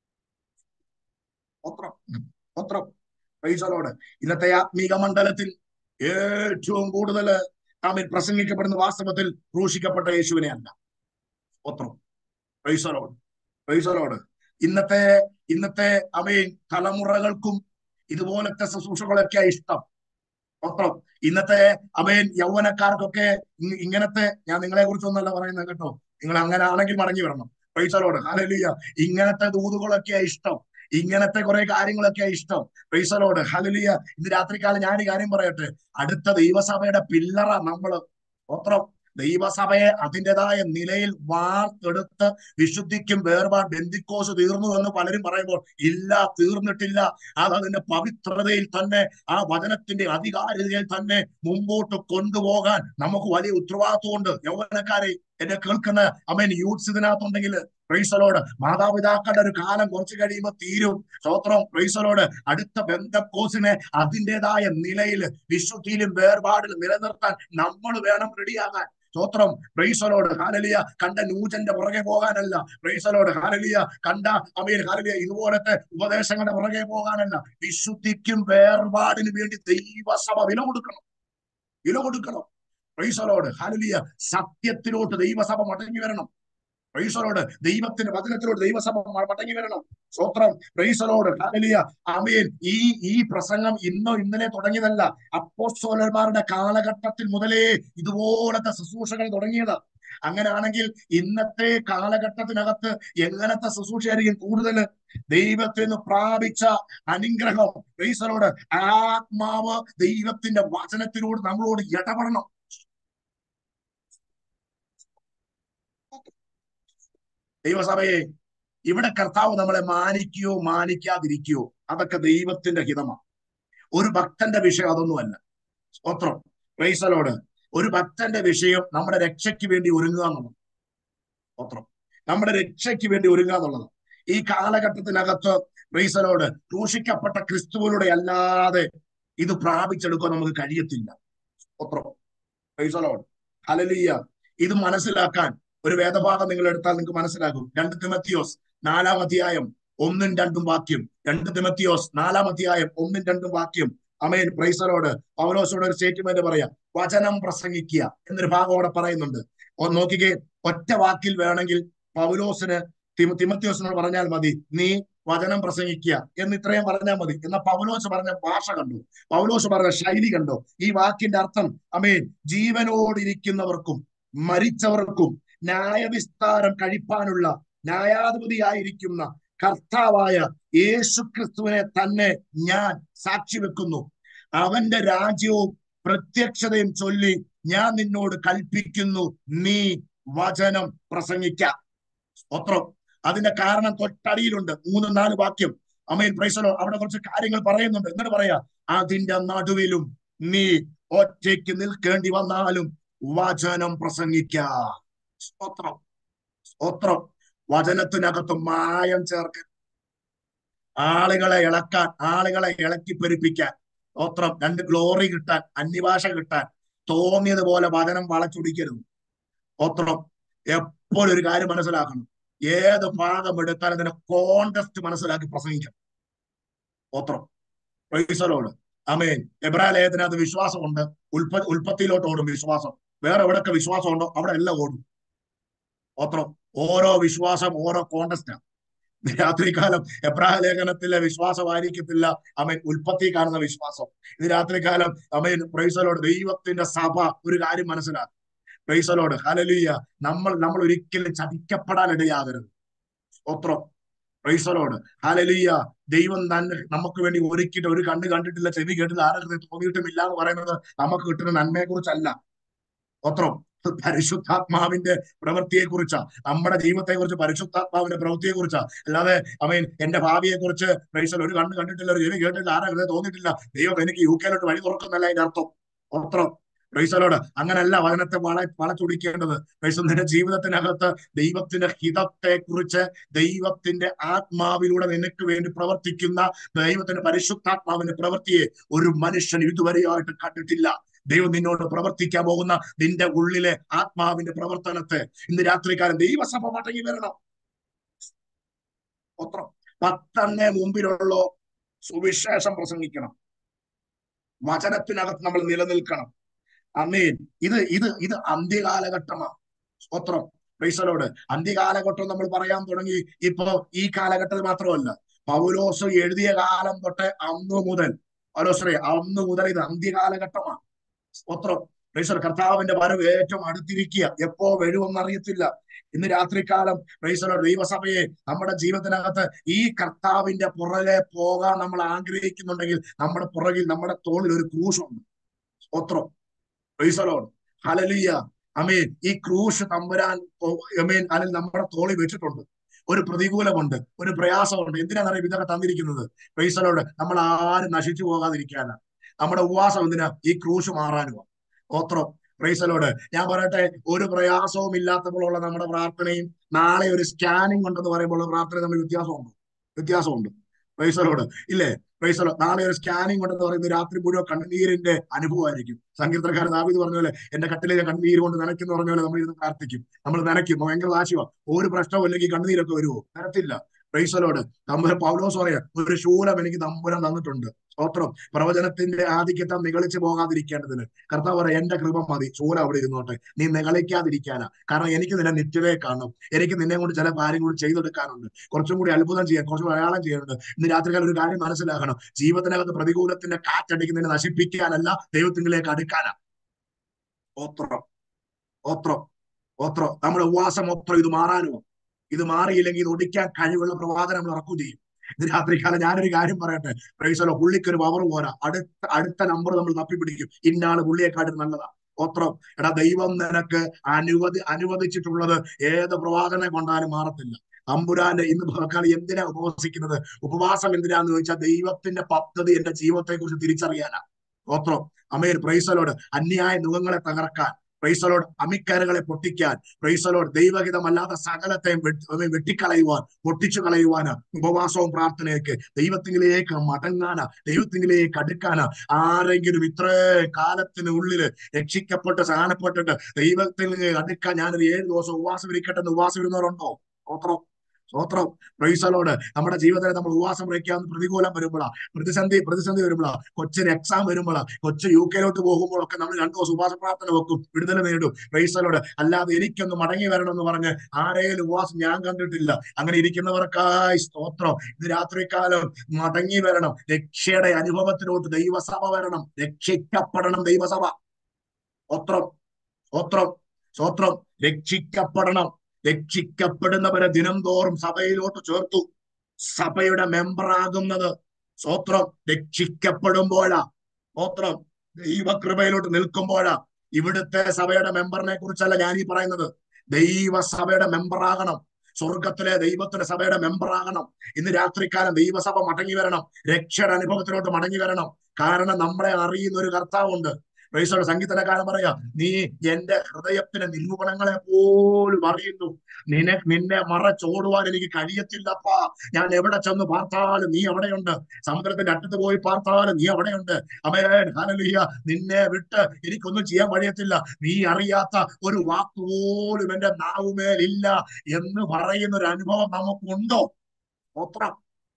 സ്തോത്രം സ്തോത്രം പ്രൈസലോട് ഇന്നത്തെ ആത്മീക മണ്ഡലത്തിൽ ഏറ്റവും കൂടുതൽ ആമൻ പ്രസംഗിക്കപ്പെടുന്ന വാസ്തവത്തിൽ ക്രൂശിക്കപ്പെട്ട യേശുവിനെ അല്ല സ്തോത്രം പ്രൈസലോട് പ്രൈസലോട് ഇന്നത്തെ ഇന്നത്തെ അവയും തലമുറകൾക്കും ഇതുപോലത്തെ ശുശ്രൂഷകളൊക്കെ ഇഷ്ടം സ്തോത്രം ഇന്നത്തെ അവൻ യൗവനക്കാർക്കൊക്കെ ഇ- ഇങ്ങനത്തെ ഞാൻ നിങ്ങളെ കുറിച്ചൊന്നല്ല പറയുന്നത് കേട്ടോ നിങ്ങൾ അങ്ങനെ ആണെങ്കിൽ മടങ്ങി വരണം പൈസലോട് ഹാലലിയ ഇങ്ങനത്തെ ദൂതുകളൊക്കെയാ ഇഷ്ടം ഇങ്ങനത്തെ കുറെ കാര്യങ്ങളൊക്കെയാ ഇഷ്ടം പൈസലോട് ഹലലിയ ഇന്ന് രാത്രികാലം ഞാൻ ഈ കാര്യം പറയട്ടെ അടുത്ത ദൈവസഭയുടെ പില്ലറ നമ്മള് സ്തോത്രം ദൈവസഭയെ അതിൻ്റെതായ നിലയിൽ വാർത്തെടുത്ത് വിശുദ്ധിക്കും വേർപാട് ബന്ധിക്കോസ് തീർന്നു എന്ന് പലരും പറയുമ്പോൾ ഇല്ല തീർന്നിട്ടില്ല അത് അതിന്റെ പവിത്രതയിൽ തന്നെ ആ വചനത്തിന്റെ അധികാരിതയിൽ തന്നെ മുമ്പോട്ട് കൊണ്ടുപോകാൻ നമുക്ക് വലിയ ഉത്തരവാദിത്വമുണ്ട് യൗവനക്കാരെ എന്നെ കേൾക്കുന്ന അമേൻ യൂട്ട്സ് ഇതിനകത്തുണ്ടെങ്കിൽ പ്രൈസലോട് മാതാപിതാക്കളുടെ ഒരു കാലം കുറച്ച് കഴിയുമ്പോൾ തീരും സ്തോത്രം പ്രൈസലോട് അടുത്ത ബന്ധക്കോസിനെ അതിൻ്റെതായ നിലയിൽ വിശുദ്ധിയിലും വേർപാടിലും നിലനിർത്താൻ നമ്മൾ വേണം റെഡിയാകാൻ സ്തോത്രം പ്രൈസലോട് ഹാലലിയ കണ്ട നൂജന്റെ പുറകെ പോകാനല്ല പ്രൈസലോട് ഹാലലിയ കണ്ട അമീൻ ഹാലലിയ ഇതുപോലത്തെ ഉപദേശങ്ങളുടെ പുറകെ പോകാനല്ല വിശുദ്ധിക്കും വേർപാടിന് വേണ്ടി ദൈവസഭ വില കൊടുക്കണം വില കൊടുക്കണം പ്രൈസലോട് ഹാലലിയ സത്യത്തിലോട്ട് ദൈവസഭ മടങ്ങി വരണം പ്രൈസലോട് ദൈവത്തിന്റെ വചനത്തിലോട്ട് ദൈവസഭ മ- മടങ്ങി വരണം സ്വത്രം പ്രൈസലോട് ഹാലലിയ അമീൻ ഈ ഈ പ്രസംഗം ഇന്നോ ഇന്നലെ തുടങ്ങിയതല്ല അപ്പോസ്തോലന്മാരുടെ കാലഘട്ടത്തിൽ മുതലേ ഇതുപോലത്തെ ശുശ്രൂഷകൾ തുടങ്ങിയത് അങ്ങനെയാണെങ്കിൽ ഇന്നത്തെ കാലഘട്ടത്തിനകത്ത് എങ്ങനത്തെ ശുശ്രൂഷയായിരിക്കും കൂടുതൽ ദൈവത്തിൽ നിന്ന് പ്രാപിച്ച അനുഗ്രഹം പ്രൈസലോട് ആത്മാവ് ദൈവത്തിന്റെ വചനത്തിലൂടെ നമ്മളോട് ഇടപെടണം ദൈവസഭയെ ഇവിടെ കർത്താവ് നമ്മളെ മാനിക്കുകയോ മാനിക്കാതിരിക്കുകയോ അതൊക്കെ ദൈവത്തിന്റെ ഹിതമാണ് ഒരു ഭക്തന്റെ വിഷയം അതൊന്നുമല്ല സ്തോത്രം പ്രൈസലോട് ഒരു ഭക്തന്റെ വിഷയം നമ്മുടെ രക്ഷയ്ക്ക് വേണ്ടി ഒരുങ്ങുക എന്നുള്ളത് സ്തോത്രം നമ്മുടെ രക്ഷയ്ക്ക് വേണ്ടി ഒരുങ്ങുക എന്നുള്ളത് ഈ കാലഘട്ടത്തിനകത്ത് പ്രൈസലോട് ക്രൂശിക്കപ്പെട്ട ക്രിസ്തുവിലൂടെ അല്ലാതെ ഇത് പ്രാപിച്ചെടുക്കാൻ നമുക്ക് കഴിയത്തില്ല സ്തോത്രം പ്രൈസലോട് ഹലലിയ ഇത് മനസ്സിലാക്കാൻ ഒരു വേദഭാഗം നിങ്ങൾ എടുത്താൽ നിങ്ങൾക്ക് മനസ്സിലാകും രണ്ട് തിമത്തിയോസ് നാലാം അധ്യായം ഒന്നും രണ്ടും വാക്യം രണ്ട് തിമത്തിയോസ് നാലാം അധ്യായം ഒന്നും രണ്ടും വാക്യം അമേൻ പ്രൈസറോട് പൗലോസോട് ഒരു സ്റ്റേറ്റ്മെന്റ് പറയാം വചനം പ്രസംഗിക്കുക എന്നൊരു ഭാഗം അവിടെ പറയുന്നുണ്ട് ഒന്ന് നോക്കിക്കേ ഒറ്റ വാക്കിൽ വേണമെങ്കിൽ പൗലോസിന് തിമ തിമത്തിയോസിനോട് പറഞ്ഞാൽ മതി നീ വചനം പ്രസംഗിക്കുക എന്ന് ഇത്രയും പറഞ്ഞാൽ മതി എന്നാൽ പൗലോസ് പറഞ്ഞ ഭാഷ കണ്ടു പൗലോസ് പറഞ്ഞ ശൈലി കണ്ടു ഈ വാക്കിന്റെ അർത്ഥം അമേൻ ജീവനോടിരിക്കുന്നവർക്കും മരിച്ചവർക്കും ന്യായവിസ്താരം കഴിപ്പാനുള്ള ന്യായാധിപതിയായിരിക്കുന്ന കർത്താവായ യേശു ക്രിസ്തുവിനെ തന്നെ ഞാൻ സാക്ഷി വെക്കുന്നു അവന്റെ രാജ്യവും പ്രത്യക്ഷതയും ചൊല്ലി ഞാൻ നിന്നോട് കൽപ്പിക്കുന്നു നീ വചനം പ്രസംഗിക്ക സ്തോത്രം അതിന്റെ കാരണം തൊട്ടടിയിലുണ്ട് മൂന്ന് നാല് വാക്യം അമേൻ പ്രൈസലോ അവിടെ കുറച്ച് കാര്യങ്ങൾ പറയുന്നുണ്ട് എന്നിട്ട് പറയാ അതിന്റെ നടുവിലും നീ ഒറ്റയ്ക്ക് നിൽക്കേണ്ടി വന്നാലും വചനം പ്രസംഗിക്ക സ്തോത്രം സ്തോത്രം വചനത്തിനകത്ത് മായം ചേർക്കാൻ ആളുകളെ ഇളക്കാൻ ആളുകളെ ഇളക്കി പെരുപ്പിക്കാൻ സ്തോത്രം രണ്ട് ഗ്ലോറി കിട്ടാൻ അന്യഭാഷ കിട്ടാൻ തോന്നിയതുപോലെ വചനം വളച്ചൊടിക്കരുത് സ്തോത്രം എപ്പോഴും ഒരു കാര്യം മനസ്സിലാക്കണം ഏത് ഭാഗം എടുത്താലും അതിന്റെ കോണ്ടസ്റ്റ് മനസ്സിലാക്കി പ്രസംഗിക്കണം സ്തോത്രം പ്രൈസലോട് അമേൻ എബ്രാ ലേഖനകത്ത് വിശ്വാസമുണ്ട് ഉൽപ്പ ഉൽപ്പത്തിയിലോട്ട് ഓടും വിശ്വാസം വേറെ എവിടെയൊക്കെ വിശ്വാസം ഉണ്ടോ അവിടെ എല്ലാം ഓടും സ്തോത്രം ഓരോ വിശ്വാസം ഓരോ കോണ്ടസ്റ്റാണ് രാത്രികാലം എബ്രാഹ ലേഖനത്തിലെ വിശ്വാസമായിരിക്കത്തില്ല അമേൻ ഉൽപ്പത്തി കാണുന്ന വിശ്വാസം ഇത് രാത്രികാലം അമേൻ പ്രൈസലോട് ദൈവത്തിന്റെ സഭ ഒരു കാര്യം മനസ്സിലാക്കും പ്രൈസലോട് ഹലലിയ നമ്മൾ നമ്മൾ ഒരിക്കലും ചതിക്കപ്പെടാൻ ഇടയാകരുത് സ്തോത്രം പ്രൈസലോട് ഹലലിയ ദൈവം തന്നെ നമുക്ക് വേണ്ടി ഒരുക്കിയിട്ട് ഒരു കണ്ണ് കണ്ടിട്ടില്ല ചെവി കേട്ടില്ല ആരുടെ തോന്നിയിട്ടുമില്ല എന്ന് പറയുന്നത് നമുക്ക് കിട്ടുന്ന നന്മയെ കുറിച്ചല്ല സ്തോത്രം പരിശുദ്ധാത്മാവിന്റെ പ്രവൃത്തിയെ കുറിച്ചാ നമ്മുടെ ജീവിതത്തെ കുറിച്ച് പരിശുദ്ധാത്മാവിന്റെ പ്രവൃത്തിയെ കുറിച്ചാ അല്ലാതെ അമീൻ എന്റെ ഭാവിയെ കുറിച്ച് പ്രൈസൽ ഒരു കണ്ണ് കണ്ടിട്ടില്ല ഒരു ചെവി കേട്ടില്ല ആരുടെ തോന്നിയിട്ടില്ല ദൈവം എനിക്ക് യു കെയിലോട്ട് വഴി തുറക്കുന്നല്ല അതിന്റെ അർത്ഥം സ്തോത്രം പ്രൈസലോട് അങ്ങനല്ല വചനത്തെ വള വളച്ചൊടിക്കേണ്ടത് പ്രൈസൽ നിന്റെ ജീവിതത്തിനകത്ത് ദൈവത്തിന്റെ ഹിതത്തെ കുറിച്ച് ദൈവത്തിന്റെ ആത്മാവിലൂടെ നിനക്ക് വേണ്ടി പ്രവർത്തിക്കുന്ന ദൈവത്തിന്റെ പരിശുദ്ധാത്മാവിന്റെ പ്രവൃത്തിയെ ഒരു മനുഷ്യൻ ഇതുവരെയായിട്ട് കണ്ടിട്ടില്ല ദൈവം നിന്നോട് പ്രവർത്തിക്കാൻ പോകുന്ന നിന്റെ ഉള്ളിലെ ആത്മാവിന്റെ പ്രവർത്തനത്തെ ഇന്ന് രാത്രികാലം ദൈവസഭ മടങ്ങി വരണം പത്രം പത്തന്നെ മുമ്പിലുള്ള സുവിശേഷം പ്രസംഗിക്കണം വചനത്തിനകത്ത് നമ്മൾ നിലനിൽക്കണം അമീൻ ഇത് ഇത് ഇത് അന്ത്യകാലഘട്ടമാണ് സ്തോത്രം പ്രൈസലോട് അന്ത്യകാലഘട്ടം നമ്മൾ പറയാൻ തുടങ്ങി ഇപ്പോ ഈ കാലഘട്ടത്തിൽ മാത്രമല്ല പൗലോസ് എഴുതിയ കാലം തൊട്ട് അന്ന് മുതൽ പൗലോസറെ അന്ന് മുതൽ ഇത് അന്ത്യകാലഘട്ടമാണ് സ്തോത്രം പ്രൈസർ കർത്താവിന്റെ വരവ് ഏറ്റവും അടുത്തിരിക്കുക എപ്പോ വരുമെന്ന് അറിയത്തില്ല ഇന്ന് രാത്രികാലം പ്രൈസറോ ദൈവസഭയെ നമ്മുടെ ജീവിതത്തിനകത്ത് ഈ കർത്താവിന്റെ പുറകെ പോകാൻ നമ്മൾ ആഗ്രഹിക്കുന്നുണ്ടെങ്കിൽ നമ്മുടെ പുറകിൽ നമ്മുടെ തോളിൽ ഒരു ക്രൂശുണ്ട് സ്തോത്രം പ്രൈസറോട് ഹലലിയ അമീൻ ഈ ക്രൂശ് തമ്പുരാൻ അമീൻ അതിൽ നമ്മുടെ തോളിൽ വെച്ചിട്ടുണ്ട് ഒരു പ്രതികൂലമുണ്ട് ഒരു പ്രയാസമുണ്ട് എന്തിനാണെന്നറിയാം ഇതൊക്കെ തന്നിരിക്കുന്നത് പ്രൈസലോട് നമ്മൾ ആരും നശിച്ചു പോകാതിരിക്കാനാണ് നമ്മുടെ ഉപവാസം എന്തിനാ ഈ ക്രൂശ് മാറാനുമാണ് ഓത്രം പ്രൈസലോട് ഞാൻ പറയട്ടെ ഒരു പ്രയാസവും ഇല്ലാത്തപ്പോഴുള്ള നമ്മുടെ പ്രാർത്ഥനയും നാളെ ഒരു സ്കാനിങ് ഉണ്ടെന്ന് പറയുമ്പോൾ പ്രാർത്ഥന തമ്മിൽ വ്യത്യാസമുണ്ട് വ്യത്യാസമുണ്ട് പ്രൈസലോട് ഇല്ലേ പ്രൈസലോ നാളെ ഒരു സ്കാനിങ് ഉണ്ടെന്ന് പറയുന്നത് രാത്രി മുഴുവൻ കണ്ണുനീരിന്റെ അനുഭവമായിരിക്കും സങ്കീർത്തനക്കാരൻ ദാവീദ് പറഞ്ഞ പോലെ എന്റെ കട്ടിലെ കണ്ണുനീര് കൊണ്ട് നനയ്ക്കുന്ന പറഞ്ഞ പോലെ നമ്മൾ ഇരുന്ന് പ്രാർത്ഥിക്കും നമ്മൾ നനയ്ക്കും ഭയങ്കര വാശിവാ ഒരു പ്രശ്നവും ഇല്ലെങ്കിൽ കണ്ണുനീരൊക്കെ വരുമോ നരത്തില്ല പ്രൈസലോട് തമ്പുരം പൗലോസ് പറയാ ഒരു ശൂലം എനിക്ക് തമ്പുരം തന്നിട്ടുണ്ട് സ്തോത്രം പ്രവചനത്തിന്റെ ആധിക്യത്തെ നികളിച്ചു പോകാതിരിക്കേണ്ടതിന് കർത്താവ് പറയാം എന്റെ കൃപ മതി ശൂലം അവിടെ ഇരുന്നോട്ടെ നീ നികളിക്കാതിരിക്കാനാ കാരണം എനിക്ക് നിന്നെ നിത്യതയെ കാണും എനിക്ക് നിന്നെ കൊണ്ട് ചില കാര്യം കൂടി ചെയ്തെടുക്കാനുണ്ട് കുറച്ചും കൂടി അത്ഭുതം ചെയ്യാൻ കുറച്ചും അടയാളം ചെയ്യാനുണ്ട് ഇന്ന് രാത്രികാലം ഒരു കാര്യം മനസ്സിലാക്കണം ജീവിതത്തിനകത്ത് പ്രതികൂലത്തിന്റെ കാറ്റടിക്കുന്നതിനെ നശിപ്പിക്കാനല്ല ദൈവത്തിലേക്ക് അടുക്കാനാ ഓത്രം ഓത്രം ഓത്രം നമ്മുടെ ഉപവാസം ഒത്രം ഇത് മാറാനോ ഇത് മാറിയില്ലെങ്കിൽ ഇത് ഒടിക്കാൻ കഴിവുള്ള പ്രവാദനം നമ്മൾ ഇറക്കുകയും ചെയ്യും ഇത് രാത്രികാലം ഞാനൊരു കാര്യം പറയട്ടെ പ്രൈസലോ പുള്ളിക്ക് ഒരു പവർ പോരാ അടുത്ത അടുത്ത നമ്പർ നമ്മൾ തപ്പിപ്പിടിക്കും ഇന്നാള് പുള്ളിയെക്കാട്ടും നല്ലതാ ഓത്രം എടാ ദൈവം നിനക്ക് അനുവദി അനുവദിച്ചിട്ടുള്ളത് ഏത് പ്രവാചനെ കൊണ്ടാലും മാറത്തില്ല അമ്പുരാന്റെ ഇന്ന് പകക്കാലം എന്തിനാ ഉപവസിക്കുന്നത് ഉപവാസം എന്തിനാന്ന് ചോദിച്ചാൽ ദൈവത്തിന്റെ പദ്ധതി എന്റെ ജീവിതത്തെ കുറിച്ച് തിരിച്ചറിയാനാ ഓത്രം അമേൻ പ്രൈസലോട് അന്യായ മുഖങ്ങളെ തകർക്കാൻ പ്രൈസലോട് അമിക്കരകളെ പൊട്ടിക്കാൻ പ്രൈസലോട് ദൈവഹിതമല്ലാത്ത സകലത്തെയും വെട്ടി വെട്ടിക്കളയുവാൻ പൊട്ടിച്ചു കളയുവാന് ഉപവാസവും പ്രാർത്ഥനയൊക്കെ ദൈവത്തിങ്കിലേക്ക് മടങ്ങാനാ ദൈവത്തിങ്കിലേക്ക് അടുക്കാനാ ആരെങ്കിലും ഇത്രേ കാലത്തിനുള്ളില് രക്ഷിക്കപ്പെട്ട് സാധനപ്പെട്ടിട്ട് ദൈവത്തിൽ അടുക്കാൻ ഞാനൊരു ഏഴ് ദിവസം ഉപവാസം ഇരിക്കട്ടെ എന്ന് ഉപവാസം ഇരുന്നവരുണ്ടോ സ്തോത്രം സ്തോത്രം പ്രൈസലോട് നമ്മുടെ ജീവിതത്തിൽ നമ്മൾ ഉപവാസം വയ്ക്കാവുന്ന പ്രതികൂലം വരുമ്പോഴാ പ്രതിസന്ധി പ്രതിസന്ധി വരുമ്പോഴാ കൊച്ചിന് എക്സാം വരുമ്പോഴാ കൊച്ചു യു കെയിലോട്ട് പോകുമ്പോഴൊക്കെ നമ്മൾ രണ്ടു ദിവസം ഉപവാസ പ്രാർത്ഥന വെക്കും വിടുതല നേടും പ്രൈസലോട് അല്ലാതെ എനിക്കൊന്ന് മടങ്ങി വരണം എന്ന് പറഞ്ഞ് ആരെയും ഉപവാസം ഞാൻ കണ്ടിട്ടില്ല അങ്ങനെ ഇരിക്കുന്നവർക്കായി സ്തോത്രം ഇത് രാത്രികാലം മടങ്ങി വരണം രക്ഷയുടെ അനുഭവത്തിലോട്ട് ദൈവസഭ വരണം രക്ഷിക്കപ്പെടണം ദൈവസഭ സ്തോത്രം സ്തോത്രം സ്തോത്രം രക്ഷിക്കപ്പെടണം രക്ഷിക്കപ്പെടുന്നവരെ ദിനം തോറും സഭയിലോട്ട് ചേർത്തു സഭയുടെ മെമ്പറാകുന്നത് സ്വത്രം രക്ഷിക്കപ്പെടുമ്പോഴാ സ്വത്രം ദൈവകൃപയിലോട്ട് നിൽക്കുമ്പോഴാ ഇവിടുത്തെ സഭയുടെ മെമ്പറിനെ കുറിച്ചല്ല ഞാൻ ഈ പറയുന്നത് ദൈവസഭയുടെ മെമ്പറാകണം സ്വർഗത്തിലെ ദൈവത്തിന്റെ സഭയുടെ മെമ്പറാകണം ഇന്ന് രാത്രികാലം ദൈവസഭ മടങ്ങി വരണം രക്ഷയുടെ അനുഭവത്തിലോട്ട് മടങ്ങി വരണം കാരണം നമ്മളെ അറിയുന്ന ഒരു കർത്താവുണ്ട് ക്രൈസ്തവ സംഗീതകാരൻ പറയാ നീ എന്റെ ഹൃദയത്തിന്റെ നിരൂപണങ്ങളെ പോലും അറിയുന്നു നിന്നെ നിന്നെ മറച്ചോടുവാൻ എനിക്ക് കഴിയത്തില്ലപ്പാ ഞാൻ എവിടെ ചെന്ന് പാർത്താലും നീ അവിടെയുണ്ട് സമുദ്രത്തിന്റെ അറ്റത്ത് പോയി പാർത്താലും നീ അവിടെയുണ്ട് അമേൻ ഹല്ലേലൂയ നിന്നെ വിട്ട് എനിക്കൊന്നും ചെയ്യാൻ കഴിയത്തില്ല നീ അറിയാത്ത ഒരു വാക്ക് പോലും എന്റെ നാവുമേലില്ല എന്ന് പറയുന്ന ഒരു അനുഭവം നമുക്കുണ്ടോ ഓത്രം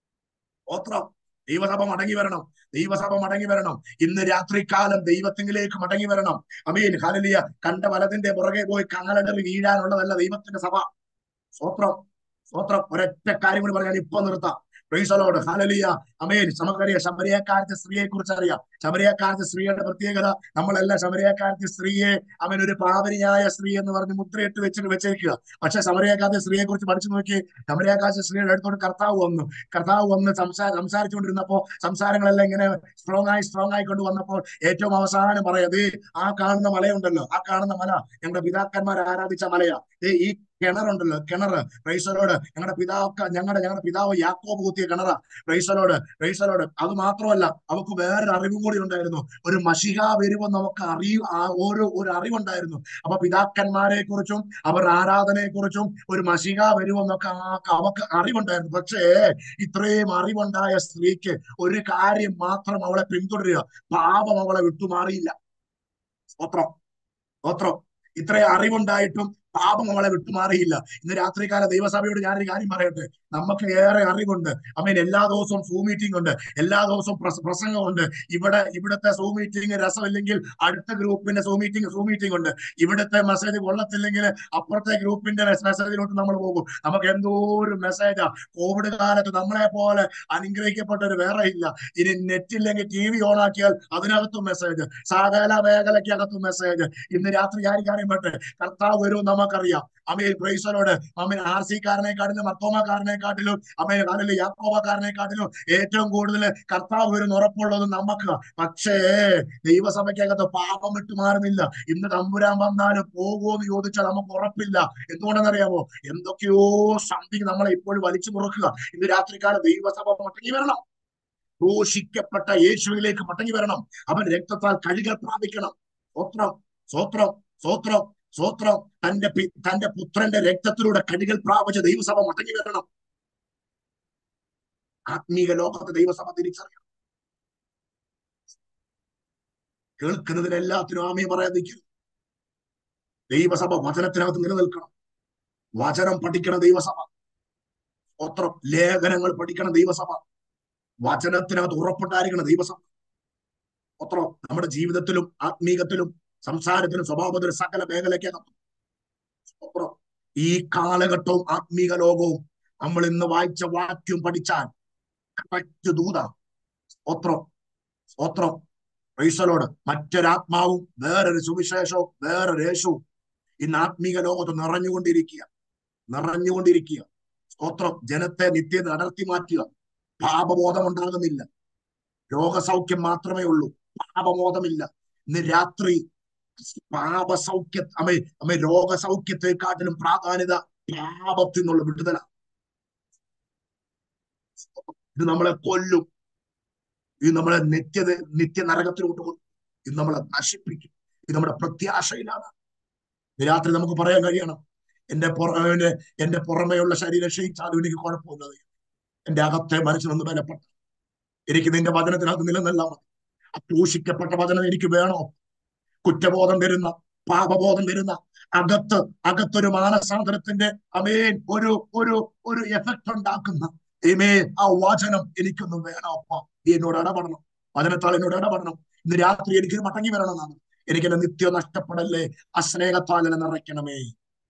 ഓത്രം ദൈവസഭ മടങ്ങി വരണം ദൈവസഭ മടങ്ങി വരണം ഇന്ന് രാത്രികാലം ദൈവത്തിങ്കിലേക്ക് മടങ്ങി വരണം അമീൻ ഹലലിയ കണ്ട വലതിന്റെ പുറകെ പോയി കാലടറി വീഴാനുള്ളതല്ല ദൈവത്തിന്റെ സഭ സ്വത്രം സ്വത്രം ഒരൊറ്റ കാര്യം കൂടി പറഞ്ഞാൽ ഇപ്പൊ നിർത്താം പ്രൈസലോട് ഹലലിയ അമേൻ നമുക്കറിയാം ശബരിയക്കാരത്തെ സ്ത്രീയെ കുറിച്ച് അറിയാം ശബരിയക്കാരത്തെ സ്ത്രീയുടെ പ്രത്യേകത നമ്മളെല്ലാം ശബരിയക്കാരത്തെ സ്ത്രീയെ അവൻ ഒരു പാവനിയായ സ്ത്രീ എന്ന് പറഞ്ഞ് മുദ്രയിട്ട് വെച്ചിട്ട് വെച്ചേക്കുക പക്ഷെ ശബരിയക്കാരത്തെ സ്ത്രീയെ കുറിച്ച് പഠിച്ചു നോക്കി ശബരിയക്കാരത്തെ സ്ത്രീയുടെ അടുത്തോട്ട് കർത്താവ് വന്നു കർത്താവ് വന്ന് സംസാ സംസാരിച്ചുകൊണ്ടിരുന്നപ്പോ സംസാരങ്ങളെല്ലാം ഇങ്ങനെ സ്ട്രോങ് ആയി സ്ട്രോങ് ആയി കൊണ്ട് വന്നപ്പോൾ ഏറ്റവും അവസാനം പറയാത് ആ കാണുന്ന മലയുണ്ടല്ലോ ആ കാണുന്ന മല ഞങ്ങളുടെ പിതാക്കന്മാർ ആരാധിച്ച മലയാ ദേ ഈ കിണറുണ്ടല്ലോ കിണറ് റൈസലോട് ഞങ്ങളുടെ പിതാക്ക ഞങ്ങളുടെ ഞങ്ങളുടെ പിതാവ് യാക്കോബ് കുത്തിയ കിണറാ റൈസലോട് റൈസലോട് അത് മാത്രമല്ല അവർക്ക് വേറൊരു അറിവും കൂടി ഉണ്ടായിരുന്നു ഒരു മഷിക വരുമെന്ന് നമുക്ക് അറിവ് ആ ഓരോ ഒരു അറിവുണ്ടായിരുന്നു അപ്പൊ പിതാക്കന്മാരെ കുറിച്ചും അവർ ആരാധനയെ കുറിച്ചും ഒരു മഷിക വരുമെന്നൊക്കെ അവർക്ക് അറിവുണ്ടായിരുന്നു പക്ഷേ ഇത്രയും അറിവുണ്ടായ സ്ത്രീക്ക് ഒരു കാര്യം മാത്രം അവളെ പിന്തുടരുക പാപം അവളെ വിട്ടുമാറിയില്ല സ്തോത്രം സ്തോത്രം ഇത്രയും അറിവുണ്ടായിട്ടും പാപം അവളെ വിട്ടുമാറിയില്ല ഇന്ന് രാത്രികാല ദൈവസഭയോട് ഞാനൊരു കാര്യം പറയട്ടെ നമുക്ക് ഏറെ അറിവുണ്ട് അമ്മേൻ എല്ലാ ദിവസവും സൂ മീറ്റിംഗ് ഉണ്ട് എല്ലാ ദിവസവും പ്രസംഗമുണ്ട് ഇവിടെ ഇവിടുത്തെ സൂ മീറ്റിംഗ് രസമില്ലെങ്കിൽ അടുത്ത ഗ്രൂപ്പിന്റെ സൂ മീറ്റിംഗ് സൂ മീറ്റിംഗ് ഉണ്ട് ഇവിടുത്തെ മെസ്സേജ് കൊള്ളത്തില്ലെങ്കിൽ അപ്പുറത്തെ ഗ്രൂപ്പിന്റെ മെസ്സേജിലോട്ട് നമ്മൾ പോകും നമുക്ക് എന്തോ ഒരു മെസ്സേജാ കോവിഡ് കാലത്ത് നമ്മളെ പോലെ അനുഗ്രഹിക്കപ്പെട്ട ഒരു വേറെ ഇല്ല ഇനി നെറ്റ് ഇല്ലെങ്കിൽ ടി വി ഓൺ ആക്കിയാൽ അതിനകത്തും മെസ്സേജ് സകല മേഖലയ്ക്കകത്തും മെസ്സേജ് ഇന്ന് രാത്രി ഞാൻ കാര്യം പറ്റേ കർത്താവ് വരും നമുക്കറിയാം അമേൻ പ്രൈസലോട് അമേൻ ആർ സി കാരനെക്കാട്ടിലും മർത്തോമക്കാരനെക്കാട്ടിലും അമേൻ അല്ലെങ്കിൽ യാക്കോബക്കാരനെക്കാട്ടിലും ഏറ്റവും കൂടുതൽ കർത്താവ് വരും ഉറപ്പുള്ളത് നമുക്ക് പക്ഷേ ദൈവസഭയ്ക്കകത്ത് പാപം വിട്ടു മാറുന്നില്ല ഇന്ന് തമ്പുരാൻ വന്നാലും പോകുമോ ചോദിച്ചാൽ നമുക്ക് ഉറപ്പില്ല എന്തുകൊണ്ടെന്നറിയാമോ എന്തൊക്കെയോ സംതിങ് നമ്മളെ ഇപ്പോഴും വലിച്ചു മുറുക്കുക ഇന്ന് രാത്രികാലം ദൈവസഭ മടങ്ങി വരണം ക്രൂശിക്കപ്പെട്ട യേശുവിലേക്ക് മടങ്ങി വരണം അവൻ രക്തത്താൽ കഴുകൽ പ്രാപിക്കണം സ്വത്രം സ്വത്രം സ്വത്രം സ്വത്രം തന്റെ തന്റെ പുത്രന്റെ രക്തത്തിലൂടെ കഴുകൽ പ്രാപിച്ച ദൈവസഭ മടങ്ങി വരണം ആത്മീക ലോകത്തെ ദൈവസഭ തിരിച്ചറിയണം കേൾക്കുന്നതിനെല്ലാത്തിനും ആമയെ പറയാതിരിക്കും ദൈവസഭ വചനത്തിനകത്ത് നിലനിൽക്കണം വചനം പഠിക്കണം ദൈവസഭ സ്തോത്രം ലേഖനങ്ങൾ പഠിക്കണം ദൈവസഭ വചനത്തിനകത്ത് ഉറപ്പിട്ടായിരിക്കണം ദൈവസഭ സ്തോത്രം നമ്മുടെ ജീവിതത്തിലും ആത്മീകത്തിലും സംസാരത്തിലും സ്വഭാവത്തിലും സകല മേഖലയ്ക്കകത്തും സ്തോത്രം ഈ കാലഘട്ടവും ആത്മീക ലോകവും നമ്മൾ ഇന്ന് വായിച്ച വാക്യം പഠിച്ചാൽ കറക്റ്റ് ദൂത സ്തോത്രം സ്തോത്രം റീസലോട് മറ്റൊരാത്മാവും വേറൊരു സുവിശേഷവും വേറൊരു യേശുവും ഇന്ന് ആത്മീക ലോകത്ത് നിറഞ്ഞുകൊണ്ടിരിക്കുക നിറഞ്ഞുകൊണ്ടിരിക്കുക സ്തോത്രം ജനത്തെ നിത്യത അടർത്തി മാറ്റുക പാപബോധം ഉണ്ടാകുന്നില്ല രോഗസൗഖ്യം മാത്രമേ ഉള്ളൂ പാപബോധമില്ല ഇന്ന് രാത്രി പാപസൗഖ്യ അമ്മ അമ്മ രോഗസൗഖ്യത്തെക്കാട്ടിലും പ്രാധാന്യത പാപത്തിൽ നിന്നുള്ള വിടുതല ഇത് നമ്മളെ കൊല്ലും ഇത് നമ്മളെ നിത്യത നിത്യ നരകത്തിലോട്ട് കൊല്ലും ഇത് നമ്മളെ നശിപ്പിക്കും ഇത് നമ്മുടെ പ്രത്യാശയിലാണ് ഈ രാത്രി നമുക്ക് പറയാൻ കഴിയണം എന്റെ പുറ എന്റെ എന്റെ പുറമേയുള്ള ശരീരം ക്ഷയിച്ചാലും എനിക്ക് കുഴപ്പമില്ല എന്റെ അകത്തെ മനസ്സിനൊന്ന് ബലപ്പെട്ട എനിക്ക് നിന്റെ വചനത്തിനകത്ത് നിലനില്ലാം മതി ആ ക്രൂശിക്കപ്പെട്ട വചനം എനിക്ക് വേണോ കുറ്റബോധം വരുന്ന പാപബോധം വരുന്ന അകത്ത് അകത്തൊരു മാനസാന്തരത്തിന്റെ അമേൻ ഒരു ഒരു ഒരു എഫക്ട് ഉണ്ടാക്കുന്ന ഏമേ ആ വചനം എനിക്കൊന്നും വേണം അപ്പ നീ എന്നോട് ഇടപെടണം വചനത്താൽ എന്നോട് ഇടപെടണം ഇന്ന് രാത്രി എനിക്ക് മടങ്ങി വരണം എന്നാണ് എനിക്ക് എന്റെ നിത്യം നഷ്ടപ്പെടല്ലേ ആ സ്നേഹത്താൽ എന്നെ നിറയ്ക്കണമേ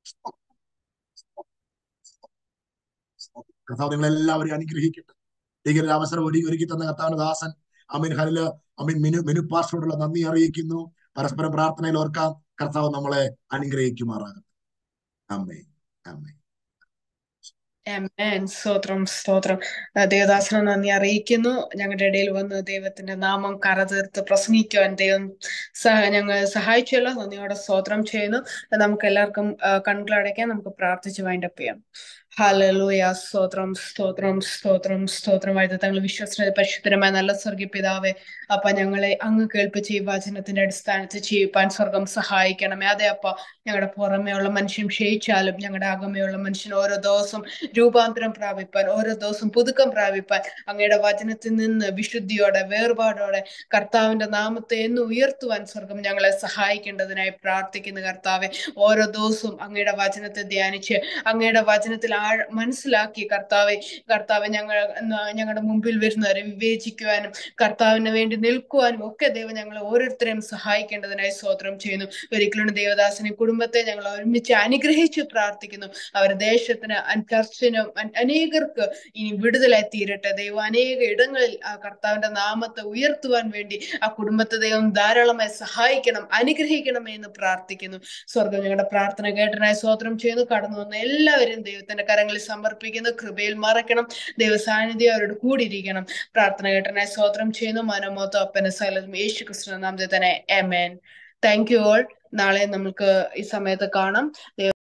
കർത്താവ് നിങ്ങളെല്ലാവരെയും അനുഗ്രഹിക്കട്ടെ എനിക്ക് ഒരു അവസരം ഒരുക്കി ഒരുക്കി തന്ന കർത്താവിന് ദാസൻ അമീൻ ഹലില് അമീൻ മിനു മിനു പാസ്റ്റോടുള്ള നന്ദി അറിയിക്കുന്നു പരസ്പരം പ്രാർത്ഥനയിൽ ഓർക്കാം കർത്താവ് നമ്മളെ അനുഗ്രഹിക്കുമാറാകട്ടെ അമ്മേ അമ്മേ ആമേൻ സ്തോത്രം സ്തോത്രം ആ, ദേവദാസനെ നന്ദി അറിയിക്കുന്നു ഞങ്ങളുടെ ഇടയിൽ വന്ന് ദൈവത്തിന്റെ നാമം കരതീർത്ത് പ്രസംഗിക്കുവാൻ ദൈവം സഹ ഞങ്ങൾ സഹായിച്ചല്ലോ നന്ദിയോടെ സ്തോത്രം ചെയ്യുന്നു നമുക്ക് എല്ലാവർക്കും ആ, കണ്ണുകളടയ്ക്കാൻ നമുക്ക് പ്രാർത്ഥിച്ച് വൈൻഡപ്പ് ചെയ്യാം ഹല്ലേലൂയ സ്തോത്രം സ്തോത്രം സ്തോത്രം സ്തോത്രം വൈദ്യ തങ്ങൾ വിശ്വസന പരിശുദ്ധരമായ നല്ല സ്വർഗീയ പിതാവേ അപ്പ ഞങ്ങളെ അങ്ങ് കേൾപ്പിച്ച ഈ വചനത്തിന്റെ അടിസ്ഥാനത്തിൽ ജീവിപ്പാൻ സ്വർഗം സഹായിക്കണമേ അതെ അപ്പ ഞങ്ങളുടെ പുറമേയുള്ള മനുഷ്യൻ ക്ഷയിച്ചാലും ഞങ്ങളുടെ അകമയുള്ള മനുഷ്യൻ ഓരോ ദിവസം രൂപാന്തരം പ്രാപിപ്പാൻ ഓരോ ദിവസം പുതുക്കം പ്രാപിപ്പാൻ അങ്ങയുടെ വചനത്തിൽ നിന്ന് വിശുദ്ധിയോടെ വേർപാടോടെ കർത്താവിന്റെ നാമത്തെ എന്ന് ഉയർത്തുവാൻ സ്വർഗം ഞങ്ങളെ സഹായിക്കേണ്ടതിനായി പ്രാർത്ഥിക്കുന്നു കർത്താവെ ഓരോ ദിവസവും അങ്ങയുടെ വചനത്തെ ധ്യാനിച്ച് അങ്ങയുടെ വചനത്തിൽ ആഴ മനസ്സിലാക്കി കർത്താവെ കർത്താവെ ഞങ്ങൾ ഞങ്ങളുടെ മുമ്പിൽ വരുന്നവരെ വിവേചിക്കുവാനും കർത്താവിന് വേണ്ടി നിൽക്കുവാനും ഒക്കെ ദൈവം ഞങ്ങളെ ഓരോരുത്തരെയും സഹായിക്കേണ്ടതിനായി സ്തോത്രം ചെയ്യുന്നു ഒരിക്കലും ദേവദാസനെ കുടുംബത്തെ ഞങ്ങൾ ഒരുമിച്ച് അനുഗ്രഹിച്ച് പ്രാർത്ഥിക്കുന്നു അവരുടെ ദേശത്തിന് അൻ- ചർച്ചിനും അൻ- അനേകർക്ക് ഇനി വിടുതലായി തീരട്ടെ ദൈവം അനേക ഇടങ്ങളിൽ ആ കർത്താവിന്റെ നാമത്തെ ഉയർത്തുവാൻ വേണ്ടി ആ കുടുംബത്തെ ദൈവം ധാരാളമായി സഹായിക്കണം അനുഗ്രഹിക്കണമേ എന്ന് പ്രാർത്ഥിക്കുന്നു സ്വർഗം ഞങ്ങളുടെ പ്രാർത്ഥന കേട്ടനായി സ്തോത്രം ചെയ്യുന്നു കടന്നു വന്ന എല്ലാവരും ദൈവത്തിന്റെ കരങ്ങളിൽ സമർപ്പിക്കുന്നു കൃപയിൽ മറക്കണം ദൈവ സാന്നിധ്യം അവരോട് കൂടിയിരിക്കണം പ്രാർത്ഥന കേട്ടനായി സ്തോത്രം ചെയ്യുന്നു മനോമോത്തോ അപ്പന സകലതും യേശു കൃഷ്ണ നാമത്തെ തന്നെ എമേൻ താങ്ക് യു ഓൾ നാളെ നമുക്ക് ഈ സമയത്ത് കാണാം ദൈവ